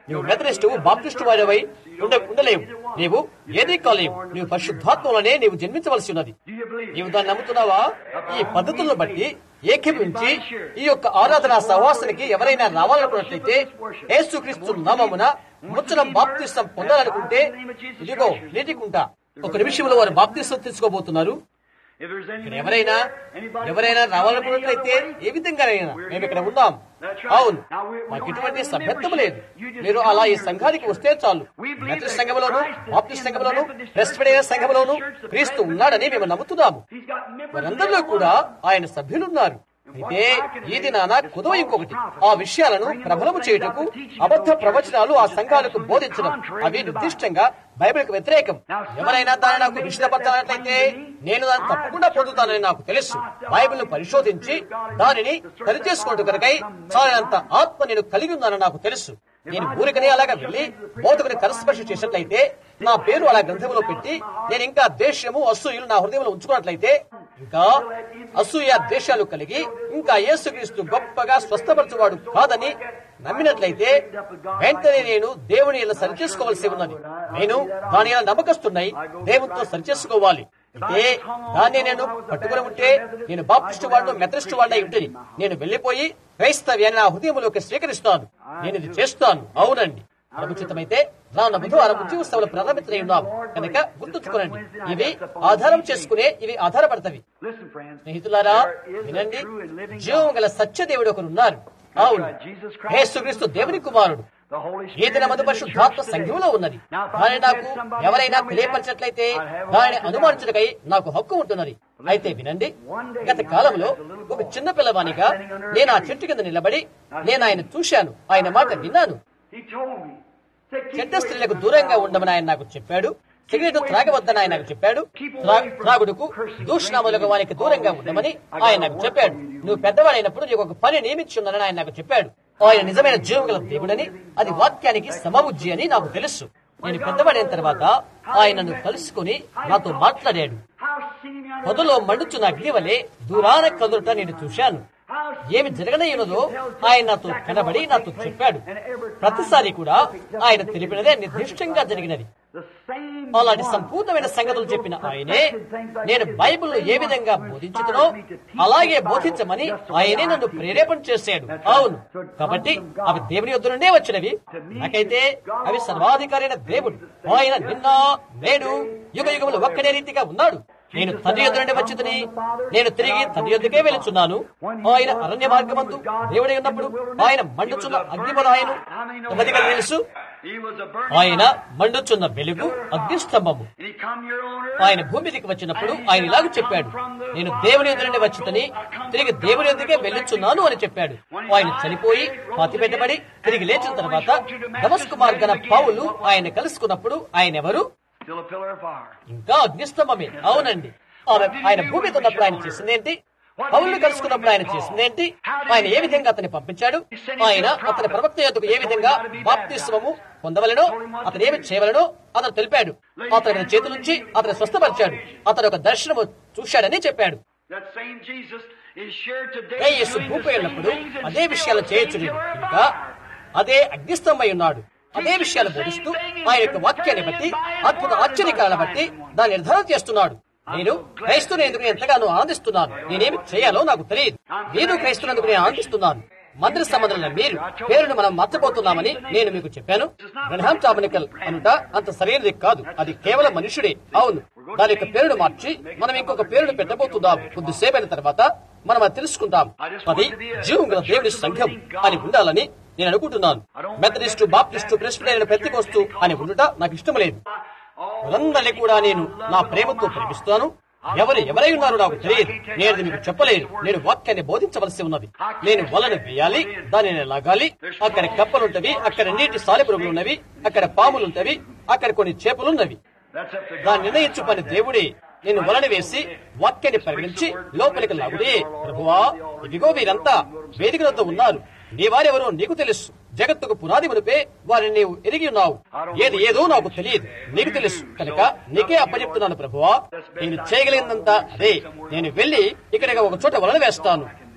నువ్వు మెథడిస్టు బాప్టిస్టు వాడవై ఉండ ఉండలేవు నీవు ఏదీ కాలేవు నీవు పరిశుద్ధాత్మలోనే నీవు జన్మించవలసి ఉన్నది Do you believe? నీవు దాన్ని నమ్ముతున్నావా ఈ పద్ధతులను బట్టి ఏకీభవించి ఈ యొక్క ఆరాధన సహవాసానికి ఎవరైనా రావాలనుకున్నట్లయితే యేసుక్రీస్తు నామమున ముచ్చడం బాప్తిస్తం పొందాలనుకుంటే ఇదిగో నీటికుంటా ఒక నిమిషంలో వారు బాప్తిస్తం తీసుకోబోతున్నారు If there's any ఇక్కడ ఎవరైనా anybody ఎవరైనా come రావాలనుకున్నట్లయితే any other way, ఏ విధంగానైనా మేము ఇక్కడ ఉన్నాం అవును మాకు ఎటువంటి సభ్యత్వం లేదు మీరు అలా ఈ సంఘానికి వస్తే చాలు మెథడిస్ట్ సంఘంలోను బాప్టిస్ట్ సంఘంలోను ప్రెస్బిటేరియన్ సంఘంలోను క్రీస్తు ఉన్నాడని మేము నమ్ముతున్నాము He's got members వారందరిలో కూడా ఆయన సభ్యులున్నారు అయితే ఈ దినాన కుదవ ఇంకొకటి ఆ విషయాలను ప్రబలము చేయుటకు అబద్ధ ప్రవచనాలు ఆ సంఘాలకు బోధించడం అవి నిర్దిష్టంగా బైబిల్కి వ్యతిరేకం ఎవరైనా దాన్ని నాకు విషదపరచాలన్నట్లయితే నేను దాన్ని తప్పకుండా పొందుతానని నాకు తెలుసు బైబిల్ను పరిశోధించి దానిని సరిచేసుకోవడం కనుకై చాలంత ఆత్మ నేను కలిగి ఉన్నానని నాకు తెలుసు నేను ఊరికనే అలాగా వెళ్లి బోధకుని కరస్పర్శ చేసినట్లయితే నా పేరు అలా గ్రంథంలో పెట్టి నేను ఇంకా దేశము అసూయలు నా హృదయంలో ఉంచుకున్నట్లయితే ఇంకా అసూయ దేశాలు కలిగి ఇంకా యేసుక్రీస్తు గొప్పగా స్వస్థపరచువాడు కాదని నమ్మినట్లయితే వెంటనే నేను దేవుని ఇలా సరిచేసుకోవాల్సి ఉన్నది నేను దాని ఇలా నమ్మకస్తున్నాయి దేవునితో సరిచేసుకోవాలి అయితే దాన్ని నేను పట్టుకుని ఉంటే నేను బాప్టిస్ట్ వాడు మెథడిస్ట్ వాడినై ఉంటుంది నేను వెళ్లిపోయి క్రైస్తవ్యాన్ని నా హృదయంలోకి స్వీకరిస్తాను నేను ఇది చేస్తాను అవునండి ప్రభుత్వమైతే రానున్న బుధవారం ఉద్యోగస్తులు ప్రారంభించనే ఉన్నాం కనుక గుర్తుంచుకోనండి ఇవి ఆధారం చేసుకునే ఇవి ఆధారపడతవి Listen, friends. స్నేహితులారా There is a వినండి true and living జీవం God. గల సత్య దేవుడు ఒకరు ఉన్నారు అవును యేసుక్రీస్తు దేవుని కుమారుడు The Holy ఈ Spirit దినమందు is in the పరిశుద్ధాత్మ church today. సంఘంలో ఉన్నది Now, if I కానీ had నాకు somebody ఎవరైనా tell me that, తెలియపరిచినట్లయితే I'd have a దానిని right to అనుమానించడకై నాకు హక్కు ఉంటున్నది అయితే వినండి గత కాలంలో ఒక చిన్న పిల్లవానిగా నేను ఆ చెట్టు కింద నిలబడి నేను ఆయన చూశాను ఆయన మాట విన్నాను He told me. to keep చెడ్డ away స్త్రీలకు from దూరంగా foul ఉండమని ఆయన నాకు చెప్పాడు సిగరెట్ త్రాగవద్దని ఆయన నాకు చెప్పాడు త్రా- త్రాగుడుకు దూషణములకు వానికి దూరంగా ఉండమని ఆయన నాకు చెప్పాడు నువ్వు పెద్దవాడైనప్పుడు నీకు ఒక పని నియమించి ఉన్నానని ఆయన నాకు చెప్పాడు ఆయన నిజమైన జీవం గల దేవుడని అది వాక్యానికి సమబుజ్జి అని నాకు తెలుసు నేను పెద్దవాడైన తర్వాత ఆయన నన్ను కలుసుకుని నాతో మాట్లాడాడు How seem you పొదలో మండుచున్న అగ్ని వలె దూరాన కదులుట నేను చూశాను ఏమి జరగనయ్యున్నదో ఆయన నాతో కనబడి నాతో చెప్పాడు ప్రతిసారి కూడా ఆయన తెలిపినదే నిర్దిష్టంగా జరిగినది the same అలాంటి one సంపూర్ణమైన సంగతులు చెప్పిన ఆయనే నేను బైబిల్ ఏ విధంగా బోధించుతునో అలాగే బోధించమని ఆయనే నన్ను ప్రేరేపణ చేశాడు అవును కాబట్టి అవి దేవుని యొద్ద నుండే వచ్చినవి నాకైతే అవి సర్వాధికారైన దేవుడు ఆయన నిన్న నేడు యుగ యుగములు ఒక్కడే రీతిగా ఉన్నాడు నేను తండ్రి యొద్ద నుండి వచ్చిందని నేను తిరిగి తండ్రి యొద్దకే వెళుచున్నాను ఆయన అరణ్య మార్గమందు దేవుడై ఉన్నప్పుడు ఆయన మండుచున్న అగ్నిమల ఆయన ఎంతమందికి అది తెలుసు He was a burning ఆయన మండుచున్న వెలుగు అగ్నిస్తంభము And he come here on earth. ఆయన భూమి మీదకి వచ్చినప్పుడు ఆయన ఇలాగ చెప్పాడు నేను దేవుని ఎదురు నుండి వచ్చిందని తిరిగి దేవుని ఎదురుకే వెళ్ళుచున్నాను అని చెప్పాడు ఆయన చనిపోయి పాతి పెట్టబడి తిరిగి లేచిన తర్వాత దమస్కు మార్గన పౌలు ఆయన కలుసుకున్నప్పుడు ఆయన ఎవరు Still a pillar of fire. ఇంకా అగ్నిస్తంభమే అవునండి ఆమె- ఆయన భూమి మీద ఉన్నప్పుడు ఆయన చేసిందేంటి పౌలు కలుసుకున్నప్పుడు ఆయన చేసిందేంటి ఆయన ఏ విధంగా అతన్ని పంపించాడు ఆయన అతని ప్రవక్త యొద్దకు ఏ విధంగా బాప్తిస్వము పొందవలనో అతను ఏమి చేయవలనో అతను తెలిపాడు అతని చేతి నుంచి అతను స్వస్థపరిచాడు అతను ఒక దర్శనము చూశాడని చెప్పాడు That same Jesus is sure today A Yesu doing భూపై the same ఉన్నప్పుడు things and అదే still విషయాలు చేయొచ్చు changing నేను. word ఇంకా by word. అదే అగ్నిస్తంభై ఉన్నాడు అదే విషయాలు బోధిస్తూ ఆయన యొక్క వాక్యాన్ని బట్టి అద్భుత ఆశ్చర్యకాలను బట్టి దాన్ని నిర్ధారణ చేస్తున్నాడు నేను క్రైస్తునందుకు నేను ఎంతగానో ఆనందిస్తున్నాను నేనేమి చేయాలో నాకు తెలియదు నేను క్రైస్తునందుకు నేను ఆనందిస్తున్నాను మందిర సంబంధులైన మీరు పేరును మనం మర్చిపోతున్నామని నేను మీకు చెప్పాను బ్రహ్మాం చాబనికల్ అనుట అంత సరైనది కాదు అది కేవలం మనుషుడే అవును దాని యొక్క పేరును మార్చి మనం ఇంకొక పేరును పెట్టబోతున్నాం కొద్దిసేపు అయిన తర్వాత మనం అది తెలుసుకుంటాం అది జీవం గల దేవుని సంఘం అని ఉండాలని నేను అనుకుంటున్నాను మెథడిస్టు బాప్టిస్టు ప్రెస్బిటేరియన్ పెద్దకొస్తూ అని ఉండుట నాకు ఇష్టం లేదు వాళ్ళందరినీ కూడా నేను నా ప్రేమతో ప్రేమిస్తాను ఎవరు ఎవరై ఉన్నారో నాకు తెలియదు నేను అది మీకు చెప్పలేను నేను వాక్యాన్ని బోధించవలసి ఉన్నది నేను వలను వేయాలి దానిని లాగాలి అక్కడ కప్పలుంటవి అక్కడ నీటి సాలెపురుగులు ఉన్నవి అక్కడ పాములుంటవి అక్కడ కొన్ని చేపలున్నవి That's up to God. దాన్ని నిర్ణయించు పని దేవుడే నేను వలని వేసి వాక్యాన్ని పరిగణించి లోపలికి లాగుడే ప్రభువా ఇదిగో వీరంతా వేదిక వద్ద ఉన్నారు నీ వారెవరో నీకు తెలుసు జగత్తుకు పునాది మునిపే వారిని నీవు ఎరిగి ఉన్నావు ఏది ఏదో నాకు తెలియదు నీకు తెలుసు కనుక నీకే అప్పచెప్తున్నాను ప్రభువా నేను చేయగలిగినంత అదే నేను వెళ్లి ఇక్కడ ఒక చోట వలన వేస్తాను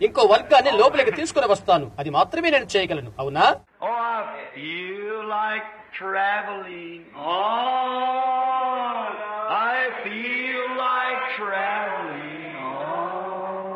ఇంకో వర్గాన్ని లోపలికి తీసుకుని వస్తాను అది మాత్రమే నేను చేయగలను అవునా Oh, I feel like traveling on. I feel like traveling on.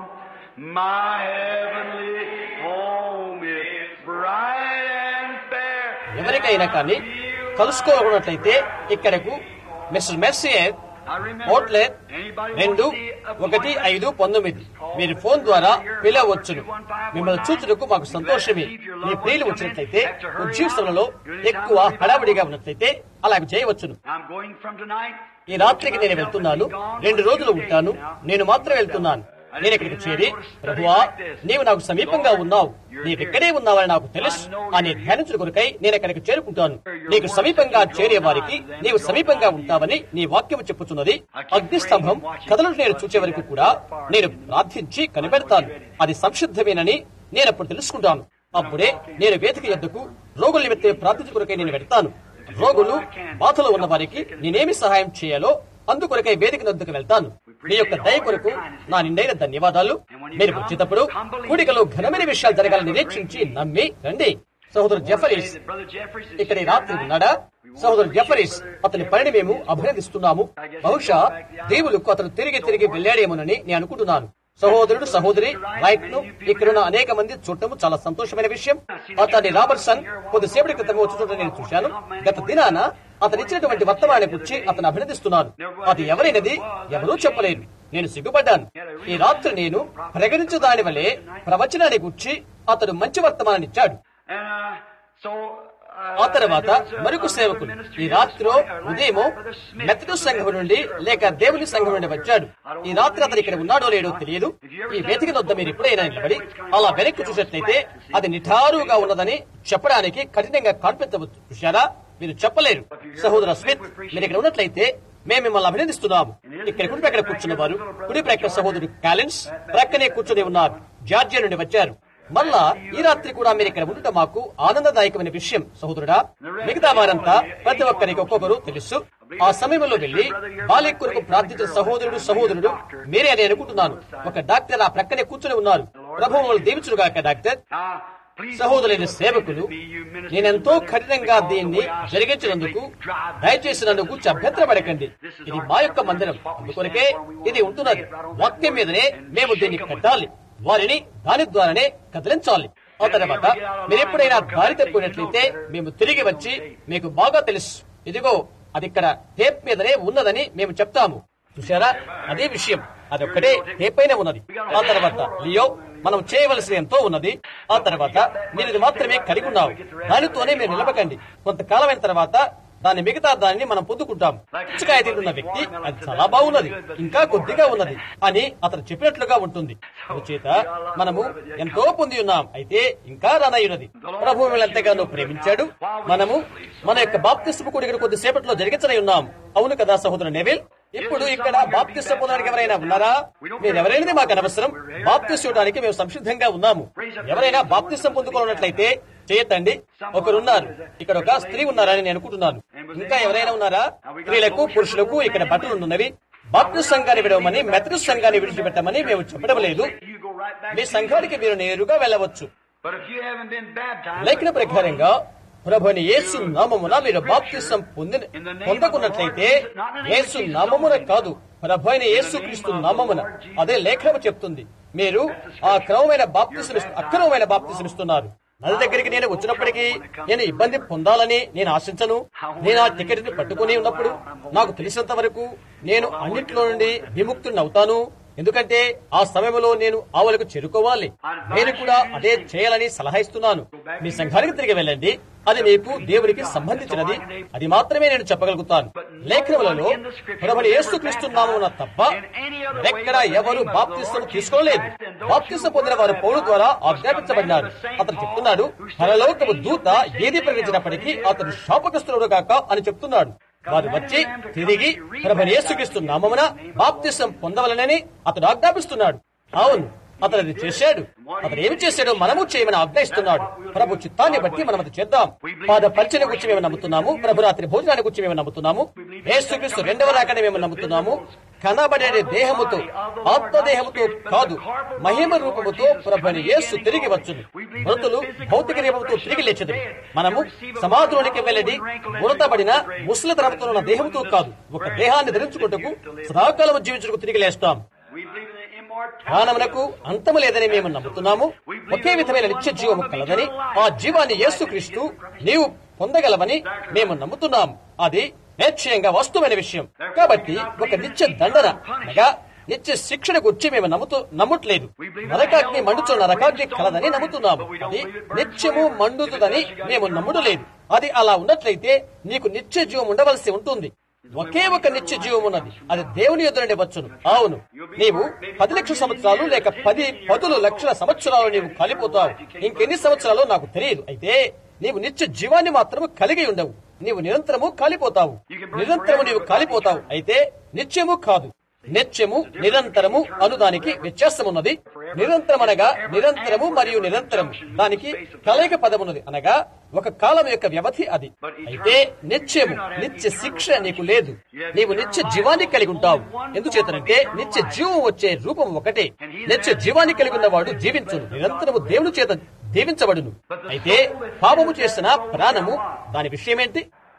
My heavenly home is bright and fair. ఎవరికైనా కానీ కలుసుకోవాలన్నట్లయితే ఇక్కడకు మిస్టర్ మెర్సియర్ I remember ఓట్లెట్ anybody రెండు wants to see a ఒకటి photograph? ఐదు పంతొమ్మిది మీరు ఫోన్ ద్వారా పిలవచ్చును మిమ్మల్ని చూచుటకు మాకు సంతోషమే మీ ప్రియులు వచ్చినట్లయితే ఉద్యోగంలో ఎక్కువ హడావిడిగా ఉన్నట్లయితే అలాగ చేయవచ్చును I'm going from tonight. ఈ రాత్రికి నేను వెళ్తున్నాను రెండు రోజులు ఉంటాను నేను మాత్రం వెళ్తున్నాను నేను ఇక్కడికి చేరి ప్రభువా నీవు నాకు సమీపంగా ఉన్నావు నీకు ఇక్కడే ఉన్నావని నాకు తెలుసు అని ధ్యానించిన కొరకై నేను ఇక్కడికి చేరుకుంటాను నీకు సమీపంగా చేరే వారికి నీవు సమీపంగా ఉంటావని నీ వాక్యం చెప్పుతున్నది అగ్ని స్తంభం కథలను నేను చూచే వరకు కూడా నేను ప్రార్థించి కనిపెడతాను అది సంసిద్ధమేనని నేను అప్పుడు తెలుసుకుంటాను అప్పుడే నేను వేదిక ఎద్దుకు రోగుల నిమిత్తం ప్రార్థించు కొరకై నేను వెళ్తాను రోగులు బాధలో ఉన్న వారికి నేనేమి సహాయం చేయాలో అందుకొరకై వేదిక వద్దకు వెళ్తాను మీ యొక్క దయ కొరకు నా నిండైన ధన్యవాదాలు మీరు వచ్చేటప్పుడు కూడికలో ఘనమైన విషయాలు జరగాలని నిరీక్షించి నమ్మి రండి సహోదరు జెఫరీస్ Brother Jeffries is ఇక్కడ ఈ రాత్రి ఉన్నాడా సహోదరు జెఫరీస్ అతని పనిని మేము అభినందిస్తున్నాము బహుశా దేవులకు అతను తిరిగి తిరిగి వెళ్ళాడేమోనని నేను అనుకుంటున్నాను సహోదరుడు సహోదరి రైట్ ను ఇక్కడున్న అనేక మంది చూడటము చాలా సంతోషమైన విషయం అతని రాబర్సన్ కొద్దిసేపటి క్రితం వచ్చి చూడటం నేను చూశాను గత దినాన అతను ఇచ్చినటువంటి వర్తమానాన్ని గురించి అతను అభినందిస్తున్నాను అది ఎవరైనది ఎవరూ చెప్పలేరు నేను సిగ్గుపడ్డాను ఈ రాత్రి నేను ప్రకటించు దాని వలె ప్రవచనాన్ని గురించి అతడు మంచి వర్తమానాన్ని ఇచ్చాడు And uh, so. Uh, ఆ తర్వాత there was a- మరొక a సేవకులు ministry ఈ రాత్రిలో this morning, ఉదయము Brother Smith. మెథడు సంఘం నుండి లేక దేవుని సంఘం నుండి వచ్చాడు ఈ రాత్రి అతను ఇక్కడ ఉన్నాడో లేడో తెలియదు ఈ వేదిక వద్ద మీరు ఎప్పుడైనా నిలబడి అలా వెనక్కి చూసినట్లయితే అది నిఠారుగా ఉన్నదని చెప్పడానికి కఠినంగా కనిపించవచ్చు చూశారా మీరు చెప్పలేరు సహోదర స్మిత్ మీరు ఇక్కడ ఉన్నట్లయితే మేము మిమ్మల్ని అభినందిస్తున్నాము ఇక్కడ కుడి ప్రక్కన కూర్చున్న వారు కుడి ప్రక్కన సహోదరుడు క్యాలెన్స్ ప్రక్కనే కూర్చుని ఉన్నారు జార్జియా నుండి వచ్చారు మళ్ళా ఈ రాత్రి కూడా మీరు ఇక్కడ ఉండటం మాకు ఆనందదాయకమైన విషయం సహోదరుడా మిగతా వారంతా ప్రతి ఒక్కరికి ఒక్కొక్కరు తెలుసు ఆ సమయంలో వెళ్లి బాలిక కొరకు ప్రార్థించిన సహోదరుడు సహోదరుడు మీరే అని అనుకుంటున్నాను ఒక డాక్టర్ ఆ ప్రక్కనే కూర్చుని ఉన్నారు ప్రభువు దీవించుడుగాక డాక్టర్ Now, please సహోదరులైన సేవకులు నేనెంతో కఠినంగా దీన్ని జరిగించినందుకు దయచేసి నన్ను కూర్చి అభ్యంతరపడకండి ఇది మా యొక్క మందిరం అందుకొరకే ఇది ఉంటున్నది వాక్యం మీదనే మేము దీన్ని కట్టాలి వారిని దాని ద్వారానే కదిలించాలి ఆ తర్వాత మీరు ఎప్పుడైనా దారి తప్పినట్లయితే మేము తిరిగి వచ్చి మీకు బాగా తెలుసు ఇదిగో అది ఇక్కడ టేప్ మీదనే ఉన్నదని మేము చెప్తాము చూసారా అదే విషయం అదొక్కటే టేప్ పైన ఉన్నది ఆ తర్వాత లియో మనం చేయవలసిన ఎంతో ఉన్నది ఆ తర్వాత మీరు ఇది మాత్రమే కలిగి ఉన్నావు దానితోనే మీరు నిలబకండి కొంతకాలమైన తర్వాత దాని మిగతా దానిని మనం పొందుకుంటాం పుచ్చకాయ తింటున్న వ్యక్తి అది చాలా బాగున్నది ఇంకా కొద్దిగా ఉన్నది అని అతను చెప్పినట్లుగా ఉంటుంది చేత మనము ఎంతో పొంది ఉన్నాం అయితే ఇంకా రానయ్యున్నది ప్రభు మిమ్మల్ని ఎంతగానో ప్రేమించాడు మనము మన యొక్క బాప్తిస్తపు కూడికను కొద్దిసేపట్లో జరిగించనై ఉన్నాం అవును కదా సహోదరు నెవిల్ ఇప్పుడు ఇక్కడ బాప్తిస్త పొందడానికి ఎవరైనా ఉన్నారా మీరు ఎవరైనా మాకు అనవసరం బాప్తిస్ట్ ఇవ్వడానికి మేము సంసిద్ధంగా ఉన్నాము ఎవరైనా బాప్తిస్తం పొందుకోవాలన్నట్లయితే చేయొద్దండి ఒకరున్నారు ఇక్కడ ఒక స్త్రీ ఉన్నారని నేను అనుకుంటున్నాను ఇంకా ఎవరైనా ఉన్నారా స్త్రీలకు పురుషులకు ఇక్కడ బట్టలు ఉన్నవి బాప్తిస్ట్ సంఘాన్ని విడవమని మెథడిస్ట్ సంఘాన్ని విడిచిపెట్టమని మేము చెప్పడం లేదు you go right back. మీ సంఘానికి మీరు నేరుగా వెళ్ళవచ్చు But if you haven't been baptized, లేఖన ప్రకారంగా ప్రభుని యేసు నామమున మీరు బాప్తిసం పొంది పొందకున్నట్లయితే యేసు నామమున కాదు ప్రభు అయిన యేసు క్రీస్తు నామమున అదే లేఖనం చెప్తుంది మీరు ఆ క్రమమైన బాప్తిసం అక్రమమైన బాప్తిసం ఇస్తున్నారు నది దగ్గరికి నేను వచ్చినప్పటికీ నేను ఇబ్బంది పొందాలని నేను ఆశించను నేను ఆ టికెట్ ని పట్టుకుని ఉన్నప్పుడు నాకు తెలిసినంత వరకు నేను అన్నింటిలో నుండి విముక్తుని అవుతాను ఎందుకంటే ఆ సమయంలో నేను ఆవులకు చేరుకోవాలి నేను కూడా అదే చేయాలని సలహా ఇస్తున్నాను మీ సంఘానికి తిరిగి వెళ్ళండి అది మీకు దేవునికి సంబంధించినది అది మాత్రమే నేను చెప్పగలుగుతాను లేఖనములలో ప్రభుని యేసుక్రీస్తున్నామన్న తప్ప ఎక్కడ ఎవరు బాప్తిస్తం తీసుకోలేదు బాప్తిస్తం పొందిన వారు పౌరు ద్వారా ఆజ్ఞాపించబడినారు అతను చెప్తున్నాడు పరలోకపు దూత ఏది ప్రకటించినప్పటికీ అతను శాపగ్రస్తుడు కాక అని చెప్తున్నాడు వారు వచ్చి తిరిగి ప్రభుని యేసుక్రీస్తు నామమున బాప్తిసం పొందవలనని అతడు ఆజ్ఞాపిస్తున్నాడు అవును అతను అది చేశాడు అతను ఏమి చేశాడో మనము చేయమని ఆజ్ఞాయిస్తున్నాడు ప్రభు చిత్తాన్ని బట్టి మనం అది చేద్దాం పాద పరిచయం గురించి మేము నమ్ముతున్నాము ప్రభు రాత్రి భోజనాన్ని గురించి మేము నమ్ముతున్నాము యేసుక్రీస్తు రెండవ రాకని మేము నమ్ముతున్నాము కనబడే దేహముతో ఆత్మదేహముతో కాదు మహిమ రూపముతో ప్రభుని యేసు తిరిగి వచ్చును మృతులు భౌతిక రూపంతో తిరిగి లేచదు మనము సమాధిలోనికి వెళ్ళడి ముడతబడిన ముసలితనంతో ఉన్న దేహంతో కాదు ఒక దేహాన్ని ధరించుకుంటకు సదాకాలం జీవించుటకు తిరిగి లేస్తాం We believe in the immortality. ప్రాణమునకు అంతము లేదని మేము నమ్ముతున్నాము ఒకే విధమైన నిత్య జీవము కలదని ఆ జీవాన్ని యేసుక్రీస్తు నీవు పొందగలవని మేము నమ్ముతున్నాము అది నిశ్చయంగా వస్తువైన విషయం కాబట్టి ఒక నిత్య దండన అనగా నిత్య శిక్షణ గురించి మేము నమ్ముతూ నమ్మట్లేదు నరకాగ్ని మండుచున్న నరకాగ్ని కలదని నమ్ముతున్నాము అది నిత్యము మండుతుందని మేము నమ్ముడలేదు అది అలా ఉన్నట్లయితే నీకు నిత్య జీవం ఉండవలసి ఉంటుంది ఒకే ఒక నిత్య జీవం ఉన్నది అది దేవుని యొద్ద నుండి వచ్చును అవును నీవు పది లక్షల సంవత్సరాలు లేక పది పదులు లక్షల సంవత్సరాలు నీవు కాలిపోతావు ఇంకెన్ని సంవత్సరాలు నాకు తెలియదు అయితే నీవు నిత్య జీవాన్ని మాత్రము కలిగి ఉండవు నీవు నిరంతరము కాలిపోతావు నిరంతరము నీవు కాలిపోతావు అయితే నిత్యము కాదు నిత్యము నిరంతరము అనుదానికి వ్యత్యాసమున్నది నిరంతరం అనగా నిరంతరము మరియు నిరంతరము దానికి కలయిక పదమున్నది అనగా ఒక కాలం యొక్క వ్యవధి అది అయితే నిత్యము నిత్య శిక్ష నీకు లేదు నీవు నిత్య జీవాన్ని కలిగి ఉంటావు ఎందుచేతనంటే నిత్య జీవం వచ్చే రూపం ఒకటే నిత్య జీవాన్ని కలిగి ఉన్నవాడు జీవించును నిరంతరము దేవుని చేత దీవించబడును అయితే పాపము చేసిన ప్రాణము దాని విషయమేంటి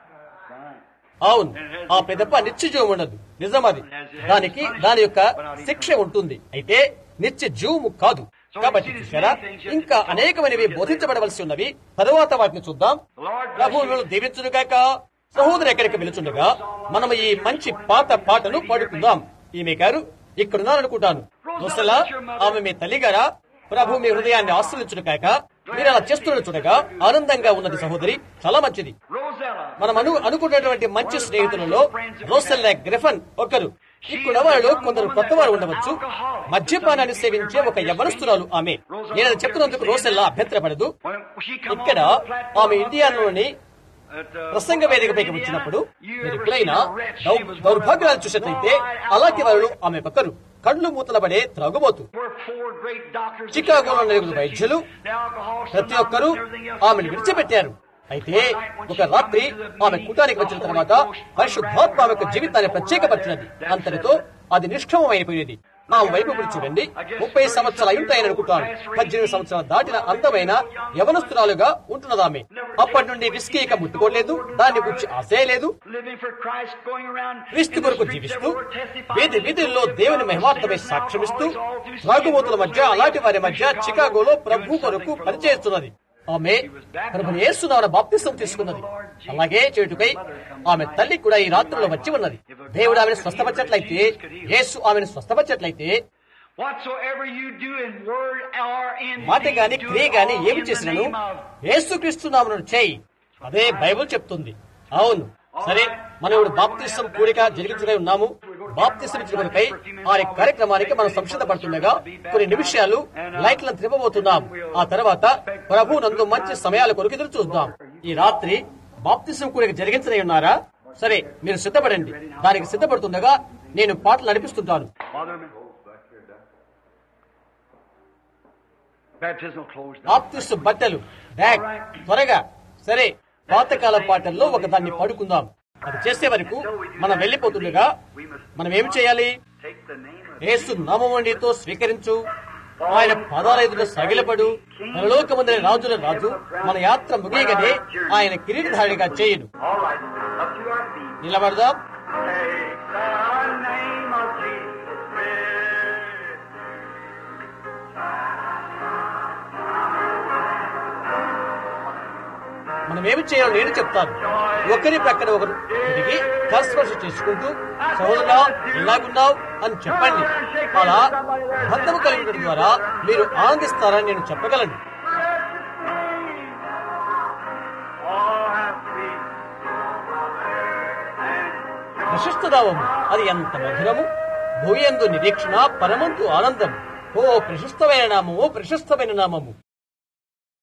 అవును ఆ పెదప నిత్య జీవం ఉండదు నిజమది దానికి దాని యొక్క శిక్ష ఉంటుంది అయితే నిత్య జీవము కాదు కాబట్టి చూసారా ఇంకా అనేకమైనవి బోధించబడవలసి ఉన్నవి తరువాత వాటిని చూద్దాం ప్రభువులను దీవించును కాక సహోదరు ఎక్కడికి వెళుచుండగా మనం ఈ మంచి పాత పాటను పాడుకుందాం ఈమె గారు ఇక్కడున్నారనుకుంటాను ముసలా ఆమె మీ తల్లిగారా ప్రభు మీ హృదయాన్ని ఆశ్రయించును కాక మీరు అలా చేస్తున్న చూడగా ఆనందంగా ఉన్నది సహోదరి చాలా మంచిది Rosella. మనం అను అనుకున్నటువంటి మంచి స్నేహితులలో రోసెల్లా గ్రిఫన్ ఒకరు ఇక్కడ వాళ్ళు కొందరు కొత్త వారు ఉండవచ్చు మద్యపానాన్ని సేవించే ఒక యవనస్తురాలు ఆమె నేను అది చెప్తున్నందుకు రోసెల్లా అభ్యంతరపడదు When she come ఇక్కడ on the platform ఆమె ఇండియాలోని at, uh, ప్రసంగ వేదికపైకి వచ్చినప్పుడు మీరు ఎప్పుడైనా దౌ- దౌర్భాగ్యాలు చూసినట్లయితే అలాంటి వారు ఆమె పక్కరు కళ్ళు మూతలబడే త్రాగుబోతు were four great doctors in చికాగోలో Chicago నలుగురు said వైద్యులు the alcohol, ప్రతి some ఒక్కరూ everything else ఆమెను విడిచిపెట్టారు అయితే ఒక రాత్రి ఆమె కూటానికి వచ్చిన తర్వాత పరిశుద్ధాత్మ ఆమె యొక్క జీవితాన్ని ప్రత్యేకపరిచినది అంతటితో అది నిష్క్రమమైపోయేది నా వైపు ఇప్పుడు చూడండి ముప్పై సంవత్సరాలు అయింటాయని అనుకుంటాను పద్దెనిమిది సంవత్సరాలు దాటిన అందమైన యవనస్తురాలుగా ఉంటున్నదామె అప్పటి నుండి విస్కీ ఇక ముట్టుకోలేదు దాన్ని గురించి ఆశే లేదు living for Christ, going around క్రీస్తు in the కొరకు streets జీవిస్తూ everywhere testifying వీధి that వీధుల్లో Jesus దేవుని was మహిమార్థమై saved సాక్ష్యమిస్తూ alcoholics all through త్రాగుబోతుల Skid Row, మధ్య అలాంటి వారి మధ్య Chicago, చికాగోలో doing ప్రభు something కొరకు for the పనిచేస్తున్నది ఆమె ప్రభు యేసునామన బాప్తిసం తీసుకున్నది అలాగే చేటుకై ఆమె తల్లి కూడా ఈ రాత్రిలో వచ్చి ఉన్నది దేవుడు ఆమెను స్వస్థపరచట్లయితే యేసు ఆమెను స్వస్థపరచట్లయితే Whatsoever you do in word or in మాట deed, గాని do క్రియ it గాని all ఏమి in the చేసినను name of యేసుక్రీస్తు నామను చేయి అదే బైబిల్ చెప్తుంది అవును సరే మనం ఇప్పుడు బాప్తిసం కూడిక జరిగించుకునే ఉన్నాము బాప్తిసం ఇచ్చుకునిపై ఆ కార్యక్రమానికి మనం సంసిద్ధపడుతుండగా కొన్ని నిమిషాలు లైట్లను త్రిప్పబోతున్నాం ఆ తర్వాత ప్రభు నందు మంచి సమయాల కొరకు ఎదురు చూద్దాం ఈ రాత్రి బాప్తిసం కూడిక జరిగించనే ఉన్నారా సరే మీరు సిద్ధపడండి దానికి సిద్ధపడుతుండగా నేను పాటలు నడిపిస్తుంటాను Father, baptismal closed. బాప్తిస్తు బట్టలు బ్యాగ్ త్వరగా సరే పాతకాల పాటల్లో ఒక దాన్ని పడుకుందాం అది చేసే వరకు మనం వెళ్ళిపోతుండగా మనం ఏం చేయాలి Take the name of యేసు నామమండితో స్వీకరించు ఆయన పదాల ఎదుట సగిలపడు పరలోకమందరి రాజుల రాజు మన యాత్ర ముగియగానే ఆయన కిరీటధారిగా చేయను All right, up to our feet. నిలబడదాం Take the name of Jesus with మనం ఏమి చేయాలో నేను చెప్తాను ఒకరి ప్రక్కన ఒకరు తిరిగి కస్పర్శ చేసుకుంటూ సహోదరా ఎలాగున్నావు అని చెప్పండి అలా బంధము కలిగడం ద్వారా మీరు ఆనందిస్తారని నేను చెప్పగలను all have peace. ప్రశస్తదావము అది ఎంత మధురము భూయందు నిరీక్షణ పరమంతు ఆనందం ఓ ప్రశస్తమైన నామము ప్రశస్తమైన నామము